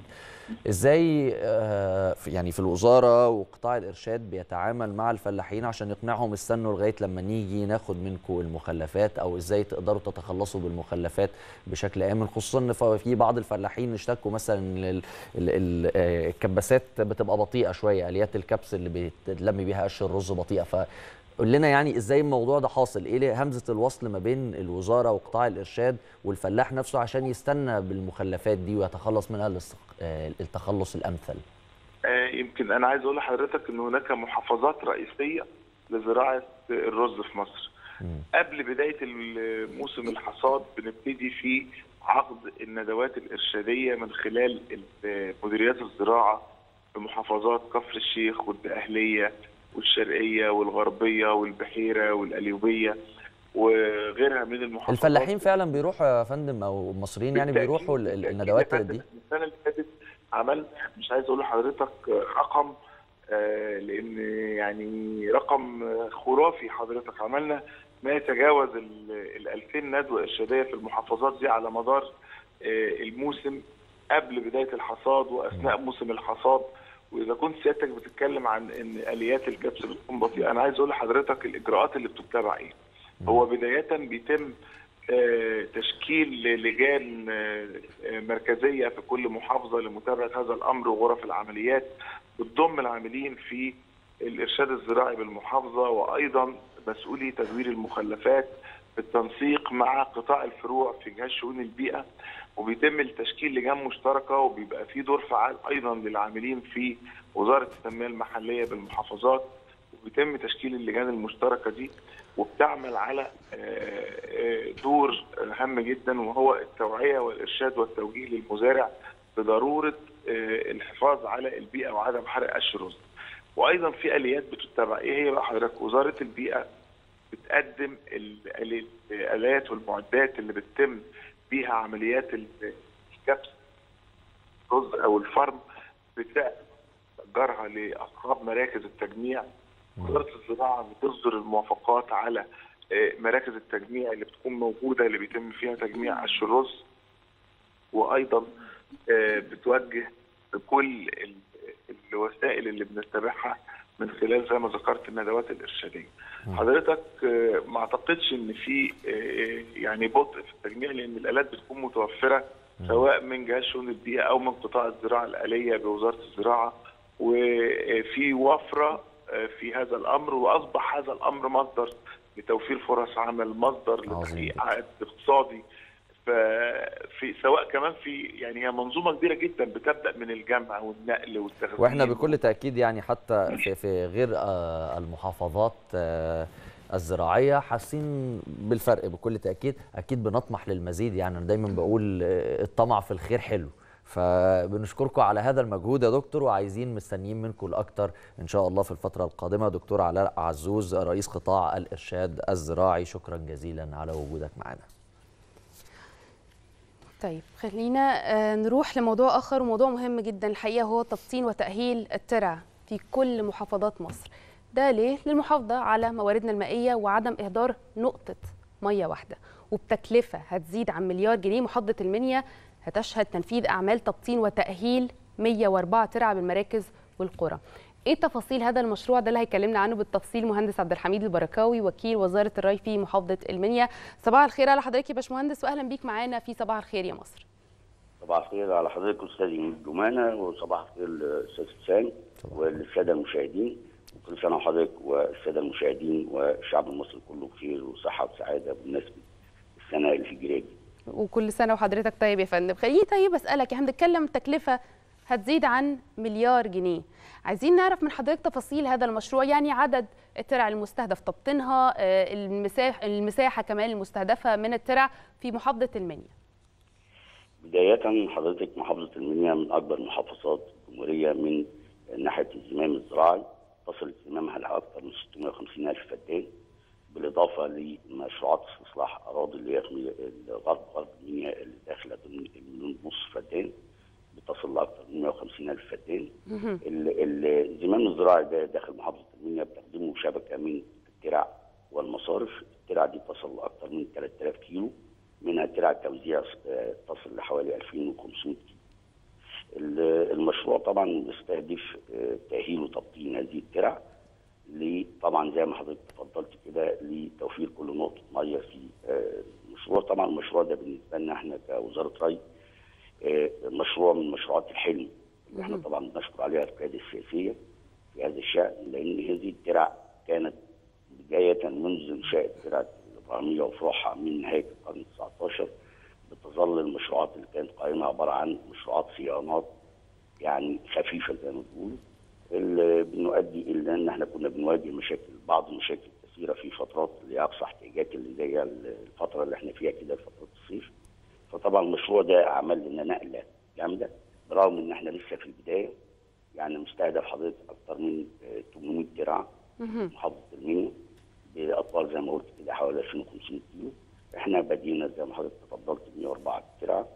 ازاي آه، في- يعني في الوزاره وقطاع الارشاد بيتعامل مع الفلاحين عشان يقنعهم استنوا لغايه لما نيجي ناخد منكم المخلفات او ازاي تقدروا تتخلصوا بالمخلفات بشكل امن خصوصا ان ف- في بعض الفلاحين اشتكوا مثلا إن ال- ال- ال- آه، الكباسات بتبقى بطيئه شويه اليات الكبس اللي بيتلم بيها قش الرز بطيئه ف قول لنا يعني ازاي الموضوع ده حاصل ايه ليه همزه الوصل ما بين الوزاره وقطاع الارشاد والفلاح نفسه عشان يستنى بالمخلفات دي ويتخلص منها الاستق- آه، التخلص الامثل
آه، يمكن انا عايز اقول لحضرتك ان هناك محافظات رئيسيه لزراعه الرز في مصر. قبل بدايه ال- موسم الحصاد بنبتدي في عقد الندوات الارشاديه من خلال ال- مديريات الزراعه في محافظات كفر الشيخ والدقهليه والشرقيه والغربيه والبحيره والقليوبيه وغيرها من المحافظات
الفلاحين فعلا بيروحوا يا فندم او المصريين يعني
بالتأكيد-
بيروحوا ال- ال-
بالتأكيد
الندوات
يا فندم.
دي
السنه اللي فاتت عملت مش عايز اقول لحضرتك رقم آه، لان يعني رقم آه، خرافي حضرتك عملنا ما يتجاوز ال 2000 ندوه ارشاديه في المحافظات دي على مدار آه، الموسم قبل بدايه الحصاد واثناء موسم الحصاد واذا كنت سيادتك بتتكلم عن ان اليات الكبس بتكون بطيئه انا عايز اقول لحضرتك الاجراءات اللي بتتبع ايه هو بدايه بيتم آه، تشكيل لجان آه، آه، مركزيه في كل محافظه لمتابعه هذا الامر وغرف العمليات بتضم العاملين في الارشاد الزراعي بالمحافظه وايضا مسؤولي تدوير المخلفات بالتنسيق مع قطاع الفروع في جهاز شؤون البيئه وبيتم التشكيل لجان مشتركه وبيبقى في دور فعال ايضا للعاملين في وزاره التنميه المحليه بالمحافظات وبيتم تشكيل اللجان المشتركه دي وبتعمل على آه، آه، دور هام جدا وهو التوعيه والارشاد والتوجيه للمزارع بضروره آه، الحفاظ على البيئه وعدم حرق قش الرز. وايضا في اليات بتتبع ايه هي بقى حضرتك وزاره البيئه بتقدم ال- ال- الالات والمعدات اللي بتتم بيها عمليات ال- الكبس الرز او الفرم بتأجرها لاصحاب مراكز التجميع وزاره الزراعه بتصدر الموافقات على آه، مراكز التجميع اللي بتكون موجوده اللي بيتم فيها تجميع قش الرز وايضا آه، بتوجه بكل ال- الوسائل اللي بنتبعها من خلال زي ما ذكرت الندوات الارشاديه. حضرتك آه، ما اعتقدش ان في آه، يعني بطء في التجميع لان الالات بتكون متوفره سواء من جهاز شؤون البيئه او من قطاع الزراعه الاليه بوزاره الزراعه وفي وفره آه، في هذا الامر واصبح هذا الامر مصدر لتوفير فرص عمل مصدر لتحقيق عائد اقتصادي ف- في سواء كمان في يعني هي منظومه كبيره جدا بتبدا من الجمع والنقل والتخزين
واحنا بكل تاكيد يعني حتى في, في غير آه، المحافظات آه، الزراعيه حاسين بالفرق بكل تاكيد اكيد بنطمح للمزيد يعني انا دايما بقول آه، الطمع في الخير حلو فبنشكركم على هذا المجهود يا دكتور وعايزين مستنيين منكم الاكتر ان شاء الله في الفتره القادمه دكتور علاء عزوز رئيس قطاع الارشاد الزراعي شكرا جزيلا على وجودك معنا
طيب خلينا آه، نروح لموضوع آخر وموضوع مهم جدا الحقيقة هو تبطين وتأهيل الترع في كل محافظات مصر ده ليه؟ للمحافظة على مواردنا المائية وعدم إهدار نقطة مية واحدة وبتكلفة هتزيد عن مليار جنيه محافظة المنيا هتشهد تنفيذ أعمال تبطين وتأهيل 104 ترع بالمراكز والقرى ايه تفاصيل هذا المشروع ده اللي هيكلمنا عنه بالتفصيل مهندس عبد الحميد البركاوي وكيل وزاره الري في محافظه المنيا صباح الخير على حضرتك يا باشمهندس واهلا بيك معانا في صباح الخير يا مصر
صباح الخير على حضرتك استاذ ايمن جمانه وصباح الخير للاستاذ حسام وللساده المشاهدين وكل سنه وحضرتك والساده المشاهدين والشعب المصري كله بخير وصحه وسعاده بمناسبه السنه الهجريه دي.
وكل سنه وحضرتك طيب يا فندم خليني طيب اسالك احنا بنتكلم تكلفه هتزيد عن مليار جنيه عايزين نعرف من حضرتك تفاصيل هذا المشروع يعني عدد الترع المستهدف تبطينها آه، المساحه المساحه كمان المستهدفه من الترع في محافظه المنيا
بدايه حضرتك محافظه المنيا من اكبر محافظات الجمهوريه من ناحيه الزمام الزراعي تصل اهتمامها لاكثر من 650 الف فدان بالاضافه لمشروعات استصلاح اراضي اللي هي في الغرب غرب المنيا اللي داخله ضمن المليون ونص فدان بتصل لاكثر من 150 الف فدان ال- ال- الزمام الزراعي ده داخل محافظه المنيا بتخدمه شبكه من الترع والمصارف، الترع دي تصل لاكثر من 3000 كيلو منها ترع توزيع آه، تصل لحوالي 2500 كيلو. ال- المشروع طبعا بيستهدف آه، تاهيل وتبطين هذه الترع ل- طبعا زي ما حضرتك تفضلت كده لتوفير كل نقطه ميه في آه، المشروع طبعا المشروع ده بالنسبه لنا احنا كوزاره ري آه، مشروع من مشروعات الحلم اللي احنا طبعا بنشكر عليها القياده السياسيه في هذا الشان لان هذه الترع كانت بدايه منذ انشاء الترع الابراهيميه وفروعها من نهايه القرن 19 بتظل المشروعات اللي كانت قائمه عباره عن مشروعات صيانات يعني خفيفه زي ما بيقولوا اللي بنؤدي الى ان احنا كنا بنواجه مشاكل بعض المشاكل كثيره في فترات اللي هي اقصى احتياجات اللي زي الفتره اللي احنا فيها كده فتره الصيف فطبعا المشروع ده عمل لنا نقله جامده برغم ان احنا لسه في البدايه يعني مستهدف حضرتك اكثر من آه، 800 ترعه محافظه المنيا باطوال زي ما قلت كده حوالي 2500 كيلو احنا بدينا زي ما حضرتك تفضلت ب 104 ترعه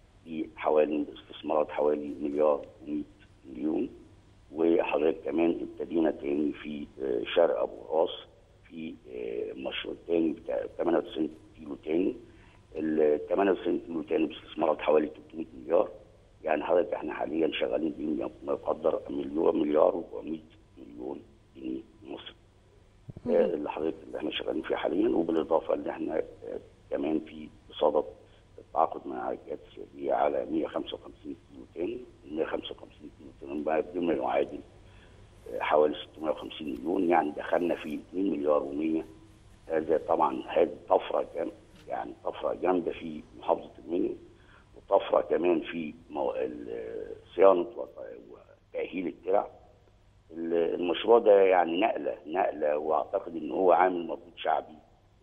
بحوالي استثمارات حوالي مليار و100 مليون وحضرتك كمان ابتدينا تاني في آه، شرق ابو راس في آه، مشروع تاني بتاع 98 كيلو تاني ال 98 كيلو تاني باستثمارات حوالي 300 مليار يعني حضرتك احنا حاليا شغالين بما ما يقدر مليون مليار و100 مليون جنيه مصري آه، اللي حضرتك اللي احنا شغالين فيه حاليا وبالاضافه ان احنا آه، كمان في بصدد التعاقد مع الجهات السياديه على 155 كيلو تاني ال 155 كيلو تاني بقى بما يعادل آه، حوالي 650 مليون يعني دخلنا في 2 مليار و100 هذا طبعا هذه طفره جام يعني طفره جامده في محافظه المنيا وطفره كمان في مو... ال- صيانه وت- وتاهيل الترع ال- المشروع ده يعني نقله نقله واعتقد ان هو عامل مردود شعبي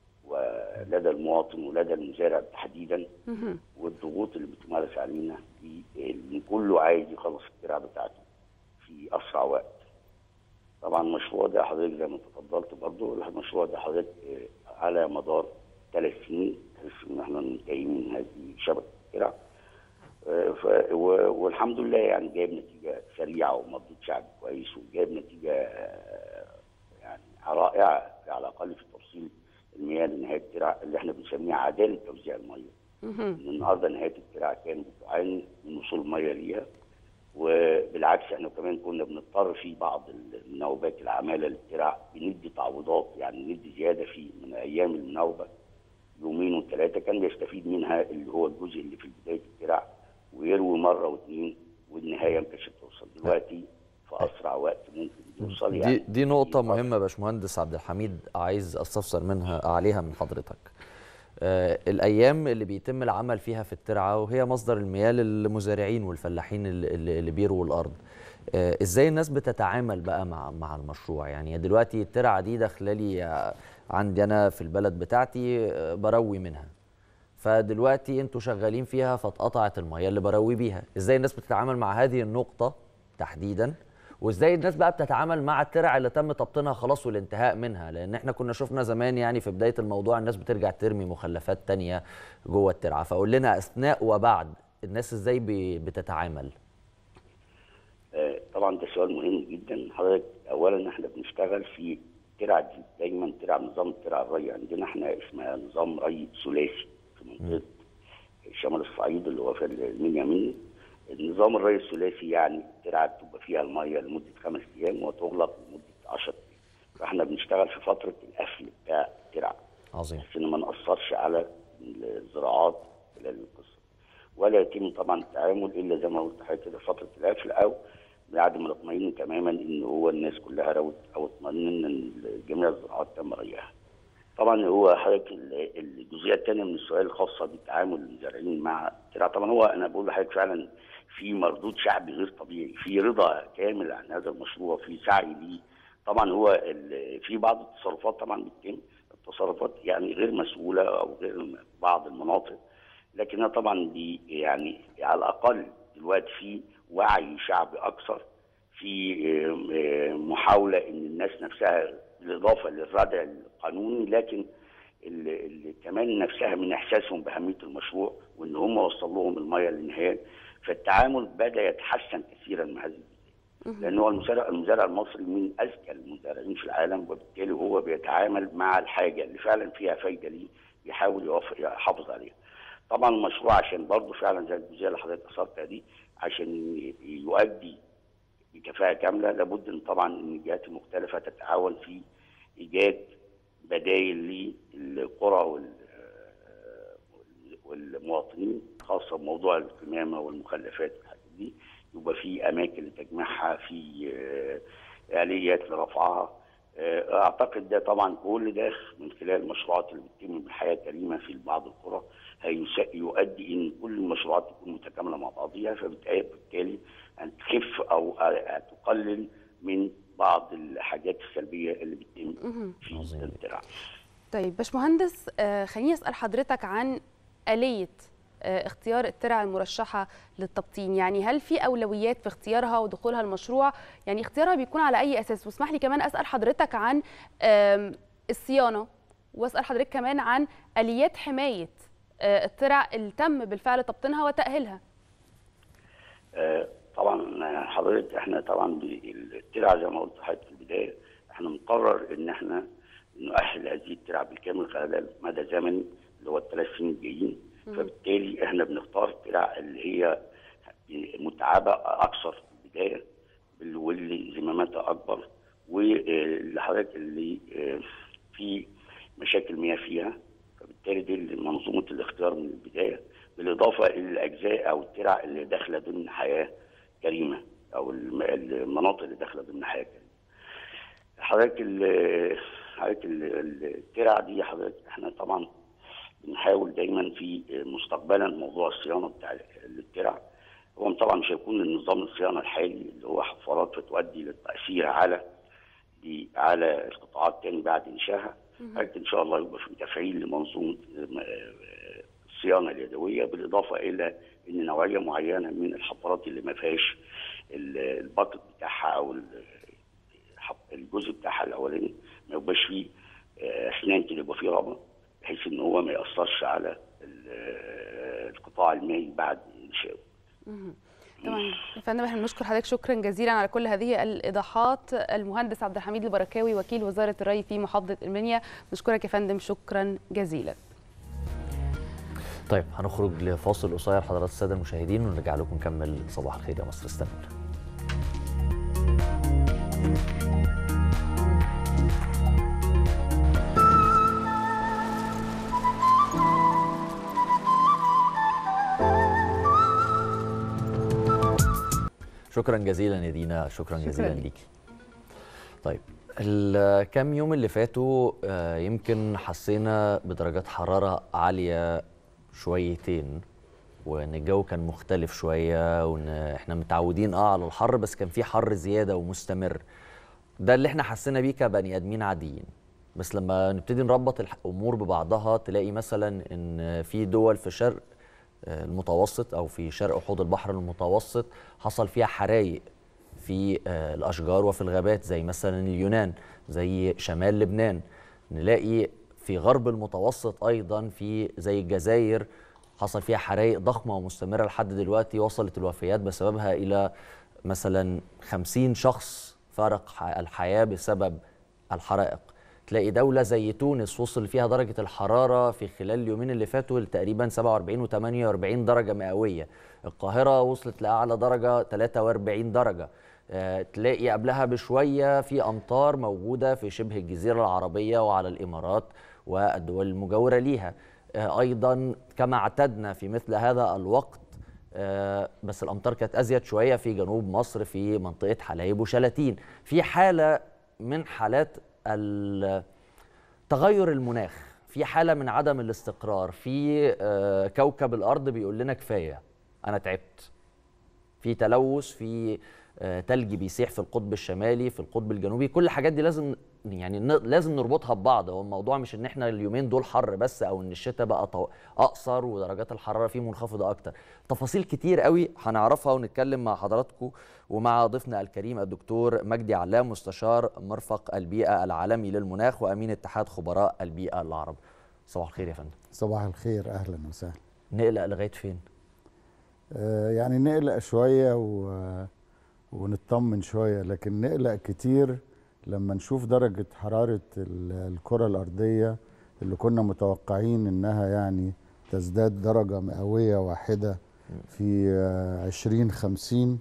ولدى المواطن ولدى المزارع تحديدا والضغوط اللي بتمارس علينا في ان كله عايز يخلص الترع بتاعته في اسرع وقت. طبعا المشروع ده حضرتك زي ما تفضلت برضه المشروع ده حضرتك آه، على مدار ثلاث سنين بحيث ان احنا ننتهي من هذه شبكه الترع آه، ف- و- والحمد لله يعني جايب نتيجه سريعه ومردود شعبي كويس وجايب نتيجه آه، يعني رائعه على الاقل في توصيل المياه لنهايه الترع اللي احنا بنسميها عداله توزيع الميه. ان النهارده نهايه الترع كانت بتعاني من وصول الميه ليها وبالعكس احنا كمان كنا بنضطر في بعض النوبات العماله للترع بندي تعويضات يعني ندي زياده في من ايام النوبه يومين وثلاثه كان بيستفيد منها اللي هو الجزء اللي في بدايه الترع ويروي مره واثنين والنهايه ما كانتش بتوصل دلوقتي في اسرع وقت ممكن يوصل يعني
دي دي نقطة مهمة يا باشمهندس عبد الحميد عايز استفسر منها عليها من حضرتك. آه، الايام اللي بيتم العمل فيها في الترعه وهي مصدر المياه للمزارعين والفلاحين اللي- اللي اللي بيروا الارض آه، ازاي الناس بتتعامل بقى مع مع المشروع يعني دلوقتي الترعه دي داخله لي آه، عندي انا في البلد بتاعتي آه، بروي منها فدلوقتي انتوا شغالين فيها فاتقطعت الميه اللي بروي بيها ازاي الناس بتتعامل مع هذه النقطه تحديدا وازاي الناس بقى بتتعامل مع الترع اللي تم تبطينها خلاص والانتهاء منها لان احنا كنا شفنا زمان يعني في بدايه الموضوع الناس بترجع ترمي مخلفات تانية جوه الترعه فقول لنا اثناء وبعد الناس ازاي بي- بتتعامل
آه، طبعا ده سؤال مهم جدا حضرتك اولا احنا بنشتغل في ترع دي دايما ترع نظام ترع الري عندنا احنا اسمها نظام ري ثلاثي في منطقه شمال الصعيد اللي هو في المنيامين النظام الري الثلاثي يعني الترعه بتبقى فيها الميه لمده خمس ايام وتغلق لمده 10 ايام فاحنا بنشتغل في فتره القفل بتاع الترعه
عظيم
بس ان ما ناثرش على الزراعات خلال القصه ولا يتم طبعا التعامل الا زي ما قلت لحضرتك كده فتره القفل او بعد ما نطمئن تماما ان هو الناس كلها روت او اطمئنن ان جميع الزراعات تم ريها. طبعا هو حضرتك ال- الجزئيه الثانيه من السؤال الخاصه بتعامل المزارعين مع الترع طبعا هو انا بقول لحضرتك فعلا في مردود شعبي غير طبيعي في رضا كامل عن هذا المشروع في سعي ليه طبعا هو ال- في بعض التصرفات طبعا بتتم التصرفات يعني غير مسؤوله او غير بعض المناطق لكنها طبعا دي يعني على الاقل دلوقتي في وعي شعبي اكثر في آم، آم، محاوله ان الناس نفسها بالاضافه للردع القانوني لكن اللي اللي كمان نفسها من احساسهم باهميه المشروع وان هم وصل لهم الميه للنهايه فالتعامل بدا يتحسن كثيرا مع هذه لان هو المزارع المزارع المصري من اذكى المزارعين في العالم وبالتالي هو بيتعامل مع الحاجه اللي فعلا فيها فايده ليه بيحاول يوف- يحافظ عليها. طبعا المشروع عشان برضه فعلا زي الجزئيه اللي حضرتك اثرتها دي عشان ي- يؤدي بكفاءه كامله لابد ان طبعا ان الجهات المختلفه تتعاون في ايجاد بدائل للقرى وال والمواطنين خاصه بموضوع القمامه والمخلفات والحاجات دي يبقى في اماكن لتجميعها في آه، اليات لرفعها آه، اعتقد ده طبعا كل ده من خلال المشروعات اللي بتتم بالحياه الكريمه في بعض القرى هيس- يؤدي ان كل المشروعات تكون متكامله مع بعضها فبالتالي ان تخف او آه، تقلل من بعض الحاجات السلبيه اللي بتتم
مهم.
في الترع.
طيب باشمهندس آه، خليني اسال حضرتك عن اليه آه، اختيار الترع المرشحه للتبطين يعني هل في اولويات في اختيارها ودخولها المشروع يعني اختيارها بيكون على اي اساس واسمح لي كمان اسال حضرتك عن آم، الصيانه واسال حضرتك كمان عن اليات حمايه آه، الترع اللي تم بالفعل تبطينها وتاهيلها
آه، طبعا حضرتك احنا طبعا الترع زي ما قلت لحضرتك في البدايه احنا مقرر ان احنا نؤهل هذه الترع بالكامل خلال مدى زمني اللي هو الثلاث سنين الجايين فبالتالي احنا بنختار الترع اللي هي متعبه اكثر في البدايه بال- واللي زماماتها اكبر واللي حضرتك اللي آه، في مشاكل مياه فيها فبالتالي دي اللي منظومه الاختيار من البدايه بالاضافه الى الاجزاء او الترع اللي داخله ضمن حياه كريمه او الم- المناطق اللي داخله ضمن حياه كريمه. حضرتك ال- حضرتك ال- الترع دي حضرتك احنا طبعا بنحاول دايما في مستقبلا موضوع الصيانه بتاع الترع هو طبعا مش هيكون النظام الصيانه الحالي اللي هو حفارات فتؤدي للتاثير على على القطاعات تاني بعد انشائها حضرتك ان شاء الله يبقى في تفعيل لمنظومه آه، الصيانه اليدويه بالاضافه الى ان نوعيه معينه من الحفارات اللي ما فيهاش ال- الباكت بتاعها او ال- الحف- الجزء بتاعها الاولاني ما يبقاش فيه آه، اسنان كده يبقى فيه رمل بحيث ان هو ما ياثرش على ال- آه، القطاع المائي بعد انشائه
مهم. طبعا يا فندم احنا بنشكر حضرتك شكرا جزيلا على كل هذه الايضاحات المهندس عبد الحميد البركاوي وكيل وزاره الري في محافظه المنيا بنشكرك يا فندم شكرا جزيلا
طيب هنخرج لفاصل قصير حضرات الساده المشاهدين ونرجع لكم نكمل صباح الخير يا مصر استنونا شكرا جزيلا يا دينا شكرا,
شكراً
جزيلا
ليك.
ليكي طيب الكام يوم اللي فاتوا آه، يمكن حسينا بدرجات حرارة عالية شويتين وان الجو كان مختلف شوية وان احنا متعودين اه على الحر بس كان في حر زيادة ومستمر ده اللي احنا حسينا بيه كبني ادمين عاديين بس لما نبتدي نربط الامور ببعضها تلاقي مثلا ان في دول في شرق آه، المتوسط او في شرق حوض البحر المتوسط حصل فيها حرايق في آه، الاشجار وفي الغابات زي مثلا اليونان زي شمال لبنان نلاقي في غرب المتوسط ايضا في زي الجزائر حصل فيها حرائق ضخمه ومستمره لحد دلوقتي وصلت الوفيات بسببها الى مثلا 50 شخص فارق ح- الحياه بسبب الحرائق تلاقي دولة زي تونس وصل فيها درجة الحرارة في خلال اليومين اللي فاتوا لتقريبا 47 و 48 درجة مئوية القاهرة وصلت لأعلى درجة 43 درجة آه، تلاقي قبلها بشوية في أمطار موجودة في شبه الجزيرة العربية وعلى الإمارات والدول المجاورة ليها آه، أيضا كما اعتدنا في مثل هذا الوقت آه، بس الأمطار كانت أزيد شوية في جنوب مصر في منطقة حلايب وشلاتين في حالة من حالات ال- تغير المناخ في حالة من عدم الاستقرار في آه، كوكب الأرض بيقول لنا كفاية أنا تعبت في تلوث في آه، تلج بيسيح في القطب الشمالي في القطب الجنوبي كل الحاجات دي لازم يعني ن- لازم نربطها ببعض هو الموضوع مش ان احنا اليومين دول حر بس او ان الشتاء بقى طو... اقصر ودرجات الحراره فيه منخفضه اكتر تفاصيل كتير قوي هنعرفها ونتكلم مع حضراتكم ومع ضيفنا الكريم الدكتور مجدي علام مستشار مرفق البيئه العالمي للمناخ وامين اتحاد خبراء البيئه العرب صباح الخير يا فندم
صباح الخير اهلا وسهلا
نقلق لغايه فين
آه يعني نقلق شويه و... ونطمن شويه لكن نقلق كتير لما نشوف درجه حراره ال- الكره الارضيه اللي كنا متوقعين انها يعني تزداد درجه مئويه واحده في آه 2050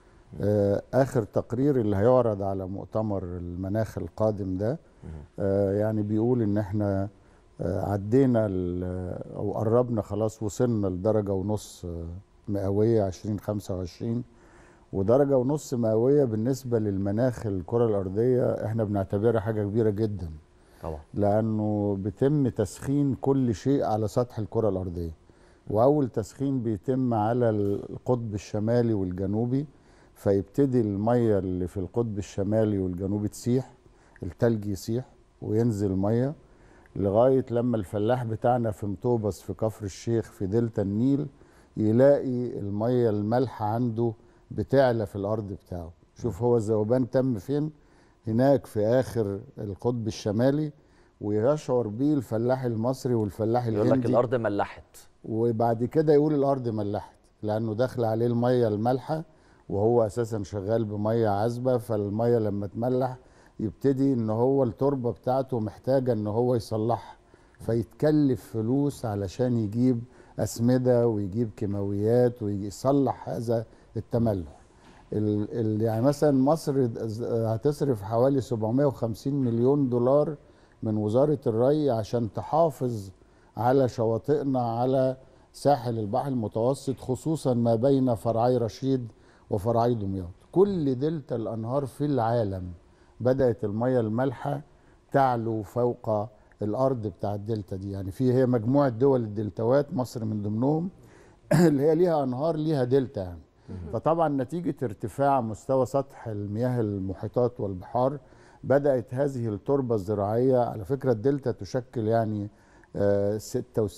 آه اخر تقرير اللي هيعرض على مؤتمر المناخ القادم ده آه يعني بيقول ان احنا آه، عدينا ال- او قربنا خلاص وصلنا لدرجه ونص آه، مئويه 2025 ودرجه ونص مئويه بالنسبه للمناخ الكره الارضيه احنا بنعتبرها حاجه كبيره جدا
طبعا
لانه بيتم تسخين كل شيء على سطح الكره الارضيه واول تسخين بيتم على القطب الشمالي والجنوبي فيبتدي الميه اللي في القطب الشمالي والجنوبي تسيح التلج يسيح وينزل ميه لغايه لما الفلاح بتاعنا في مطوبس في كفر الشيخ في دلتا النيل يلاقي الميه المالحه عنده بتعلى في الارض بتاعه شوف هو الذوبان تم فين هناك في اخر القطب الشمالي ويشعر بيه الفلاح المصري والفلاح
يقول
الهندي
لك الارض ملحت
وبعد كده يقول الارض ملحت لانه داخل عليه الميه المالحه وهو اساسا شغال بميه عذبه فالميه لما تملح يبتدي ان هو التربه بتاعته محتاجه ان هو يصلحها فيتكلف فلوس علشان يجيب اسمده ويجيب كيماويات ويصلح هذا التملح ال ال يعني مثلا مصر هتصرف حوالي 750 مليون دولار من وزاره الري عشان تحافظ على شواطئنا على ساحل البحر المتوسط خصوصا ما بين فرعي رشيد وفرعي دمياط كل دلتا الانهار في العالم بدات الميه المالحه تعلو فوق الارض بتاع الدلتا دي يعني في هي مجموعه دول الدلتاوات مصر من ضمنهم اللي هي ليها انهار ليها دلتا يعني فطبعا نتيجه ارتفاع مستوى سطح المياه المحيطات والبحار بدات هذه التربه الزراعيه على فكره الدلتا تشكل يعني آه، 66%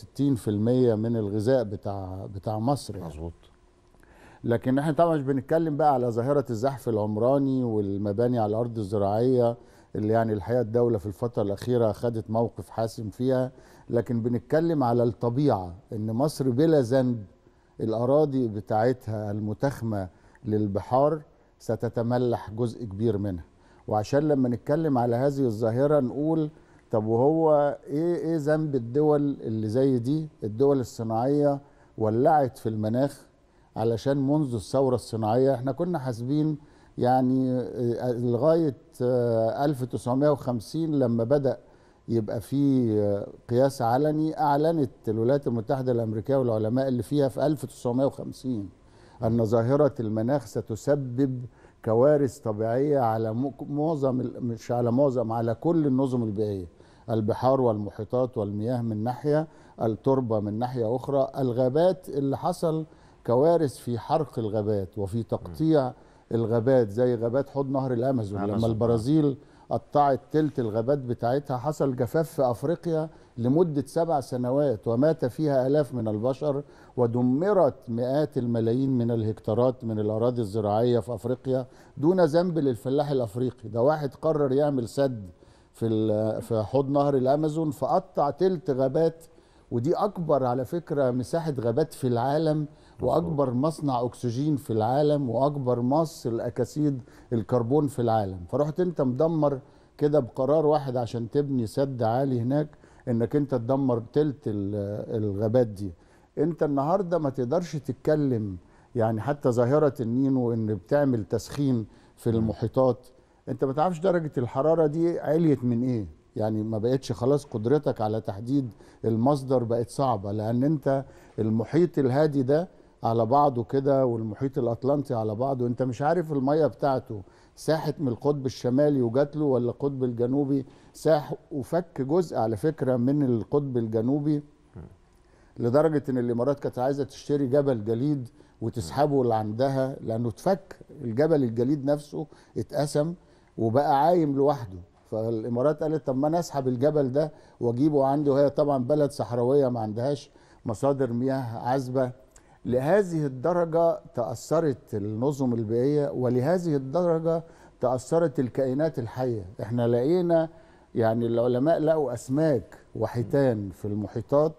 من الغذاء بتاع بتاع مصر يعني.
مظبوط
لكن احنا طبعا مش بنتكلم بقى على ظاهره الزحف العمراني والمباني على الارض الزراعيه اللي يعني الحقيقه الدوله في الفتره الاخيره خدت موقف حاسم فيها لكن بنتكلم على الطبيعه ان مصر بلا ذنب الاراضي بتاعتها المتخمه للبحار ستتملح جزء كبير منها وعشان لما نتكلم على هذه الظاهره نقول طب وهو ايه ايه ذنب الدول اللي زي دي الدول الصناعيه ولعت في المناخ علشان منذ الثوره الصناعيه احنا كنا حاسبين يعني آه، لغايه آه، 1950 لما بدا يبقى في آه، قياس علني اعلنت الولايات المتحده الامريكيه والعلماء اللي فيها في 1950 ان ظاهره المناخ ستسبب كوارث طبيعيه على م- معظم ال- مش على معظم على كل النظم البيئيه البحار والمحيطات والمياه من ناحيه التربه من ناحيه اخرى الغابات اللي حصل كوارث في حرق الغابات وفي تقطيع الغابات زي غابات حوض نهر الامازون لما
أمازون، آه.
البرازيل قطعت تلت الغابات بتاعتها حصل جفاف في افريقيا لمده سبع سنوات ومات فيها الاف من البشر ودمرت مئات الملايين من الهكتارات من الاراضي الزراعيه في افريقيا دون ذنب للفلاح الافريقي ده واحد قرر يعمل سد في ال- في حوض نهر الامازون فقطع تلت غابات ودي اكبر على فكره مساحه غابات في العالم واكبر مصنع اكسجين في العالم واكبر مص الاكاسيد الكربون في العالم فرحت انت مدمر كده بقرار واحد عشان تبني سد عالي هناك انك انت تدمر تلت ال- الغابات دي انت النهارده ما تقدرش تتكلم يعني حتى ظاهره النينو ان بتعمل تسخين في المحيطات انت ما تعرفش درجه الحراره دي عليت من ايه يعني ما بقتش خلاص قدرتك على تحديد المصدر بقت صعبه لان انت المحيط الهادي ده على بعضه كده والمحيط الاطلنطي على بعضه انت مش عارف الميه بتاعته ساحت من القطب الشمالي وجات له ولا القطب الجنوبي ساح وفك جزء على فكره من القطب الجنوبي لدرجه ان الامارات كانت عايزه تشتري جبل جليد وتسحبه لعندها لانه اتفك الجبل الجليد نفسه اتقسم وبقى عايم لوحده فالامارات قالت طب ما انا اسحب الجبل ده واجيبه عندي وهي طبعا بلد صحراويه ما عندهاش مصادر مياه عذبه لهذه الدرجه تاثرت النظم البيئيه ولهذه الدرجه تاثرت الكائنات الحيه احنا لقينا يعني العلماء لقوا اسماك وحيتان في المحيطات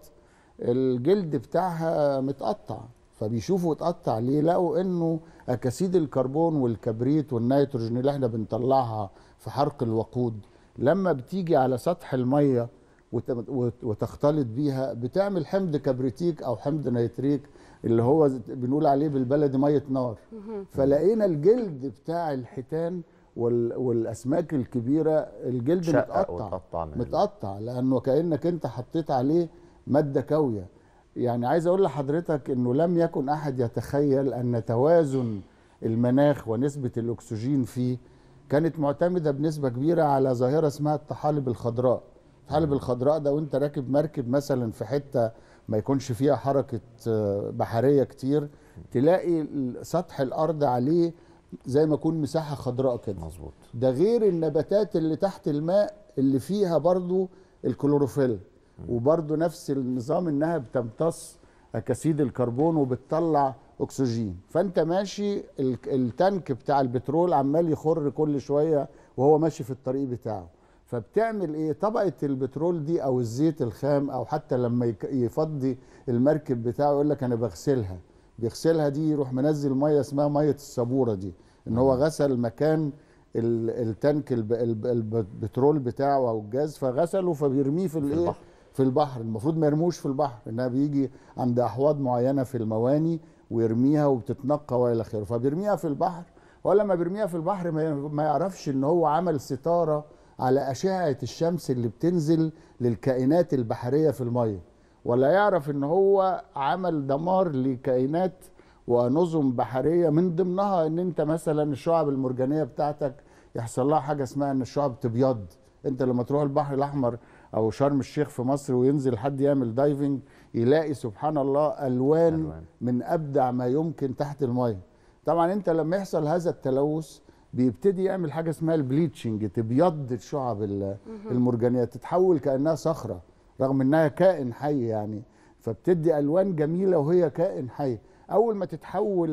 الجلد بتاعها متقطع فبيشوفوا اتقطع ليه لقوا انه اكاسيد الكربون والكبريت والنيتروجين اللي احنا بنطلعها في حرق الوقود لما بتيجي على سطح الميه وت- وت- وتختلط بيها بتعمل حمض كبريتيك او حمض نيتريك اللي هو زي- بنقول عليه بالبلدي ميه نار فلقينا الجلد بتاع الحيتان وال- والاسماك الكبيره الجلد
شقق
متقطع
واتقطع من ال-
متقطع لانه كانك انت حطيت عليه ماده كاويه يعني عايز اقول لحضرتك انه لم يكن احد يتخيل ان توازن المناخ ونسبه الاكسجين فيه كانت معتمده بنسبه كبيره على ظاهره اسمها الطحالب الخضراء الطحالب الخضراء ده وانت راكب مركب مثلا في حته ما يكونش فيها حركه آه، بحريه كتير تلاقي ال- سطح الارض عليه زي ما يكون مساحه خضراء كده
مظبوط
ده غير النباتات اللي تحت الماء اللي فيها برضو الكلوروفيل وبرضو نفس النظام انها بتمتص اكاسيد الكربون وبتطلع اكسجين فانت ماشي ال- التانك بتاع البترول عمال يخر كل شويه وهو ماشي في الطريق بتاعه فبتعمل ايه طبقه البترول دي او الزيت الخام او حتى لما يك- يفضي المركب بتاعه يقول لك انا بغسلها بيغسلها دي يروح منزل ميه اسمها ميه الصابوره دي ان هو غسل مكان ال- التانك الب- الب- البترول بتاعه او الجاز فغسله فبيرميه في الايه
البحر.
في البحر المفروض ما يرموش في البحر انها بيجي عند احواض معينه في المواني ويرميها وبتتنقى والى اخره فبيرميها في البحر ولما بيرميها في البحر ما ما يعرفش ان هو عمل ستاره على اشعه الشمس اللي بتنزل للكائنات البحريه في الميه ولا يعرف ان هو عمل دمار لكائنات ونظم بحريه من ضمنها ان انت مثلا الشعب المرجانيه بتاعتك يحصل لها حاجه اسمها ان الشعب تبيض انت لما تروح البحر الاحمر او شرم الشيخ في مصر وينزل حد يعمل دايفنج يلاقي سبحان الله الوان,
ألوان.
من ابدع ما يمكن تحت الميه طبعا انت لما يحصل هذا التلوث بيبتدي يعمل حاجه اسمها البليتشنج تبيض الشعب ال- المرجانيه تتحول كانها صخره رغم انها كائن حي يعني فبتدي الوان جميله وهي كائن حي اول ما تتحول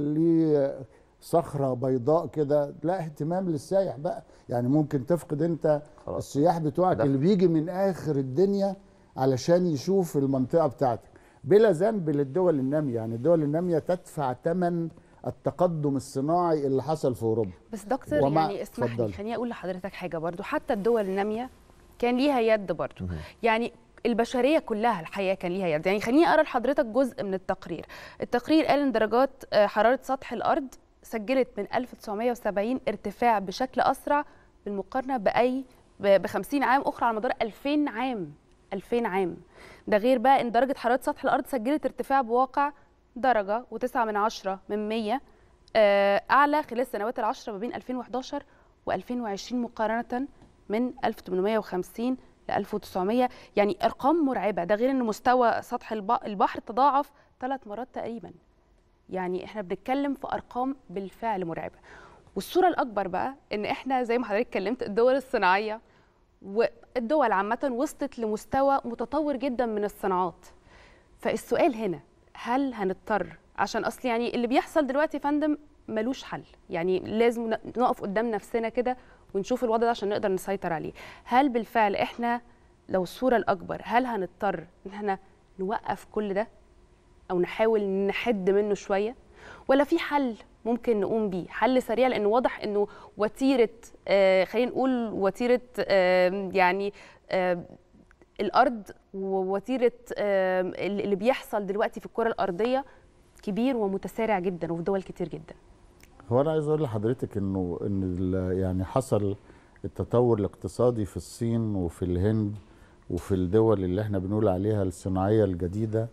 لصخره بيضاء كده لا اهتمام للسايح بقى يعني ممكن تفقد انت
خلاص.
السياح بتوعك
ده-
اللي بيجي من اخر الدنيا علشان يشوف المنطقه بتاعتك بلا ذنب للدول الناميه يعني الدول الناميه تدفع ثمن التقدم الصناعي اللي حصل في اوروبا
بس دكتور
ومع-
يعني اسمح لي
اتفضلي.
خليني اقول لحضرتك حاجه برضو حتى الدول الناميه كان ليها يد برضو يعني البشريه كلها الحقيقه كان ليها يد يعني خليني اقرا لحضرتك جزء من التقرير التقرير قال ان درجات آه، حراره سطح الارض سجلت من 1970 ارتفاع بشكل اسرع بالمقارنه باي ب 50 عام اخرى على مدار 2000 عام 2000 عام ده غير بقى ان درجه حراره سطح الارض سجلت ارتفاع بواقع درجه و9 من عشرة من 100 آه، اعلى خلال السنوات العشره ما بين 2011 و2020 مقارنه من 1850 ل 1900 يعني ارقام مرعبه ده غير ان مستوى سطح الب- البحر تضاعف ثلاث مرات تقريبا يعني احنا بنتكلم في ارقام بالفعل مرعبه والصوره الاكبر بقى ان احنا زي ما حضرتك اتكلمت الدول الصناعيه والدول عامه وصلت لمستوى متطور جدا من الصناعات فالسؤال هنا هل هنضطر عشان اصل يعني اللي بيحصل دلوقتي يا فندم ملوش حل يعني لازم ن- نقف قدام نفسنا كده ونشوف الوضع ده عشان نقدر نسيطر عليه هل بالفعل احنا لو الصوره الاكبر هل هنضطر ان احنا نوقف كل ده او نحاول نحد منه شويه ولا في حل ممكن نقوم بيه حل سريع لانه واضح انه وتيره آه خلينا نقول وتيره آه يعني آه الارض ووتيره آه اللي بيحصل دلوقتي في الكره الارضيه كبير ومتسارع جدا وفي دول كتير جدا
هو انا عايز اقول لحضرتك انه ان ال- يعني حصل التطور الاقتصادي في الصين وفي الهند وفي الدول اللي احنا بنقول عليها الصناعيه الجديده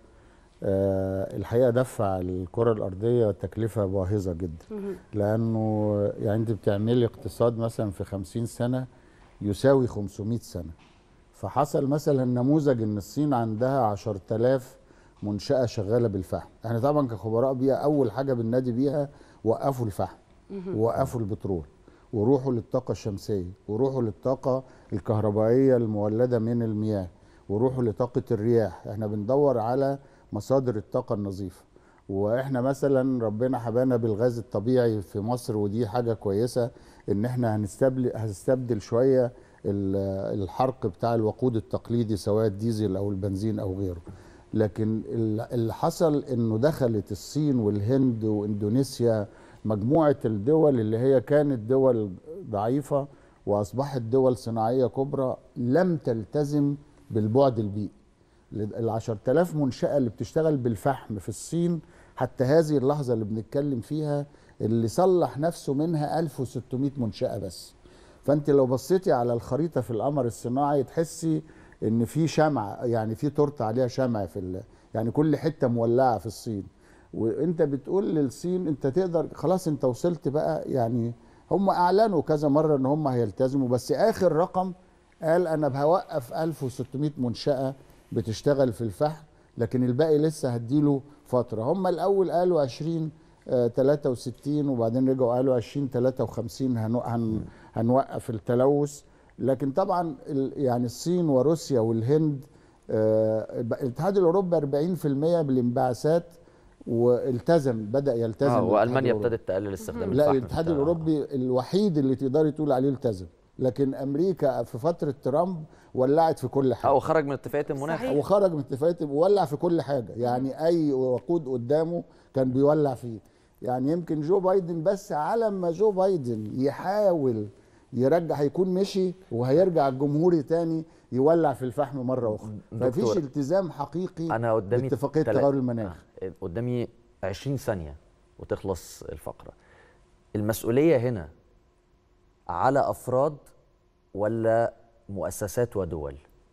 آه الحقيقه دفع الكره الارضيه تكلفه باهظه جدا لانه يعني انت بتعملي اقتصاد مثلا في 50 سنه يساوي 500 سنه فحصل مثلا نموذج ان الصين عندها 10000 منشاه شغاله بالفحم احنا طبعا كخبراء بيئه اول حاجه بننادي بيها وقفوا الفحم ووقفوا البترول وروحوا للطاقه الشمسيه وروحوا للطاقه الكهربائيه المولده من المياه وروحوا لطاقه الرياح احنا بندور على مصادر الطاقه النظيفه واحنا مثلا ربنا حبانا بالغاز الطبيعي في مصر ودي حاجه كويسه ان احنا هنستبدل هنستبدل شويه ال- الحرق بتاع الوقود التقليدي سواء الديزل او البنزين او غيره لكن ال- اللي حصل انه دخلت الصين والهند واندونيسيا مجموعه الدول اللي هي كانت دول ضعيفه واصبحت دول صناعيه كبرى لم تلتزم بالبعد البيئي ال 10000 منشأة اللي بتشتغل بالفحم في الصين حتى هذه اللحظة اللي بنتكلم فيها اللي صلح نفسه منها 1600 منشأة بس فأنت لو بصيتي على الخريطة في القمر الصناعي تحسي إن في شمعة يعني في تورتة عليها شمع في ال... يعني كل حتة مولعة في الصين وانت بتقول للصين انت تقدر خلاص انت وصلت بقى يعني هم اعلنوا كذا مره ان هم هيلتزموا بس اخر رقم قال انا هوقف 1600 منشاه بتشتغل في الفحم لكن الباقي لسه هديله فتره هم الاول قالوا 20 آه، 63 وبعدين رجعوا قالوا 20 53 هنو- هن هنوقف التلوث لكن طبعا ال- يعني الصين وروسيا والهند آه، الاتحاد الاوروبي 40% بالانبعاثات والتزم بدا يلتزم
آه
الاتحاد
والمانيا
الأوروبي.
ابتدت تقلل استخدام
لا
الفحم
الاتحاد
بتاع-
الاوروبي الوحيد اللي تقدري تقول عليه التزم لكن امريكا في فتره ترامب ولعت في كل حاجه
اه وخرج من اتفاقيه المناخ
صحيح.
وخرج من اتفاقيه وولع في كل حاجه يعني اي وقود قدامه كان بيولع فيه يعني يمكن جو بايدن بس على ما جو بايدن يحاول يرجع هيكون مشي وهيرجع الجمهوري تاني يولع في الفحم مره اخرى مفيش
دكتور،
التزام حقيقي
انا قدامي
باتفاقيه
تلا-
تغير المناخ
آه، قدامي 20 ثانيه وتخلص الفقره المسؤوليه هنا على افراد ولا مؤسسات ودول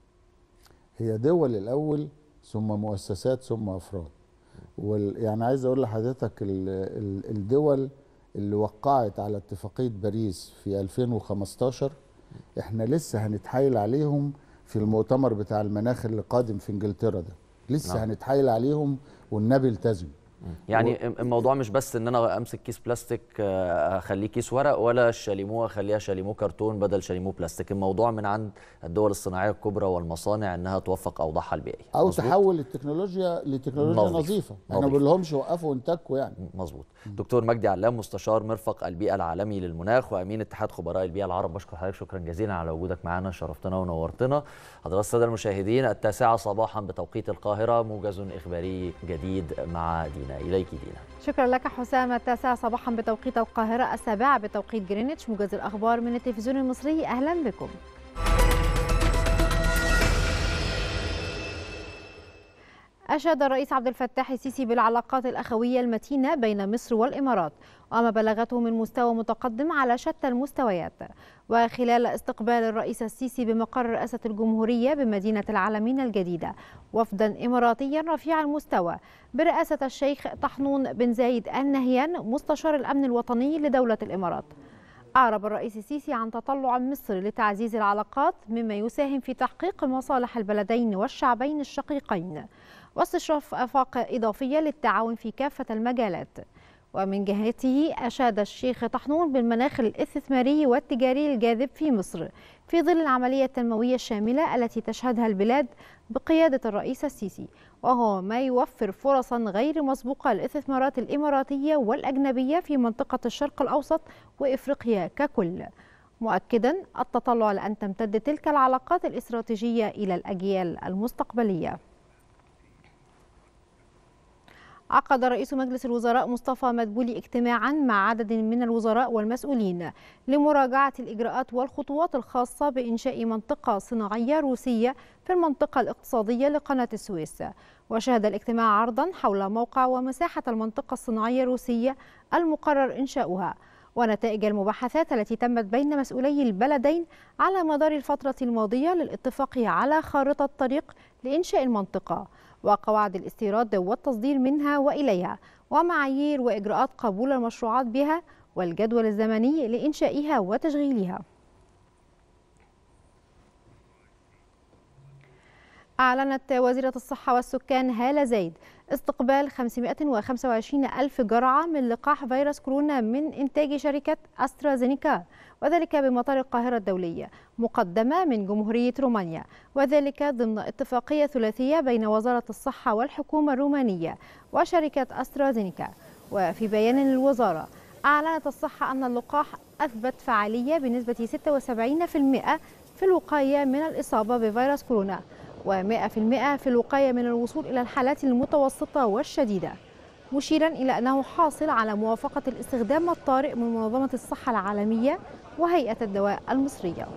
هي دول الاول ثم مؤسسات ثم افراد وال... يعني عايز اقول لحضرتك ال... ال... الدول اللي وقعت على اتفاقيه باريس في 2015 احنا لسه هنتحايل عليهم في المؤتمر بتاع المناخ اللي قادم في انجلترا ده لسه
نعم.
هنتحايل عليهم والنبي التزم
يعني الموضوع مش بس ان انا امسك كيس بلاستيك آه، اخليه كيس ورق ولا شاليمو اخليها شاليمو كرتون بدل شاليمو بلاستيك الموضوع من عند الدول الصناعيه الكبرى والمصانع انها توفق اوضاعها البيئيه
او
مظبوط؟
تحول التكنولوجيا لتكنولوجيا
نظيف.
نظيفه احنا
نظيف.
ما بنقولهمش وقفوا وانتكوا يعني
مظبوط دكتور مجدي علام مستشار مرفق البيئه العالمي للمناخ وامين اتحاد خبراء البيئه العرب بشكر حضرتك شكرا جزيلا على وجودك معنا شرفتنا ونورتنا حضرات الساده المشاهدين التاسعه صباحا بتوقيت القاهره موجز اخباري جديد مع دينا اليك دينا
شكرا لك حسام التاسعة صباحا بتوقيت القاهرة السابعة بتوقيت جرينتش موجز الأخبار من التلفزيون المصري أهلا بكم أشاد الرئيس عبد الفتاح السيسي بالعلاقات الأخوية المتينة بين مصر والإمارات وما بلغته من مستوى متقدم على شتى المستويات وخلال استقبال الرئيس السيسي بمقر رئاسة الجمهورية بمدينة العالمين الجديدة وفدا إماراتيا رفيع المستوى برئاسة الشيخ طحنون بن زايد آل نهيان مستشار الأمن الوطني لدولة الإمارات أعرب الرئيس السيسي عن تطلع مصر لتعزيز العلاقات مما يساهم في تحقيق مصالح البلدين والشعبين الشقيقين واستشراف آفاق إضافية للتعاون في كافة المجالات ومن جهته أشاد الشيخ طحنون بالمناخ الاستثماري والتجاري الجاذب في مصر في ظل العملية التنموية الشاملة التي تشهدها البلاد بقيادة الرئيس السيسي وهو ما يوفر فرصا غير مسبوقة للاستثمارات الإماراتية والأجنبية في منطقة الشرق الأوسط وإفريقيا ككل مؤكدا التطلع لأن تمتد تلك العلاقات الاستراتيجية إلى الأجيال المستقبلية عقد رئيس مجلس الوزراء مصطفى مدبولي اجتماعا مع عدد من الوزراء والمسؤولين لمراجعة الإجراءات والخطوات الخاصة بإنشاء منطقة صناعية روسية في المنطقة الاقتصادية لقناة السويس وشهد الاجتماع عرضا حول موقع ومساحة المنطقة الصناعية الروسية المقرر إنشاؤها ونتائج المباحثات التي تمت بين مسؤولي البلدين على مدار الفترة الماضية للاتفاق على خارطة طريق لإنشاء المنطقة وقواعد الاستيراد والتصدير منها وإليها ومعايير وإجراءات قبول المشروعات بها والجدول الزمني لإنشائها وتشغيلها أعلنت وزيرة الصحة والسكان هالة زايد استقبال 525 ألف جرعة من لقاح فيروس كورونا من إنتاج شركة أسترازينيكا وذلك بمطار القاهرة الدولية مقدمة من جمهورية رومانيا وذلك ضمن اتفاقية ثلاثية بين وزارة الصحة والحكومة الرومانية وشركة أسترازينيكا وفي بيان للوزارة أعلنت الصحة أن اللقاح أثبت فعالية بنسبة 76% في الوقاية من الإصابة بفيروس كورونا و100% في الوقاية من الوصول إلى الحالات المتوسطة والشديدة مشيرا إلى أنه حاصل على موافقة الاستخدام الطارئ من منظمة الصحة العالمية وهيئة الدواء المصرية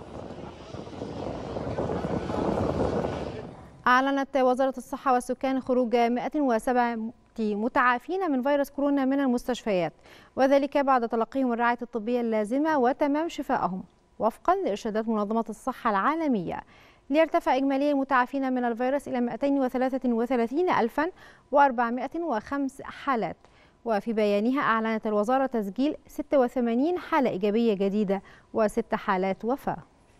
أعلنت وزارة الصحة والسكان خروج 107 متعافين من فيروس كورونا من المستشفيات وذلك بعد تلقيهم الرعاية الطبية اللازمة وتمام شفائهم وفقا لإرشادات منظمة الصحة العالمية ليرتفع إجمالي المتعافين من الفيروس إلى 233405 حالات وفي بيانها أعلنت الوزارة تسجيل 86 حالة إيجابية جديدة وست حالات وفاة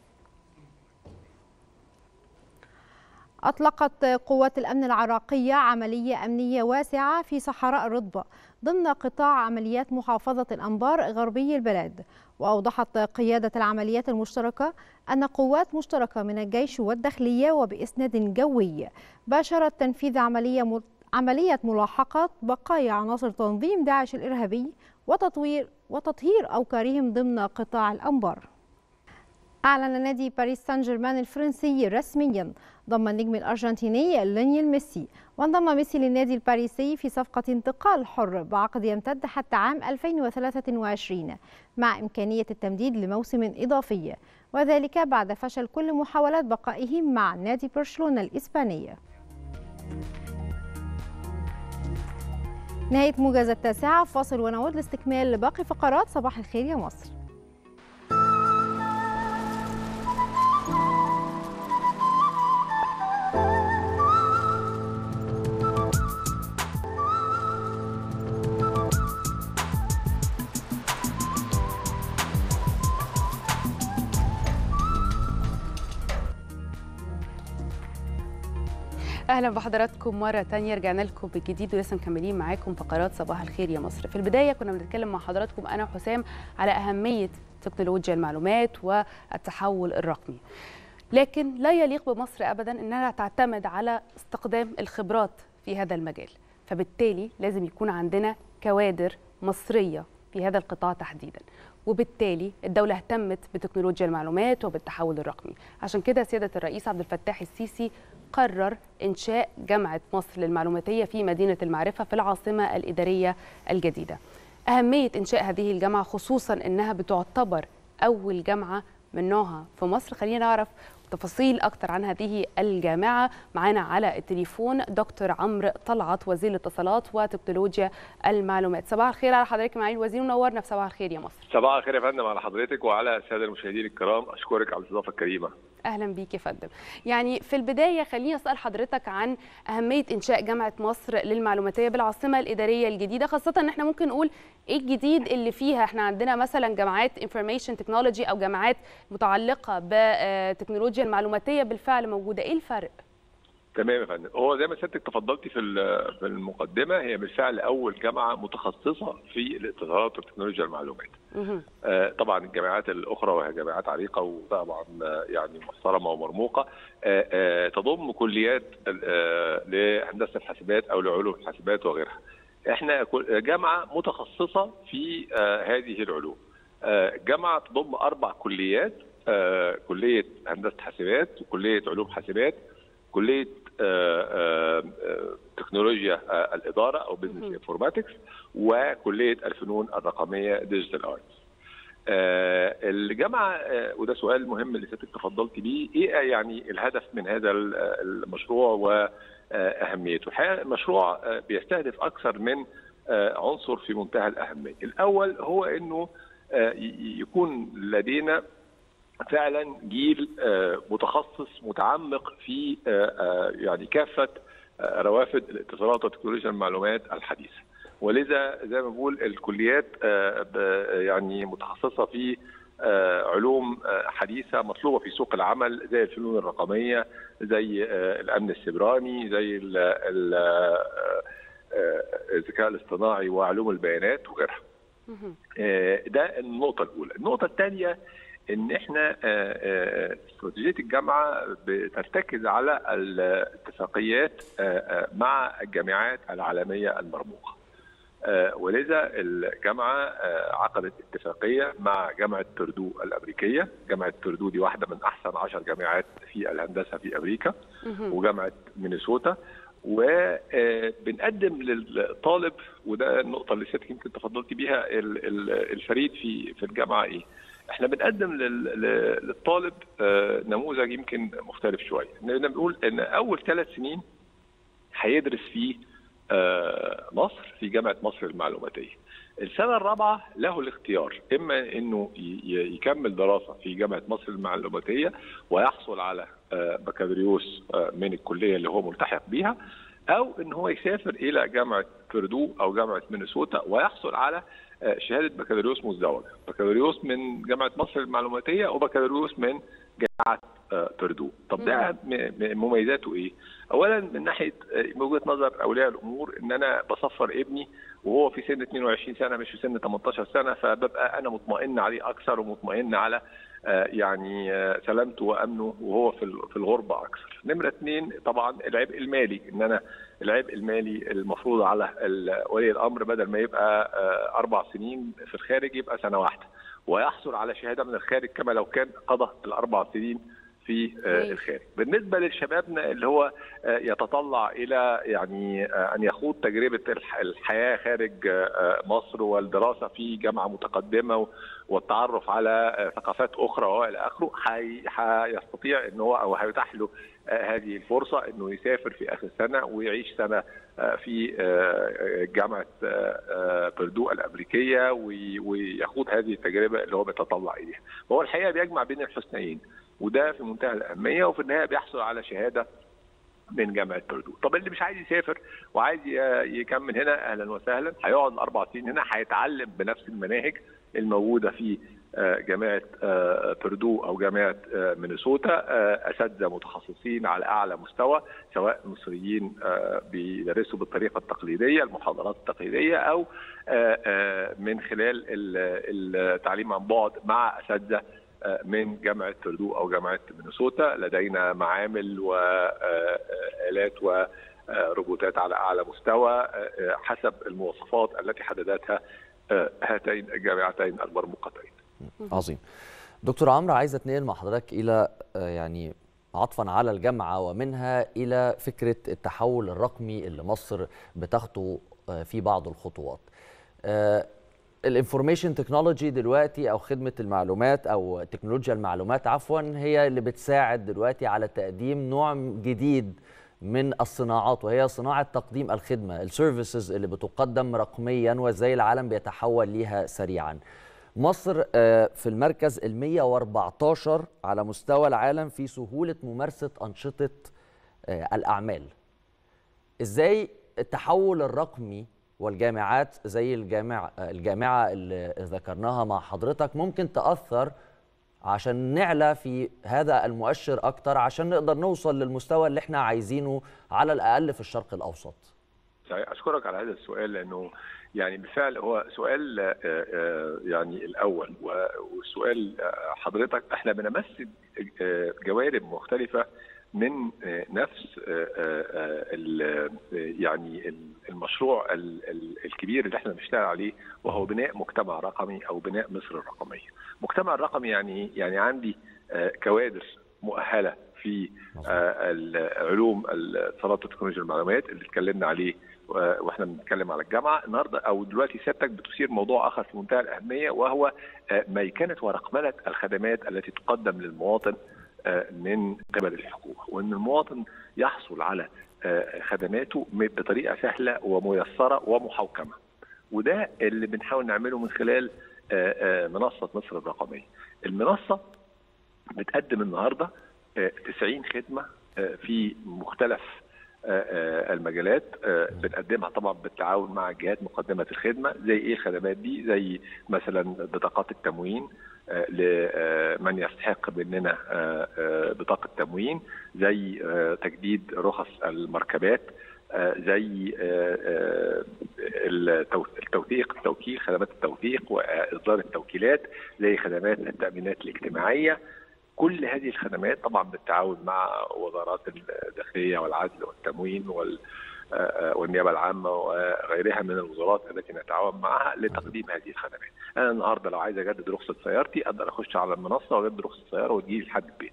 أطلقت قوات الأمن العراقية عملية أمنية واسعة في صحراء الرطبة ضمن قطاع عمليات محافظة الأنبار غربي البلاد وأوضحت قيادة العمليات المشتركة أن قوات مشتركة من الجيش والداخلية وبإسناد جوي باشرت تنفيذ عملية عملية ملاحقة بقايا عناصر تنظيم داعش الإرهابي وتطوير وتطهير أوكارهم ضمن قطاع الأنبار أعلن نادي باريس سان جيرمان الفرنسي رسميا ضم النجم الأرجنتيني ليونيل ميسي وانضم ميسي للنادي الباريسي في صفقة انتقال حر بعقد يمتد حتى عام 2023 مع إمكانية التمديد لموسم إضافي وذلك بعد فشل كل محاولات بقائه مع نادي برشلونة الإسباني نهاية موجز التاسعة فاصل ونعود لاستكمال باقي فقرات صباح الخير يا مصر
اهلا بحضراتكم مره تانية رجعنا لكم بالجديد ولسه مكملين معاكم فقرات صباح الخير يا مصر في البدايه كنا بنتكلم مع حضراتكم انا وحسام على اهميه تكنولوجيا المعلومات والتحول الرقمي لكن لا يليق بمصر ابدا انها تعتمد على استخدام الخبرات في هذا المجال فبالتالي لازم يكون عندنا كوادر مصريه في هذا القطاع تحديدا وبالتالي الدولة اهتمت بتكنولوجيا المعلومات وبالتحول الرقمي عشان كده سيادة الرئيس عبد الفتاح السيسي قرر إنشاء جامعة مصر للمعلوماتية في مدينة المعرفة في العاصمة الإدارية الجديدة أهمية إنشاء هذه الجامعة خصوصا أنها بتعتبر أول جامعة من نوعها في مصر خلينا نعرف تفاصيل اكتر عن هذه الجامعه معانا على التليفون دكتور عمرو طلعت وزير الاتصالات وتكنولوجيا المعلومات صباح الخير على حضرتك معالي الوزير منورنا في صباح الخير يا مصر
صباح الخير يا فندم على حضرتك وعلى الساده المشاهدين الكرام اشكرك على الاستضافه الكريمه
اهلا بيك يا فندم يعني في البدايه خليني اسال حضرتك عن اهميه انشاء جامعه مصر للمعلوماتيه بالعاصمه الاداريه الجديده خاصه ان احنا ممكن نقول ايه الجديد اللي فيها احنا عندنا مثلا جامعات انفورميشن تكنولوجي او جامعات متعلقه بتكنولوجيا المعلوماتيه بالفعل موجوده ايه الفرق
تمام يا فندم هو زي ما سيادتك تفضلتي في في المقدمه هي بالفعل اول جامعه متخصصه في الاتصالات وتكنولوجيا المعلومات آه طبعا الجامعات الاخرى وهي جامعات عريقه وطبعا آه يعني محترمه ومرموقه آه آه تضم كليات آه لهندسه الحاسبات او لعلوم الحاسبات وغيرها احنا جامعه متخصصه في آه هذه العلوم آه جامعه تضم اربع كليات آه كليه هندسه حاسبات وكليه علوم حاسبات كليه آآ آآ تكنولوجيا الاداره او بزنس انفورماتكس وكليه الفنون الرقميه ديجيتال ارتس. الجامعه وده سؤال مهم اللي سيادتك تفضلت بيه ايه يعني الهدف من هذا المشروع واهميته؟ الحقيقه المشروع بيستهدف اكثر من عنصر في منتهى الاهميه. الاول هو انه يكون لدينا فعلا جيل متخصص متعمق في يعني كافه روافد الاتصالات وتكنولوجيا المعلومات الحديثه ولذا زي ما بقول الكليات يعني متخصصه في علوم حديثه مطلوبه في سوق العمل زي الفنون الرقميه زي الامن السيبراني زي الذكاء الاصطناعي وعلوم البيانات وغيرها. ده النقطه الاولى، النقطه الثانيه ان احنا استراتيجيه الجامعه بترتكز على الاتفاقيات مع الجامعات العالميه المرموقه ولذا الجامعه عقدت اتفاقيه مع جامعه بردو الامريكيه، جامعه بردو دي واحده من احسن 10 جامعات في الهندسه في امريكا وجامعه مينيسوتا وبنقدم للطالب وده النقطه اللي سيادتك يمكن تفضلتي بيها الفريد في في الجامعه ايه؟ احنا بنقدم للطالب نموذج يمكن مختلف شويه اننا بنقول ان اول ثلاث سنين هيدرس فيه مصر في جامعه مصر المعلوماتيه السنه الرابعه له الاختيار اما انه يكمل دراسه في جامعه مصر المعلوماتيه ويحصل على بكالوريوس من الكليه اللي هو ملتحق بيها او ان هو يسافر الى جامعه بردو او جامعه مينيسوتا ويحصل على شهاده بكالوريوس مزدوجه، بكالوريوس من جامعه مصر المعلوماتيه وبكالوريوس من جامعه بردو. طب ده مميزاته ايه؟ اولا من ناحيه من وجهه نظر اولياء الامور ان انا بصفر ابني وهو في سن 22 سنه مش في سن 18 سنه فببقى انا مطمئن عليه اكثر ومطمئن على يعني سلامته وامنه وهو في في الغربه اكثر. نمره اثنين طبعا العبء المالي ان انا العبء المالي المفروض على ولي الامر بدل ما يبقى اربع سنين في الخارج يبقى سنه واحده ويحصل على شهاده من الخارج كما لو كان قضى الاربع سنين في الخارج. بالنسبه لشبابنا اللي هو يتطلع الى يعني ان يخوض تجربه الحياه خارج مصر والدراسه في جامعه متقدمه والتعرف على ثقافات اخرى والى اخره هيستطيع ان هو او هيتاح له هذه الفرصه انه يسافر في اخر سنه ويعيش سنه في جامعه بردو الامريكيه ويخوض هذه التجربه اللي هو بيتطلع اليها. هو الحقيقه بيجمع بين الحسنيين وده في منتهى الاهميه وفي النهايه بيحصل على شهاده من جامعه بردو طب اللي مش عايز يسافر وعايز يكمل هنا اهلا وسهلا هيقعد اربع سنين هنا هيتعلم بنفس المناهج الموجوده في جامعه بردو او جامعه مينيسوتا اساتذه متخصصين على اعلى مستوى سواء مصريين بيدرسوا بالطريقه التقليديه المحاضرات التقليديه او من خلال التعليم عن بعد مع اساتذه من جامعه بردو او جامعه مينيسوتا لدينا معامل والات وروبوتات على اعلى مستوى حسب المواصفات التي حددتها هاتين الجامعتين المرموقتين.
عظيم. دكتور عمرو عايز اتنقل مع حضرتك الى يعني عطفا على الجامعه ومنها الى فكره التحول الرقمي اللي مصر بتخطو في بعض الخطوات. الانفورميشن تكنولوجي دلوقتي او خدمه المعلومات او تكنولوجيا المعلومات عفوا هي اللي بتساعد دلوقتي على تقديم نوع جديد من الصناعات وهي صناعه تقديم الخدمه السيرفيسز اللي بتقدم رقميا وازاي العالم بيتحول ليها سريعا مصر آه، في المركز ال 114 على مستوى العالم في سهوله ممارسه انشطه آه، الاعمال ازاي التحول الرقمي والجامعات زي الجامع الجامعه اللي ذكرناها مع حضرتك ممكن تاثر عشان نعلى في هذا المؤشر اكتر عشان نقدر نوصل للمستوى اللي احنا عايزينه على الاقل في الشرق الاوسط
صحيح اشكرك على هذا السؤال لانه يعني بالفعل هو سؤال آه، آه، يعني الاول و- والسؤال آه، حضرتك احنا بنمثل آه، جوانب مختلفه من آه، نفس آه، آه، ال- يعني المشروع ال- ال- الكبير اللي احنا بنشتغل عليه وهو بناء مجتمع رقمي او بناء مصر الرقميه. المجتمع الرقمي يعني إيه؟ يعني عندي آه، كوادر مؤهله في آه، العلوم الاتصالات وتكنولوجيا المعلومات اللي اتكلمنا عليه و- واحنا بنتكلم على الجامعه النهارده او دلوقتي سيادتك بتثير موضوع اخر في منتهى الاهميه وهو آه، ميكنه ورقمنه الخدمات التي تقدم للمواطن آه، من قبل الحكومه وان المواطن يحصل على آه، خدماته م- بطريقه سهله وميسره ومحوكمه وده اللي بنحاول نعمله من خلال آه، آه، منصه مصر الرقميه المنصه بتقدم النهارده آه، 90 خدمه آه، في مختلف آه، آه، المجالات آه، بنقدمها طبعا بالتعاون مع جهات مقدمه الخدمه زي ايه الخدمات دي زي مثلا بطاقات التموين آه، لمن يستحق مننا آه، آه، بطاقه تموين زي آه، تجديد رخص المركبات آه، زي آه، آه، التو- التوثيق التوكيل خدمات التوثيق واصدار التوكيلات زي خدمات التامينات الاجتماعيه كل هذه الخدمات طبعا بالتعاون مع وزارات الداخليه والعدل والتموين وال آه، آه، والنيابه العامه وغيرها من الوزارات التي نتعاون معها لتقديم هذه الخدمات. انا النهارده لو عايز اجدد رخصه سيارتي اقدر اخش على المنصه واجدد رخصه سياره وتجي لحد البيت.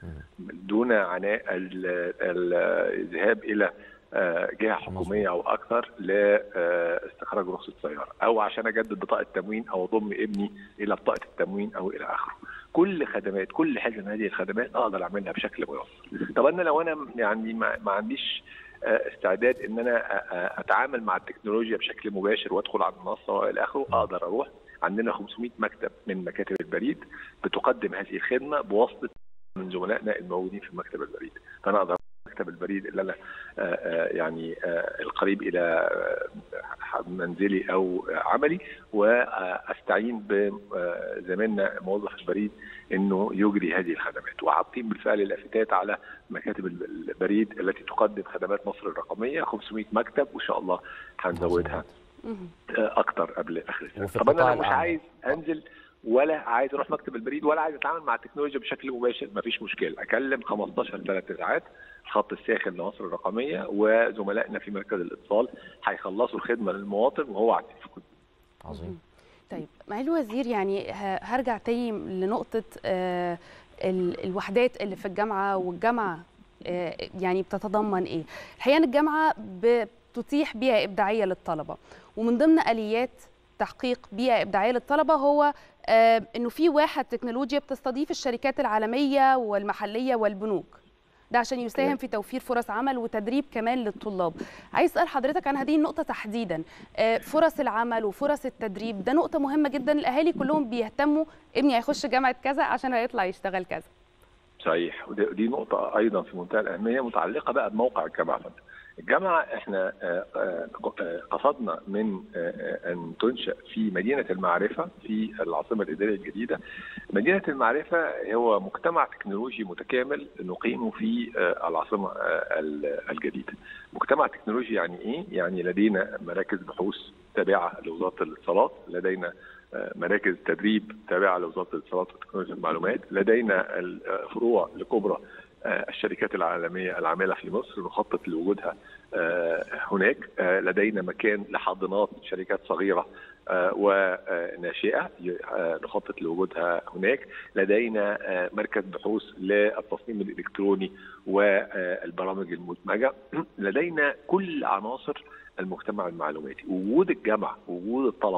دون عناء ال- ال- الذهاب الى آه، جهه حكوميه او اكثر لاستخراج رخصه سياره او عشان اجدد بطاقه تموين او اضم ابني الى بطاقه التموين او الى اخره. كل خدمات كل حاجه من هذه الخدمات اقدر اعملها بشكل ميسر. طب انا لو انا يعني ما, ما عنديش آه، استعداد ان انا آه، آه، اتعامل مع التكنولوجيا بشكل مباشر وادخل على المنصه والى اخره اقدر اروح عندنا 500 مكتب من مكاتب البريد بتقدم هذه الخدمه بواسطه من زملائنا الموجودين في مكتب البريد فانا اقدر مكتب البريد اللي انا آه، آه، يعني آه، القريب الى آه، منزلي او عملي واستعين بزميلنا موظف البريد انه يجري هذه الخدمات وحاطين بالفعل اللافتات على مكاتب البريد التي تقدم خدمات مصر الرقميه 500 مكتب وان شاء الله هنزودها اكتر قبل اخر السنه
وفي
طب انا
القطاع
لو مش
الأعمى.
عايز انزل ولا عايز اروح مكتب البريد ولا عايز اتعامل مع التكنولوجيا بشكل مباشر مفيش مشكله اكلم 15 ثلاث ساعات الخط الساخن لمصر الرقميه وزملائنا في مركز الاتصال هيخلصوا الخدمه للمواطن وهو على التليفون
عظيم
طيب معالي الوزير يعني ه- هرجع تاني لنقطة آه، ال- الوحدات اللي في الجامعة والجامعة آه، يعني بتتضمن ايه؟ الحقيقة ان الجامعة بتتيح بيئة إبداعية للطلبة ومن ضمن آليات تحقيق بيئة إبداعية للطلبة هو آه، انه في واحة تكنولوجيا بتستضيف الشركات العالمية والمحلية والبنوك ده عشان يساهم في توفير فرص عمل وتدريب كمان للطلاب عايز اسال حضرتك عن هذه النقطه تحديدا آه، فرص العمل وفرص التدريب ده نقطه مهمه جدا الاهالي كلهم بيهتموا ابني هيخش جامعه كذا عشان هيطلع يشتغل كذا
صحيح ودي دي نقطة أيضا في منتهى الأهمية متعلقة بقى بموقع الجامعة فندم. الجامعة احنا آه، آه، آه، قصدنا من آه، آه، أن تنشأ في مدينة المعرفة في العاصمة الإدارية الجديدة. مدينة المعرفة هو مجتمع تكنولوجي متكامل نقيمه في آه، العاصمة آه، ال- الجديدة. مجتمع تكنولوجي يعني إيه؟ يعني لدينا مراكز بحوث تابعة لوزارة الاتصالات، لدينا آه، مراكز تدريب تابعه لوزاره الاتصالات وتكنولوجيا المعلومات، لدينا الفروع لكبرى آه، الشركات العالميه العامله في مصر نخطط لوجودها آه، هناك، آه، لدينا مكان لحاضنات شركات صغيره آه، وناشئه ي- آه، نخطط لوجودها هناك، لدينا آه، مركز بحوث للتصميم الالكتروني والبرامج المدمجه، لدينا كل عناصر المجتمع المعلوماتي، وجود الجامعه وجود الطلبه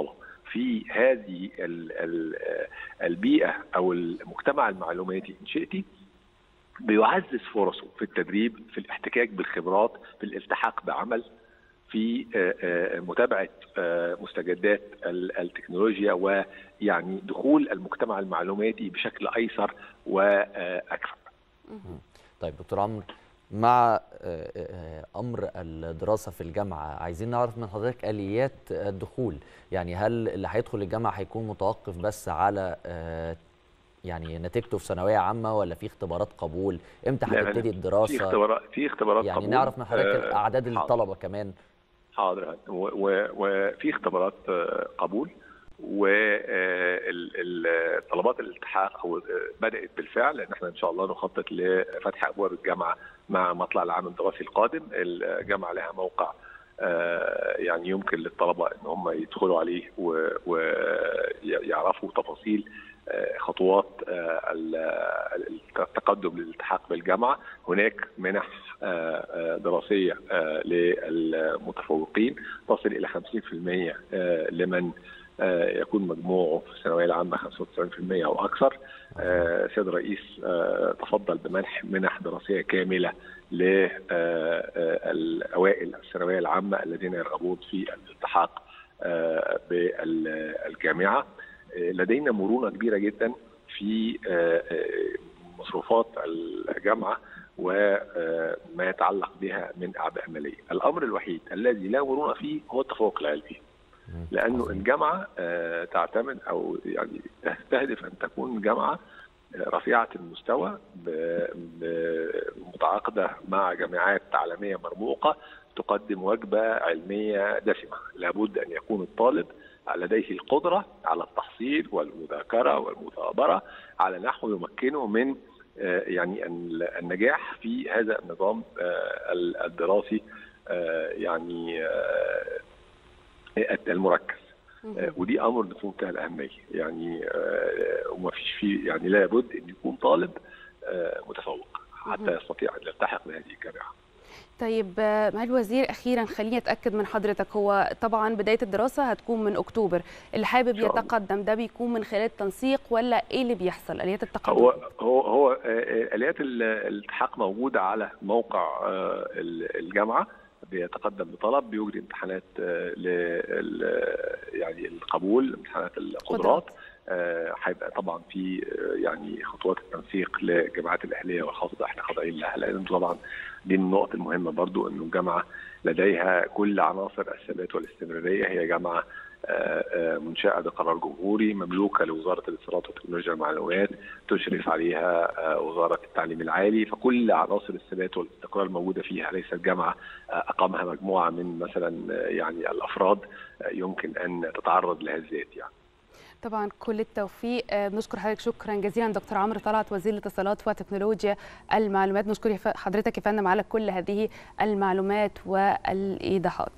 في هذه ال- ال- البيئه او المجتمع المعلوماتي ان شئتي بيعزز فرصه في التدريب في الاحتكاك بالخبرات في الالتحاق بعمل في آه، آه، متابعه آه، مستجدات ال- التكنولوجيا ويعني دخول المجتمع المعلوماتي بشكل ايسر واكثر.
طيب دكتور عمرو مع آه، آه، امر الدراسه في الجامعه عايزين نعرف من حضرتك اليات الدخول يعني هل اللي هيدخل الجامعه هيكون متوقف بس على آه، يعني نتيجته في ثانويه عامه ولا في اختبارات قبول امتى
لا، لا،
هتبتدي
في
الدراسه
اختبارات في اختبارات
يعني
قبول.
نعرف من حضرتك
آه،
اعداد
حاضر.
الطلبه كمان
حاضر و- و- وفي اختبارات آه، قبول وطلبات الالتحاق او آه، بدات بالفعل لان احنا ان شاء الله نخطط لفتح ابواب الجامعه مع مطلع العام الدراسي القادم الجامعه لها موقع آه، يعني يمكن للطلبه ان هم يدخلوا عليه ويعرفوا تفاصيل آه، خطوات آه، ال- التقدم للالتحاق بالجامعه هناك منح آه، آه، دراسيه آه، للمتفوقين تصل الى 50% آه، لمن آه، يكون مجموعه في الثانويه العامه 95% او اكثر آه، سيد الرئيس آه، تفضل بمنح منح دراسيه كامله للاوائل الثانويه العامه الذين يرغبون في الالتحاق آه، بالجامعه آه، لدينا مرونه كبيره جدا في آه، آه، مصروفات الجامعه وما يتعلق بها من اعباء ماليه. الامر الوحيد الذي لا مرونه فيه هو التفوق العلمي. لانه الجامعه آه، تعتمد او يعني تستهدف ان تكون جامعه آه، رفيعه المستوى ب- ب- متعاقده مع جامعات عالميه مرموقه تقدم وجبه علميه دسمه، لابد ان يكون الطالب لديه القدره على التحصيل والمذاكره والمثابره على نحو يمكنه من آه، يعني ال- النجاح في هذا النظام آه، الدراسي آه، يعني آه، المركز آه، ودي امر في منتهى الاهميه يعني آه، وما فيش فيه يعني لابد ان يكون طالب آه، متفوق حتى يستطيع ان يلتحق بهذه الجامعه
طيب آه، معالي الوزير اخيرا خليني اتاكد من حضرتك هو طبعا بدايه الدراسه هتكون من اكتوبر اللي حابب
شاء الله.
يتقدم ده بيكون من خلال تنسيق ولا ايه اللي بيحصل اليات التقدم
هو هو هو آه، آه، اليات ال- الالتحاق موجوده على موقع آه، ال- الجامعه بيتقدم بطلب بيجري امتحانات آه، لل يعني القبول امتحانات القدرات آه، هيبقى طبعا في آه، يعني خطوات التنسيق للجامعات الاهليه والخاصه احنا خاضعين لها لان طبعا دي من النقط المهمه برضو انه الجامعه لديها كل عناصر الثبات والاستمراريه هي جامعه آه، آه، منشأة بقرار جمهوري مملوكة لوزارة الاتصالات وتكنولوجيا المعلومات تشرف عليها آه، وزارة التعليم العالي فكل عناصر الثبات والاستقرار موجودة فيها ليست جامعة آه، أقامها مجموعة من مثلا آه، يعني الأفراد آه، يمكن أن تتعرض لهذات يعني
طبعا كل التوفيق آه، بنشكر حضرتك شكرا جزيلا دكتور عمرو طلعت وزير الاتصالات وتكنولوجيا المعلومات نشكر يا ف- حضرتك يا فندم على كل هذه المعلومات والايضاحات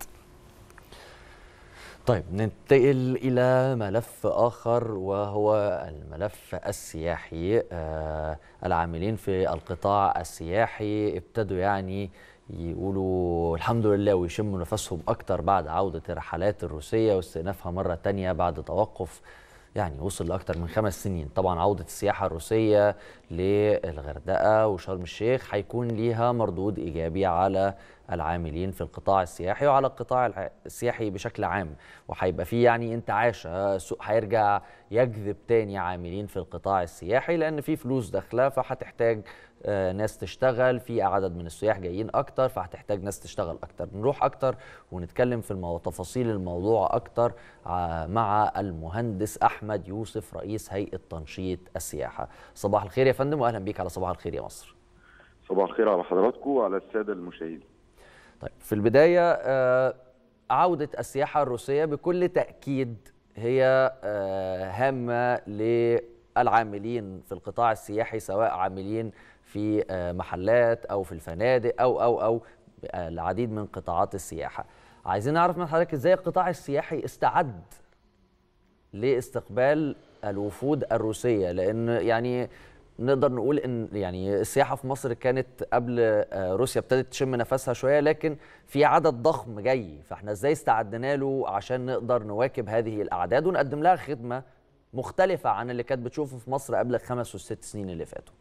طيب ننتقل إلى ملف آخر وهو الملف السياحي آه العاملين في القطاع السياحي ابتدوا يعني يقولوا الحمد لله ويشموا نفسهم أكتر بعد عودة الرحلات الروسية واستئنافها مرة تانية بعد توقف يعني وصل لأكتر من خمس سنين طبعا عودة السياحة الروسية للغردقة وشرم الشيخ هيكون ليها مردود إيجابي على العاملين في القطاع السياحي وعلى القطاع الع- السياحي بشكل عام وهيبقى فيه يعني انتعاش آه، السوق هيرجع يجذب تاني عاملين في القطاع السياحي لأن في فلوس داخلة فهتحتاج آه، ناس تشتغل في عدد من السياح جايين أكتر فهتحتاج ناس تشتغل أكتر نروح أكتر ونتكلم في المو... تفاصيل الموضوع أكتر ع- مع المهندس أحمد يوسف رئيس هيئة تنشيط السياحة صباح الخير يا فندم وأهلا بيك على صباح الخير يا مصر
صباح الخير على حضراتكم وعلى الساده المشاهدين
طيب في البداية آه، عودة السياحة الروسية بكل تأكيد هي آه، هامة للعاملين في القطاع السياحي سواء عاملين في آه، محلات أو في الفنادق أو أو أو آه، العديد من قطاعات السياحة عايزين نعرف من حضرتك ازاي القطاع السياحي استعد لاستقبال الوفود الروسية لأن يعني نقدر نقول ان يعني السياحه في مصر كانت قبل آه، روسيا ابتدت تشم نفسها شويه لكن في عدد ضخم جاي فاحنا ازاي استعدنا له عشان نقدر نواكب هذه الاعداد ونقدم لها خدمه مختلفه عن اللي كانت بتشوفه في مصر قبل الخمس والست سنين اللي فاتوا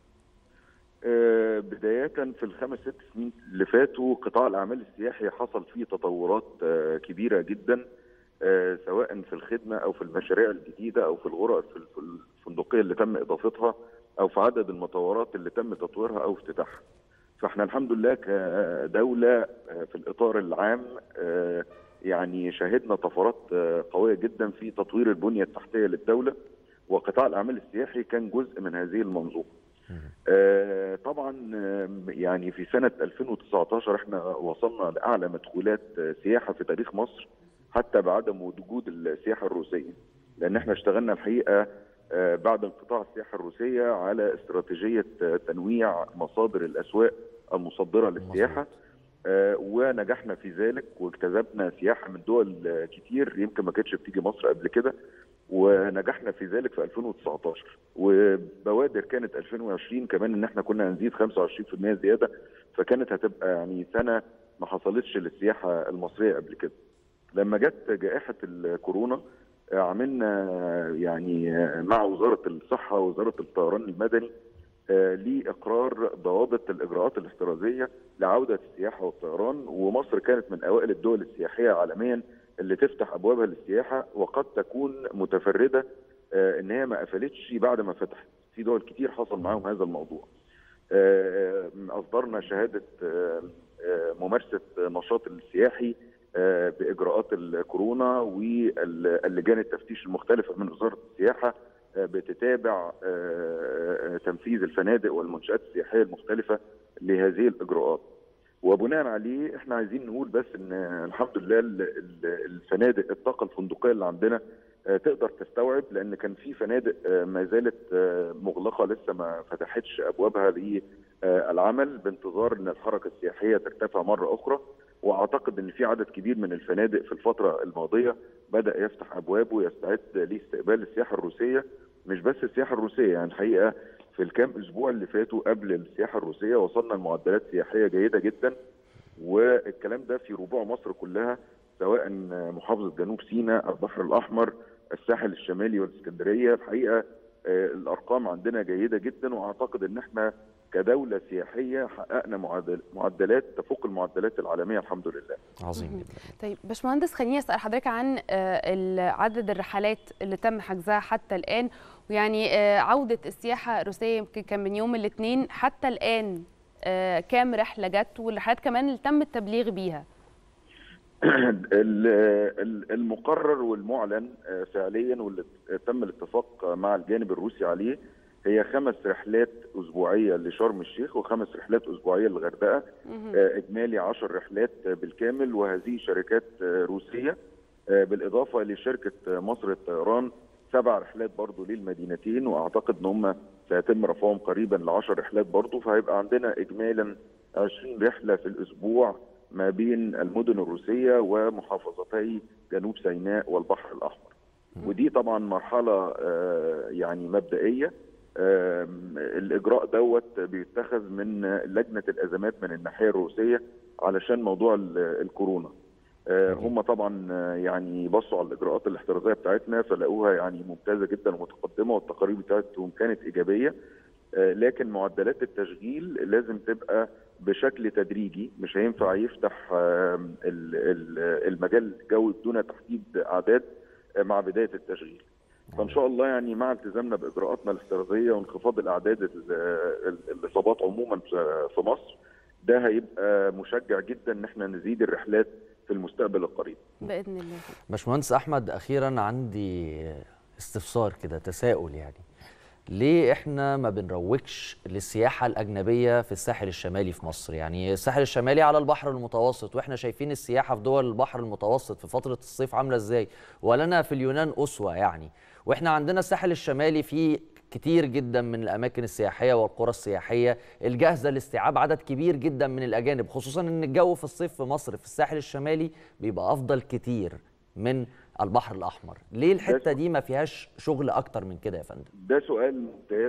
آه، بداية في الخمس ست سنين اللي فاتوا قطاع الأعمال السياحي حصل فيه تطورات آه، كبيرة جدا آه، سواء في الخدمة أو في المشاريع الجديدة أو في الغرف الفندقية اللي تم إضافتها أو في عدد المطورات اللي تم تطويرها أو افتتاحها فاحنا الحمد لله كدولة آه، في الإطار العام آه، يعني شهدنا طفرات آه، قوية جدا في تطوير البنية التحتية للدولة وقطاع الأعمال السياحي كان جزء من هذه المنظومة آه، طبعا آه، يعني في سنة 2019 احنا وصلنا لأعلى مدخولات آه، سياحة في تاريخ مصر حتى بعدم وجود السياحة الروسية لأن احنا اشتغلنا الحقيقة آه، بعد انقطاع السياحة الروسية على استراتيجية آه، تنويع مصادر الأسواق المصدرة للسياحة آه، ونجحنا في ذلك واجتذبنا سياحة من دول آه، كتير يمكن ما كانتش بتيجي مصر قبل كده ونجحنا في ذلك في 2019 وبوادر كانت 2020 كمان ان احنا كنا هنزيد 25% زياده فكانت هتبقى يعني سنه ما حصلتش للسياحه المصريه قبل كده. لما جت جائحه الكورونا آه، عملنا آه، يعني آه، مع وزاره الصحه ووزاره الطيران المدني آه، لاقرار ضوابط الاجراءات الاحترازيه لعوده السياحه والطيران ومصر كانت من اوائل الدول السياحيه عالميا اللي تفتح ابوابها للسياحه وقد تكون متفرده آه، ان هي ما قفلتش بعد ما فتحت في دول كتير حصل معاهم هذا الموضوع آه، اصدرنا شهاده آه، آه، ممارسه نشاط السياحي آه، باجراءات الكورونا واللجان التفتيش المختلفه من وزاره السياحه آه، بتتابع آه، آه، تنفيذ الفنادق والمنشات السياحيه المختلفه لهذه الاجراءات وبناء عليه احنا عايزين نقول بس ان الحمد لله ال- ال- الفنادق الطاقه الفندقيه اللي عندنا آه، تقدر تستوعب لان كان في فنادق آه، ما زالت آه، مغلقه لسه ما فتحتش ابوابها للعمل بانتظار ان الحركه السياحيه ترتفع مره اخرى واعتقد ان في عدد كبير من الفنادق في الفتره الماضيه بدا يفتح ابوابه ويستعد لاستقبال السياحه الروسيه مش بس السياحه الروسيه يعني الحقيقه في الكام اسبوع اللي فاتوا قبل السياحه الروسيه وصلنا لمعدلات سياحيه جيده جدا والكلام ده في ربوع مصر كلها سواء محافظه جنوب سيناء البحر الاحمر الساحل الشمالي والاسكندريه الحقيقه آه، الارقام عندنا جيده جدا واعتقد ان احنا كدوله سياحيه حققنا معدل معدلات تفوق المعدلات العالميه الحمد لله
عظيم جدا
طيب باشمهندس خليني اسال حضرتك عن آه، ال- عدد الرحلات اللي تم حجزها حتى الان ويعني آه، عوده السياحه الروسيه يمكن كان من يوم الاثنين حتى الان آه، كام رحله جت والرحلات كمان اللي تم التبليغ بيها
ال- ال- المقرر والمعلن آه، فعليا واللي تم الاتفاق مع الجانب الروسي عليه هي خمس رحلات اسبوعيه لشرم الشيخ وخمس رحلات اسبوعيه للغردقه آه، اجمالي 10 رحلات آه، بالكامل وهذه شركات آه، روسيه آه، بالاضافه لشركه آه، مصر الطيران سبع رحلات برضو للمدينتين واعتقد ان هم سيتم رفعهم قريبا ل 10 رحلات برضو فهيبقى عندنا اجمالا 20 رحله في الاسبوع ما بين المدن الروسيه ومحافظتي جنوب سيناء والبحر الاحمر ودي طبعا مرحله آه، يعني مبدئيه آم، الاجراء دوت بيتخذ من لجنه الازمات من الناحيه الروسيه علشان موضوع ال- الكورونا آه، هم طبعا آه، يعني بصوا على الاجراءات الاحترازيه بتاعتنا فلقوها يعني ممتازه جدا ومتقدمه والتقارير بتاعتهم كانت ايجابيه آه، لكن معدلات التشغيل لازم تبقى بشكل تدريجي مش هينفع يفتح آم، ال- ال- المجال الجوي دون تحديد اعداد آه، مع بدايه التشغيل فان شاء الله يعني مع التزامنا باجراءاتنا الاحترازيه وانخفاض الاعداد ال- ال- الاصابات عموما في في مصر ده هيبقى مشجع جدا ان احنا نزيد الرحلات في المستقبل القريب
باذن الله
باشمهندس احمد اخيرا عندي استفسار كده تساؤل يعني ليه احنا ما بنروجش للسياحه الاجنبيه في الساحل الشمالي في مصر يعني الساحل الشمالي على البحر المتوسط واحنا شايفين السياحه في دول البحر المتوسط في فتره الصيف عامله ازاي ولنا في اليونان اسوه يعني واحنا عندنا الساحل الشمالي فيه كتير جدا من الاماكن السياحيه والقرى السياحيه الجاهزه لاستيعاب عدد كبير جدا من الاجانب خصوصا ان الجو في الصيف في مصر في الساحل الشمالي بيبقى افضل كتير من البحر الاحمر ليه الحته دي ما فيهاش شغل اكتر من كده يا فندم
ده سؤال ممتاز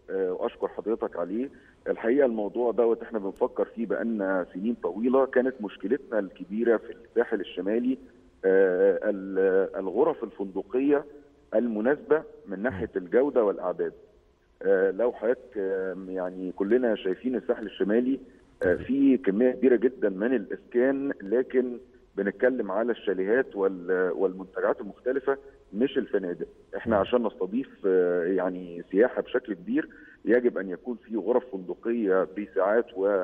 آه، واشكر حضرتك عليه الحقيقه الموضوع دوت احنا بنفكر فيه بقالنا سنين طويله كانت مشكلتنا الكبيره في الساحل الشمالي آه، ال- الغرف الفندقيه المناسبه من ناحيه الجوده والاعداد آه، لو حضرتك آه، يعني كلنا شايفين الساحل الشمالي آه، في كميه كبيره جدا من الاسكان لكن بنتكلم على الشاليهات وال- والمنتجعات المختلفه مش الفنادق احنا عشان نستضيف آه، يعني سياحه بشكل كبير يجب ان يكون في غرف فندقيه بساعات و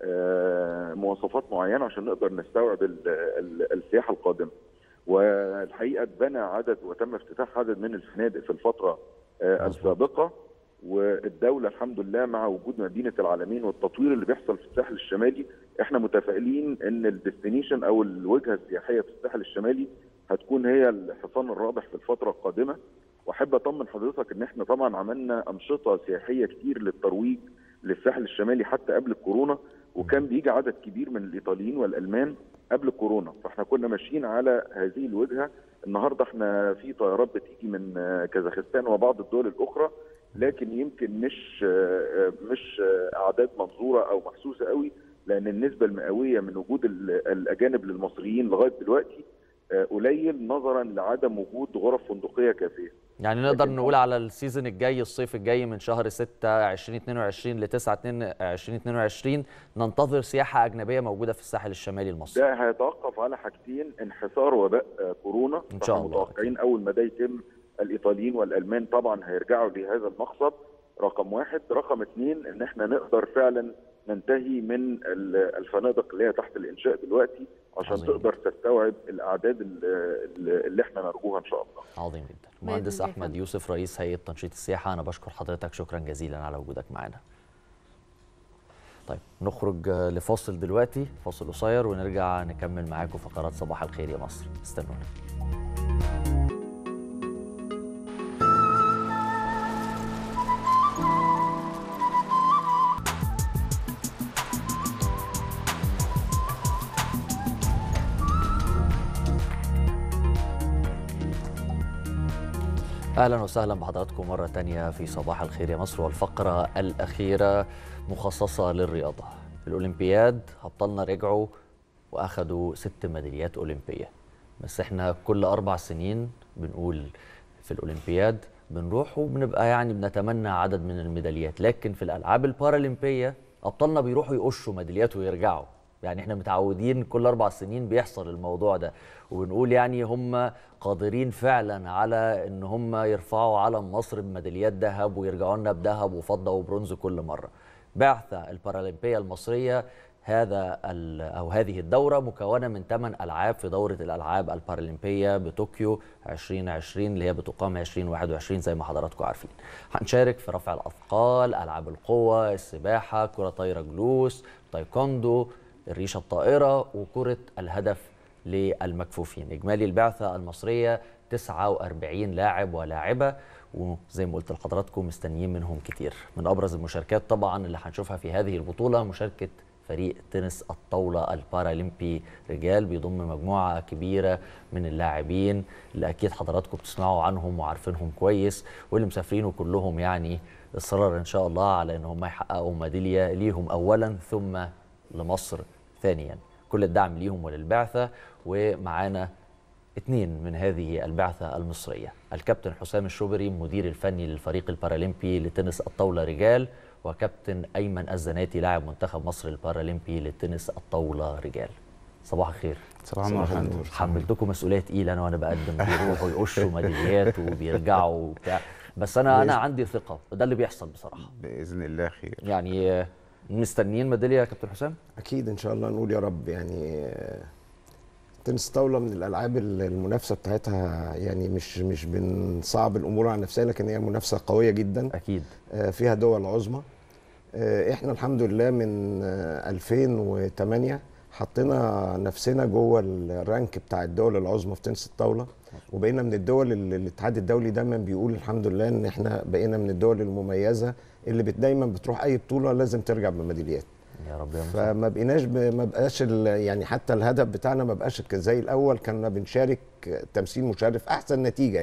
آه، مواصفات معينه عشان نقدر نستوعب ال- ال- السياحه القادمه والحقيقه اتبنى عدد وتم افتتاح عدد من الفنادق في الفتره آه، السابقه والدوله الحمد لله مع وجود مدينه العالمين والتطوير اللي بيحصل في الساحل الشمالي احنا متفائلين ان الديستنيشن او الوجهه السياحيه في الساحل الشمالي هتكون هي الحصان الرابح في الفتره القادمه واحب اطمن حضرتك ان احنا طبعا عملنا انشطه سياحيه كتير للترويج للساحل الشمالي حتى قبل الكورونا وكان بيجي عدد كبير من الايطاليين والالمان قبل الكورونا فاحنا كنا ماشيين على هذه الوجهه النهارده احنا في طيارات بتيجي من آه، كازاخستان وبعض الدول الاخرى لكن يمكن مش آه، آه، مش آه، اعداد منظوره او محسوسه قوي لان النسبه المئويه من وجود ال- الاجانب للمصريين لغايه دلوقتي آه، قليل نظرا لعدم وجود غرف فندقيه كافيه
يعني نقدر نقول على السيزون الجاي الصيف الجاي من شهر 6 2022 ل 9 2 2022 ننتظر سياحه اجنبيه موجوده في الساحل الشمالي المصري
ده هيتوقف على حاجتين انحسار وباء آه، كورونا
إن شاء
فإحنا
الله.
متوقعين اول ما ده يتم الايطاليين والالمان طبعا هيرجعوا لهذا المقصد رقم واحد رقم اثنين ان احنا نقدر فعلا ننتهي من ال- الفنادق اللي هي تحت الانشاء دلوقتي عشان
عظيم.
تقدر تستوعب الاعداد ال- ال- اللي احنا نرجوها ان شاء الله
عظيم جدا مهندس احمد يوسف رئيس هيئه تنشيط السياحه انا بشكر حضرتك شكرا جزيلا على وجودك معنا طيب نخرج آه، لفاصل دلوقتي فاصل قصير ونرجع نكمل معاكم فقرات صباح الخير يا مصر استنونا اهلا وسهلا بحضراتكم مره تانية في صباح الخير يا مصر والفقره الاخيره مخصصه للرياضه الاولمبياد ابطالنا رجعوا واخدوا ست ميداليات اولمبيه بس احنا كل اربع سنين بنقول في الاولمبياد بنروح وبنبقى يعني بنتمنى عدد من الميداليات لكن في الالعاب البارالمبيه ابطالنا بيروحوا يقشوا ميداليات ويرجعوا يعني احنا متعودين كل اربع سنين بيحصل الموضوع ده وبنقول يعني هم قادرين فعلا على ان هم يرفعوا علم مصر بميداليات ذهب ويرجعوا لنا بذهب وفضه وبرونز كل مره. بعثه البارالمبيه المصريه هذا ال- او هذه الدوره مكونه من ثمان العاب في دوره الالعاب البارالمبيه بطوكيو 2020 اللي هي بتقام 2021 زي ما حضراتكم عارفين. هنشارك في رفع الاثقال، العاب القوه، السباحه، كره طايره جلوس، تايكوندو، الريشه الطائره وكره الهدف للمكفوفين اجمالي البعثه المصريه 49 لاعب ولاعبه وزي ما قلت لحضراتكم مستنيين منهم كتير من ابرز المشاركات طبعا اللي هنشوفها في هذه البطوله مشاركه فريق تنس الطاوله البارالمبي رجال بيضم مجموعه كبيره من اللاعبين اللي اكيد حضراتكم بتسمعوا عنهم وعارفينهم كويس واللي مسافرين كلهم يعني اصرار ان شاء الله على ان هم يحققوا ميداليه ليهم اولا ثم لمصر ثانيا كل الدعم ليهم وللبعثة ومعانا اثنين من هذه البعثة المصرية الكابتن حسام الشوبري مدير الفني للفريق البارالمبي لتنس الطاولة رجال وكابتن أيمن الزناتي لاعب منتخب مصر البارالمبي لتنس الطاولة رجال صباح الخير
صباح النور يا فندم.
حملتكم مسؤوليه تقيله انا وانا بقدم بيروحوا يقشوا ميداليات وبيرجعوا وبتاع بس انا انا
بإذن-
عندي ثقه وده اللي بيحصل بصراحه
باذن الله خير
يعني آه، مستنيين ميداليه يا كابتن حسام
اكيد ان شاء الله نقول يا رب يعني آه، تنس الطاوله من الالعاب ال- المنافسه بتاعتها يعني مش مش بنصعب الامور على نفسنا لكن هي منافسه قويه جدا
اكيد
فيها دول عظمى آه، احنا الحمد لله من آه، 2008 حطينا نفسنا جوه الرانك بتاع الدول العظمى في تنس الطاوله وبقينا من الدول اللي الاتحاد الدولي دايما بيقول الحمد لله ان احنا بقينا من الدول المميزه اللي بت دايما بتروح اي بطوله لازم ترجع بميداليات
يا رب يا
فما بقيناش ب- ما بقاش ال- يعني حتى الهدف بتاعنا ما بقاش ك- زي الاول كنا بنشارك تمثيل مشرف احسن نتيجه يعني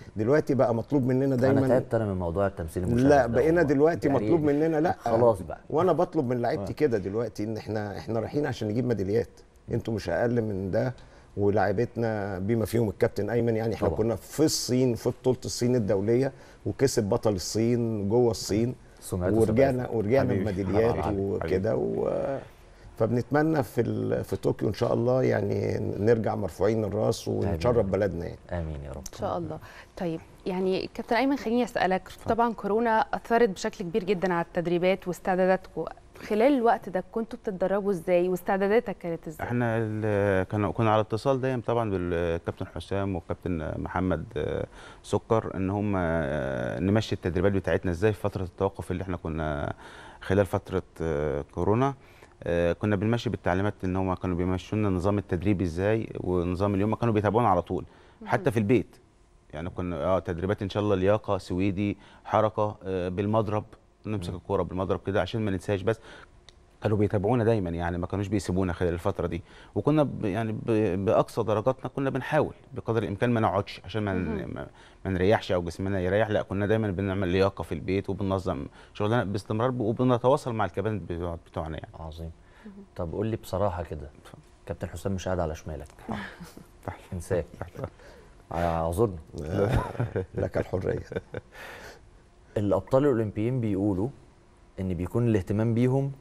دلوقتي بقى مطلوب مننا دايما
انا تعبت انا من موضوع التمثيل المشرف
لا
ده
بقينا
والله.
دلوقتي
يعني
مطلوب مننا لا
خلاص بقى
وانا بطلب من لعيبتي
آه.
كده دلوقتي ان احنا احنا رايحين عشان نجيب ميداليات انتوا مش اقل من ده ولاعيبتنا بما فيهم الكابتن ايمن يعني احنا
طبعا.
كنا في الصين في بطوله الصين الدوليه وكسب بطل الصين جوه الصين
سمعته
ورجعنا
سمعته.
ورجعنا
حبيبي.
بميداليات
حبيبي.
وكده و فبنتمنى في ال- في طوكيو ان شاء الله يعني نرجع مرفوعين الراس ونشرف بلدنا يعني
امين يا رب
ان شاء الله طيب يعني كابتن ايمن خليني اسالك طبعا كورونا اثرت بشكل كبير جدا على التدريبات واستعداداتكم خلال الوقت ده كنتوا بتتدربوا ازاي واستعداداتك كانت ازاي
احنا ال- كنا كنا على اتصال دايم طبعا بالكابتن حسام والكابتن محمد آه، سكر ان هم آه، نمشي التدريبات بتاعتنا ازاي في فتره التوقف اللي احنا كنا خلال فتره آه، كورونا آه، كنا بنمشي بالتعليمات ان هم كانوا بيمشوا لنا نظام التدريب ازاي ونظام اليوم كانوا بيتابعونا على طول حتى في البيت يعني كنا اه تدريبات ان شاء الله لياقه سويدي حركه آه، بالمضرب نمسك الكوره بالمضرب كده عشان ما ننساش بس كانوا بيتابعونا دايما يعني ما كانوش بيسيبونا خلال الفتره دي وكنا ب يعني ب باقصى درجاتنا كنا بنحاول بقدر الامكان ما نقعدش عشان ما, ن-
مهم.
ما, ما نريحش او جسمنا يريح لا كنا دايما بنعمل لياقه في البيت وبننظم شغلنا باستمرار وبنتواصل مع الكباتن بتوع- بتوعنا يعني
عظيم طب قول لي بصراحه كده كابتن حسام مش قاعد على شمالك انساه اعذرني
لك الحريه
الابطال الاولمبيين بيقولوا ان بيكون الاهتمام بيهم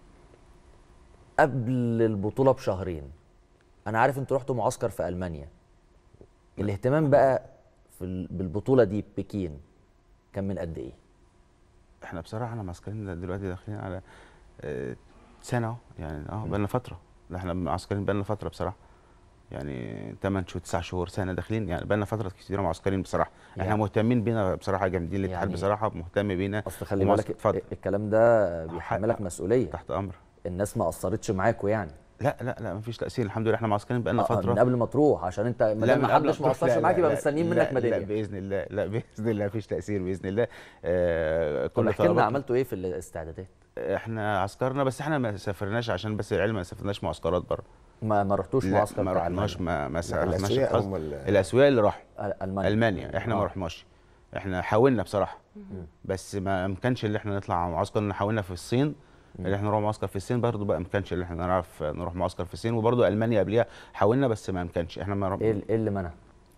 قبل البطوله بشهرين انا عارف انتوا رحتوا معسكر في المانيا الاهتمام بقى في ال- بالبطوله دي بكين كان من قد ايه
احنا بصراحه احنا معسكرين دلوقتي داخلين على آه، سنه أهو، يعني اه بقالنا فتره ده احنا معسكرين بقالنا فتره بصراحه يعني 8 شهور 9 شهور سنه داخلين يعني بقالنا فتره كتيره معسكرين بصراحه احنا
يعني-
مهتمين بينا بصراحه جامدين الاتحاد
يعني-
بصراحه مهتم بينا
اصل خلي
ومعسكر-
بالك
اتفضل
الكلام ده بيحملك مسؤوليه
تحت امر
الناس ما قصرتش معاكوا يعني
لا لا لا مفيش تاثير الحمد لله احنا معسكرين بقالنا
آه،
فتره
من قبل ما تروح عشان انت ما
لا
دام
من
ما
قبل
حدش
ما
ما
تروح،
قصرش
لا،
معاك
لا،
يبقى
لا،
مستنيين
لا،
منك ميداليه
لا باذن الله لا باذن الله مفيش تاثير باذن الله آه
طب احكي لنا
طلباتنا-
عملتوا ايه في الاستعدادات
احنا عسكرنا بس احنا ما سافرناش عشان بس العلم ما سافرناش معسكرات بره
ما ما رحتوش
لا،
معسكر
ما
بتاع
رحناش
ألمانيا.
ما ما
لا،
سافرناش
الأسوياء
الحظ.
هم ال-
الاسوياء اللي راحوا
المانيا
المانيا احنا ما
آه.
رحناش احنا حاولنا بصراحه بس ما امكنش اللي احنا نطلع معسكر حاولنا في الصين اللي احنا نروح معسكر في الصين برضه بقى امكنش اللي احنا نعرف نروح معسكر في الصين وبرضه المانيا قبليها حاولنا بس ما امكنش احنا ما
ايه ال- ايه اللي منع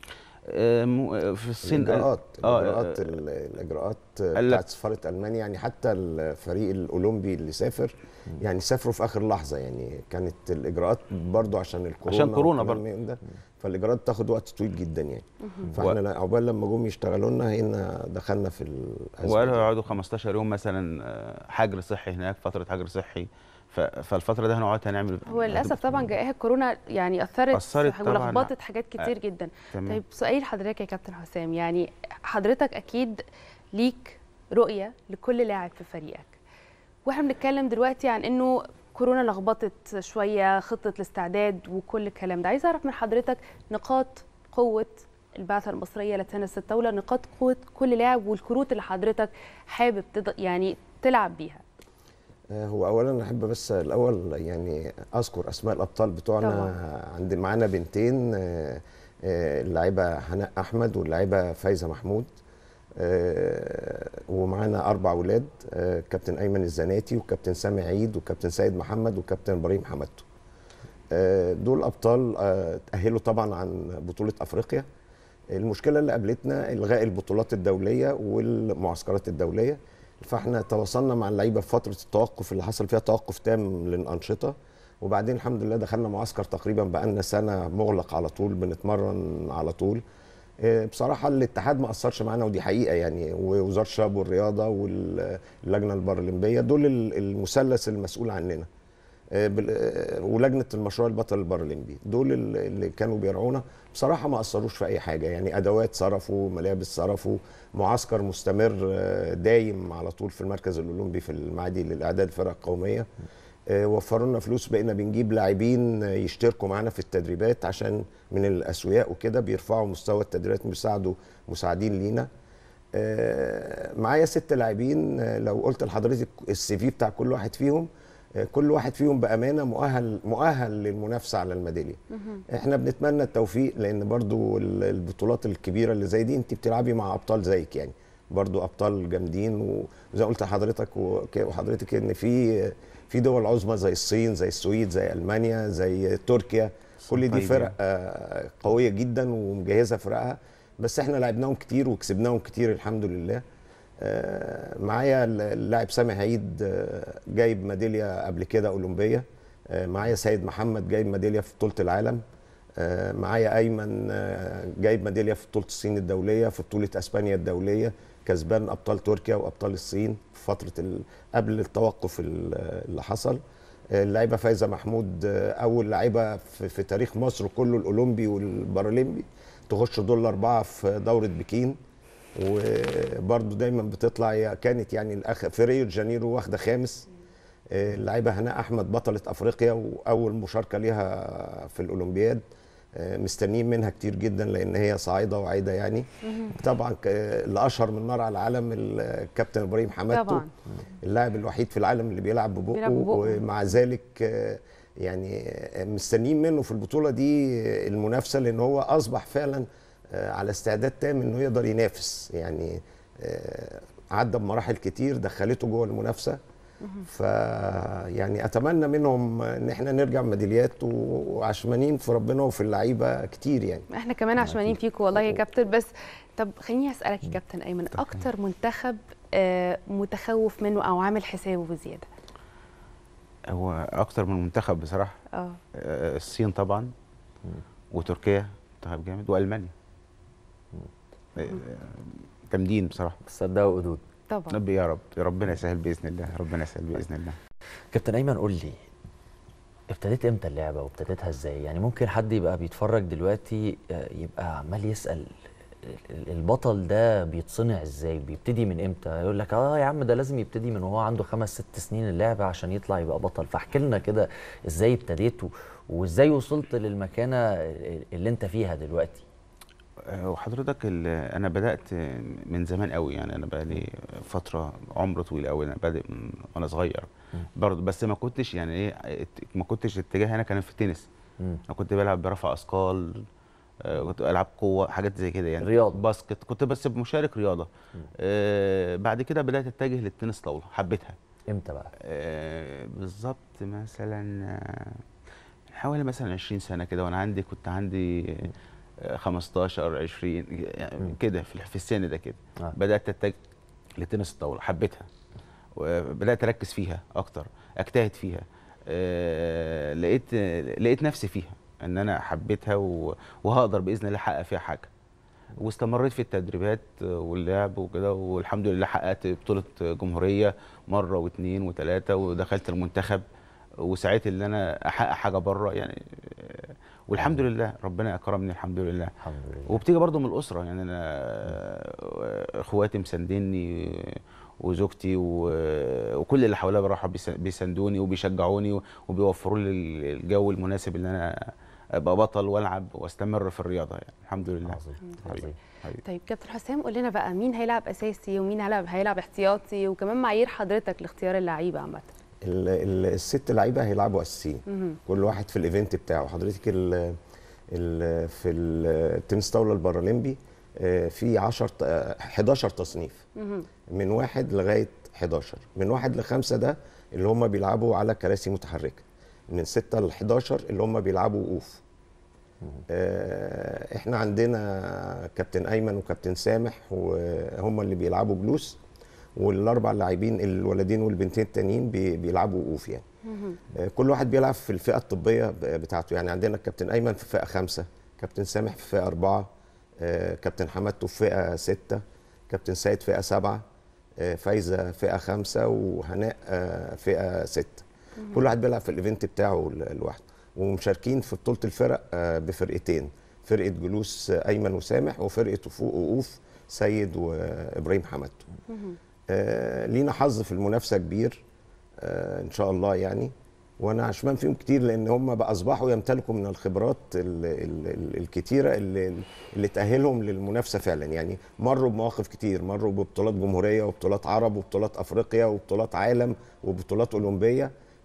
آه، مو- في الصين
الاجراءات
آه،
الاجراءات
آه،
ال- الاجراءات
قال لك-
بتاعت سفاره المانيا يعني حتى الفريق الاولمبي اللي سافر يعني سافروا في اخر لحظه يعني كانت الاجراءات برضو عشان الكورونا
عشان كورونا
والكلام
برضو.
من ده فالاجراءات بتاخد وقت طويل جدا يعني
مهم.
فاحنا لا- عقبال لما جم يشتغلوا لنا هنا دخلنا في الازمه
وقالوا
دي.
يقعدوا 15 يوم مثلا آه، حجر صحي هناك فتره حجر صحي ف- فالفتره دي هنقعد هنعمل
هو للاسف طبعا جائحه كورونا يعني اثرت
أثرت طبعاً.
ولخبطت حاجات كتير
آه،
جدا
تمام.
طيب سؤال لحضرتك يا كابتن حسام يعني حضرتك اكيد ليك رؤيه لكل لاعب في فريقك واحنا بنتكلم دلوقتي عن انه كورونا لخبطت شويه خطه الاستعداد وكل الكلام ده عايز اعرف من حضرتك نقاط قوه البعثه المصريه لتنس الطاوله نقاط قوه كل لاعب والكروت اللي حضرتك حابب تض... يعني تلعب بيها
آه، هو اولا انا احب بس الاول يعني اذكر اسماء الابطال بتوعنا
طبعاً.
عند معانا بنتين آه، آه، اللاعبه هناء احمد واللاعبه فايزه محمود آه، ومعانا اربع اولاد آه، كابتن ايمن الزناتي وكابتن سامي عيد وكابتن سيد محمد وكابتن ابراهيم حمدتو آه، دول ابطال آه، تاهلوا طبعا عن بطوله افريقيا المشكله اللي قابلتنا الغاء البطولات الدوليه والمعسكرات الدوليه فاحنا تواصلنا مع اللعيبه في فتره التوقف اللي حصل فيها توقف تام للانشطه وبعدين الحمد لله دخلنا معسكر تقريبا بقالنا سنه مغلق على طول بنتمرن على طول آه، بصراحه الاتحاد ما اثرش معانا ودي حقيقه يعني ووزاره الشباب والرياضه واللجنه البارالمبيه دول ال- المثلث المسؤول عننا آه، بال- آه، ولجنه المشروع البطل البارالمبي دول ال- اللي كانوا بيرعونا بصراحه ما اثروش في اي حاجه يعني ادوات صرفوا ملابس صرفوا معسكر مستمر آه، دايم على طول في المركز الاولمبي في المعادي للاعداد الفرق القوميه آه، وفروا لنا فلوس بقينا بنجيب لاعبين آه، يشتركوا معانا في التدريبات عشان من الاسوياء وكده بيرفعوا مستوى التدريبات بيساعدوا مساعدين لينا آه، معايا ست لاعبين آه، لو قلت لحضرتك السي في بتاع كل واحد فيهم آه، كل واحد فيهم بامانه مؤهل مؤهل للمنافسه على الميداليه احنا بنتمنى التوفيق لان برضو ال- البطولات الكبيره اللي زي دي انت بتلعبي مع ابطال زيك يعني برضو ابطال جامدين وزي ما قلت لحضرتك وك- وحضرتك ان في في دول عظمى زي الصين زي السويد زي المانيا زي تركيا كل دي
طيب
فرق آه، قويه جدا ومجهزه فرقها بس احنا لعبناهم كتير وكسبناهم كتير الحمد لله آه، معايا اللاعب سامح عيد آه، جايب ميداليه قبل كده اولمبيه آه، معايا سيد محمد جايب ميداليه في بطوله العالم آه، معايا ايمن آه، جايب ميداليه في بطوله الصين الدوليه في بطوله اسبانيا الدوليه كسبان ابطال تركيا وابطال الصين في فتره ال... قبل التوقف ال- اللي حصل آه، اللاعبه فايزه محمود آه، اول لاعبه في, في تاريخ مصر كله الاولمبي والبارالمبي تخش دور الاربعه في دوره بكين وبرضو دايما بتطلع هي كانت يعني الأخ في ريو دي جانيرو واخده خامس آه، اللاعبه هناء احمد بطله افريقيا واول مشاركه ليها في الاولمبياد آه، مستنيين منها كتير جدا لان هي صاعده وعايده يعني طبعا ك- اللي اشهر من نار على العالم الكابتن ابراهيم حمادتو
طبعا.
اللاعب الوحيد في العالم اللي بيلعب ببقه,
بيلعب ببقه.
ومع ذلك آه، يعني آه، مستنيين منه في البطوله دي آه، المنافسه لان هو اصبح فعلا آه، على استعداد تام انه يقدر ينافس يعني آه، عدى بمراحل كتير دخلته جوه المنافسه ف يعني اتمنى منهم ان احنا نرجع ميداليات و- وعشمانين في ربنا وفي اللعيبه كتير يعني
احنا كمان عشمانين فيكم والله يا كابتن بس طب خليني اسالك يا كابتن ايمن اكتر منتخب آه، متخوف منه او عامل حسابه بزياده
هو اكتر من منتخب بصراحه
اه
آه، الصين طبعا وتركيا منتخب جامد والمانيا آه، جامدين بصراحه
صدقوا وقدود
طبعا
رب يا رب ربنا يسهل باذن الله ربنا يسهل باذن الله
كابتن ايمن قول لي ابتديت امتى اللعبه وابتديتها ازاي يعني ممكن حد يبقى بيتفرج دلوقتي آه، يبقى عمال يسال ال- البطل ده بيتصنع ازاي بيبتدي من امتى يقول لك اه يا عم ده لازم يبتدي من وهو عنده خمس ست سنين اللعبه عشان يطلع يبقى بطل فاحكي لنا كده ازاي ابتديت و- وازاي وصلت للمكانه اللي انت فيها دلوقتي
آه، وحضرتك ال- انا بدات من زمان قوي يعني انا بقالي فتره عمر طويل قوي انا بادئ من وانا صغير برضه بس ما كنتش يعني ايه ات- ما كنتش اتجاه هنا كان في التنس
مم.
انا كنت بلعب برفع اثقال آه، كنت العب قوه حاجات زي كده يعني
رياضة.
باسكت كنت بس مشارك رياضه آه بعد كده بدات اتجه للتنس طاوله حبيتها
امتى بقى
آه بالظبط مثلا آه، حوالي مثلا 20 سنه كده وانا عندي كنت عندي آه، 15 20 يعني كده في في السن ده كده
آه.
بدات اتجه لتنس الطاوله حبيتها وبدات اركز فيها اكتر اجتهد فيها آه، لقيت لقيت نفسي فيها ان انا حبيتها و- وهقدر باذن الله احقق فيها حاجه واستمريت في التدريبات واللعب وكده والحمد لله حققت بطوله جمهوريه مره واثنين وثلاثه ودخلت المنتخب وسعيت ان انا احقق حاجه بره يعني آه، والحمد لله ربنا اكرمني الحمد لله
الحمد لله
وبتيجي برضو من الاسره يعني انا آه، اخواتي مساندني وزوجتي و- وكل اللي حواليا بصراحه بيس- بيساندوني وبيشجعوني وبيوفروا لي الجو المناسب ان انا ابقى بطل والعب واستمر في الرياضه يعني الحمد لله
عظيم عظيم
حبيبي.
طيب كابتن حسام قول لنا بقى مين هيلعب اساسي ومين هيلعب هيلعب احتياطي وكمان معايير حضرتك لاختيار اللعيبه عامه
ال- ال- الست لعيبه هيلعبوا اساسيين
مهم.
كل واحد في الايفنت بتاعه حضرتك ال ال في التنس طاوله البارالمبي آه، في 10 ت- آه، 11 تصنيف
مهم.
من واحد لغايه 11 من واحد لخمسه ده اللي هم بيلعبوا على كراسي متحركه من 6 ل 11 اللي هم بيلعبوا وقوف آه، احنا عندنا كابتن ايمن وكابتن سامح وهم اللي بيلعبوا جلوس والاربع لاعبين الولدين والبنتين التانيين بي- بيلعبوا وقوف يعني
مهم.
آه، كل واحد بيلعب في الفئه الطبيه ب- بتاعته يعني عندنا الكابتن ايمن في فئه خمسه كابتن سامح في فئه اربعه آه، كابتن حمادته في فئه سته كابتن سيد فئه سبعه آه، فايزه فئه خمسه وهناء آه، فئه سته
مهم.
كل واحد بيلعب في الايفنت بتاعه ل- لوحده ومشاركين في بطوله الفرق آه، بفرقتين فرقه جلوس آه، ايمن وسامح وفرقه وفوق وقوف سيد وابراهيم حمادته
مهم.
آه، لينا حظ في المنافسه كبير آه، ان شاء الله يعني وانا عشمان فيهم كتير لان هم بقى اصبحوا يمتلكوا من الخبرات ال ال ال الكتيره اللي, اللي تاهلهم للمنافسه فعلا يعني مروا بمواقف كتير مروا ببطولات جمهوريه وبطولات عرب وبطولات افريقيا وبطولات عالم وبطولات اولمبيه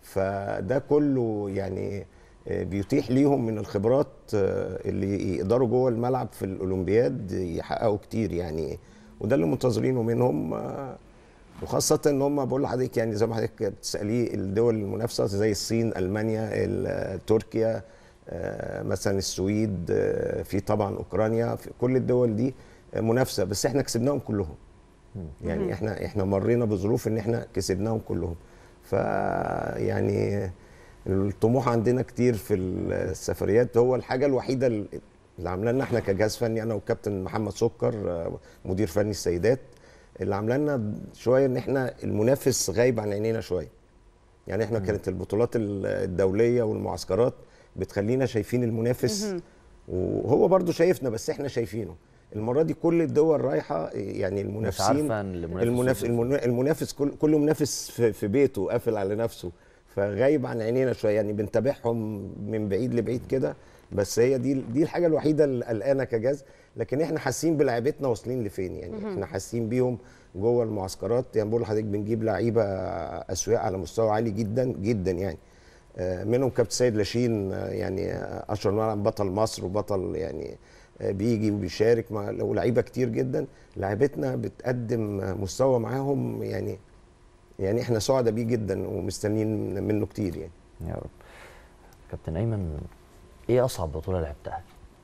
فده كله يعني آه، بيتيح ليهم من الخبرات آه، اللي يقدروا جوه الملعب في الاولمبياد يحققوا كتير يعني وده اللي منتظرينه منهم آه، وخاصة ان هم بقول لحضرتك يعني زي ما حضرتك بتسأليه الدول المنافسة زي الصين، المانيا، ال- تركيا آه، مثلا السويد آه، في طبعا اوكرانيا في كل الدول دي آه، منافسة بس احنا كسبناهم كلهم. يعني
مم.
احنا احنا مرينا بظروف ان احنا كسبناهم كلهم. ف يعني الطموح عندنا كتير في السفريات هو الحاجة الوحيدة اللي عامله لنا احنا كجهاز فني انا والكابتن محمد سكر آه، مدير فني السيدات اللي عامله لنا شويه ان احنا المنافس غايب عن عينينا شويه يعني احنا كانت البطولات ال- الدوليه والمعسكرات بتخلينا شايفين المنافس
مهم.
وهو برضو شايفنا بس احنا شايفينه المره دي كل الدول رايحه يعني المنافسين
عارفة إن المنافس
المنافس,
وصل.
المنا- المنافس كل كل منافس في, في بيته قافل على نفسه فغايب عن عينينا شويه يعني بنتابعهم من بعيد لبعيد كده بس هي دي دي الحاجه الوحيده اللي قلقانه كجاز لكن احنا حاسين بلعيبتنا واصلين لفين يعني
مهم.
احنا حاسين بيهم جوه المعسكرات يعني بقول لحضرتك بنجيب لعيبه اسوياء على مستوى عالي جدا جدا يعني آه، منهم كابتن سيد لاشين آه، يعني آه، اشهر ملعب بطل مصر وبطل يعني آه، بيجي وبيشارك مع لعيبه كتير جدا لعيبتنا بتقدم آه، مستوى معاهم يعني يعني احنا سعداء بيه جدا ومستنيين منه كتير يعني
يا رب كابتن ايمن ايه اصعب بطوله لعبتها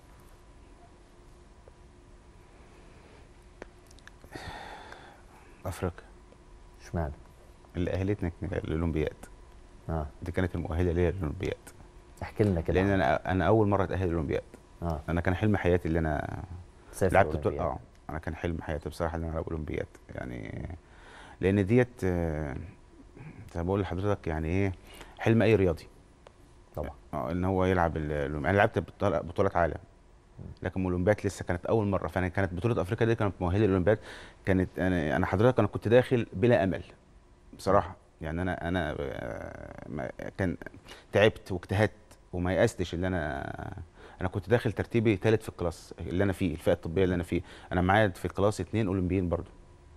افريقيا
اشمعنى
اللي اهلتنا للاولمبياد
اه
دي كانت المؤهله ليا للاولمبياد
احكي لنا كده
لان انا انا اول مره اتاهل للاولمبياد
اه
انا كان حلم حياتي اللي انا
تسافر
لعبت بطوله
أولمبياد.
اه انا كان حلم حياتي بصراحه ان انا العب اولمبياد يعني لان ديت آه، زي ما بقول لحضرتك يعني ايه حلم اي رياضي
طبعا
اه ان هو يلعب ال- الأولمبياد. انا لعبت بطولة- بطولات عالم لكن الاولمبياد لسه كانت اول مره فانا كانت بطوله افريقيا دي كانت مؤهله للاولمبياد كانت انا انا حضرتك انا كنت داخل بلا امل بصراحه يعني انا انا آه، ما- كان تعبت واجتهدت وما يأستش اللي انا انا كنت داخل ترتيبي ثالث في الكلاس اللي انا فيه الفئه الطبيه اللي انا فيه انا معايا في الكلاس اثنين اولمبيين برضو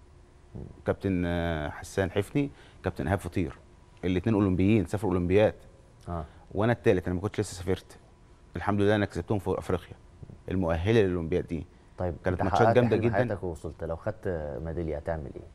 كابتن آه، حسان حفني كابتن ايهاب فطير الاثنين اولمبيين سافروا اولمبياد
اه
وانا الثالث انا ما كنتش لسه سافرت الحمد لله انا كسبتهم في افريقيا المؤهله للاولمبياد دي
طيب
كانت
أنت
ماتشات
حققت
جامده
حلم
جدا
حياتك ووصلت لو خدت ميداليه هتعمل ايه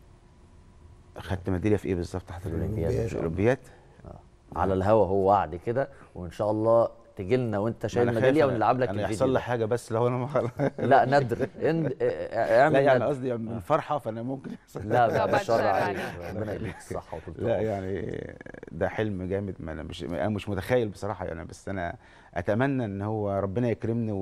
خدت ميداليه في ايه بالظبط تحت
الأولمبياد.
في الاولمبياد
على الهوا هو وعد كده وان شاء الله تجي لنا وانت شايل
أنا خايف
ميداليه
أنا-
ونلعب لك
انا
الفيديو
يحصل
ده.
لي حاجه بس لو انا ما
لا ندر إن... اعمل
لا يعني
ندر.
قصدي من فرحه فانا ممكن يحصل
لا
لي
بعد
حاجة.
الشر عليك ربنا يديك الصحه وطول
لا يعني ده حلم جامد ما انا مش انا مش متخيل بصراحه يعني بس انا اتمنى ان هو ربنا يكرمني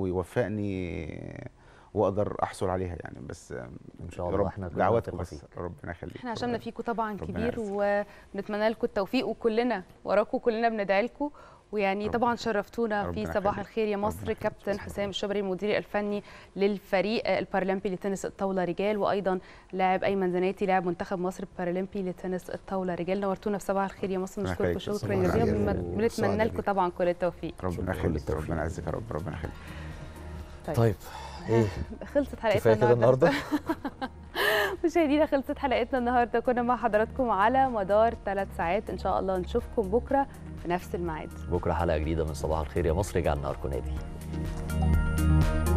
ويوفقني واقدر احصل عليها يعني بس ان
شاء الله احنا كلنا
دعواتكم
ثقة
بس
فيك.
ربنا يخليك
احنا عشاننا فيكم طبعا
ربنا
كبير
يعزك.
ونتمنى لكم التوفيق وكلنا وراكم كلنا بندعي لكم ويعني طبعا شرفتونا في
ربنا
صباح
يخليك.
الخير يا مصر كابتن حسام الشبري المدير الفني للفريق البارالمبي لتنس الطاوله رجال وايضا لاعب ايمن زناتي لاعب منتخب مصر البارالمبي لتنس الطاوله رجال نورتونا في صباح الخير يا مصر
ربنا
نشكركم
يخليك.
شكرا
صباح
جزيلا
الخير.
بنتمنى- بنتمنى
سعداء
لكم
بيك.
طبعا كل التوفيق
ربنا يخليك ربنا يعزك يا رب ربنا يخليك
طيب ايه
خلصت حلقتنا
كفايه كده النهارده
مشاهدينا خلصت حلقتنا النهارده كنا مع حضراتكم على مدار ثلاث ساعات ان شاء الله نشوفكم بكره في نفس الميعاد
بكره حلقه جديده من صباح الخير يا مصر يجعل نهاركم نادي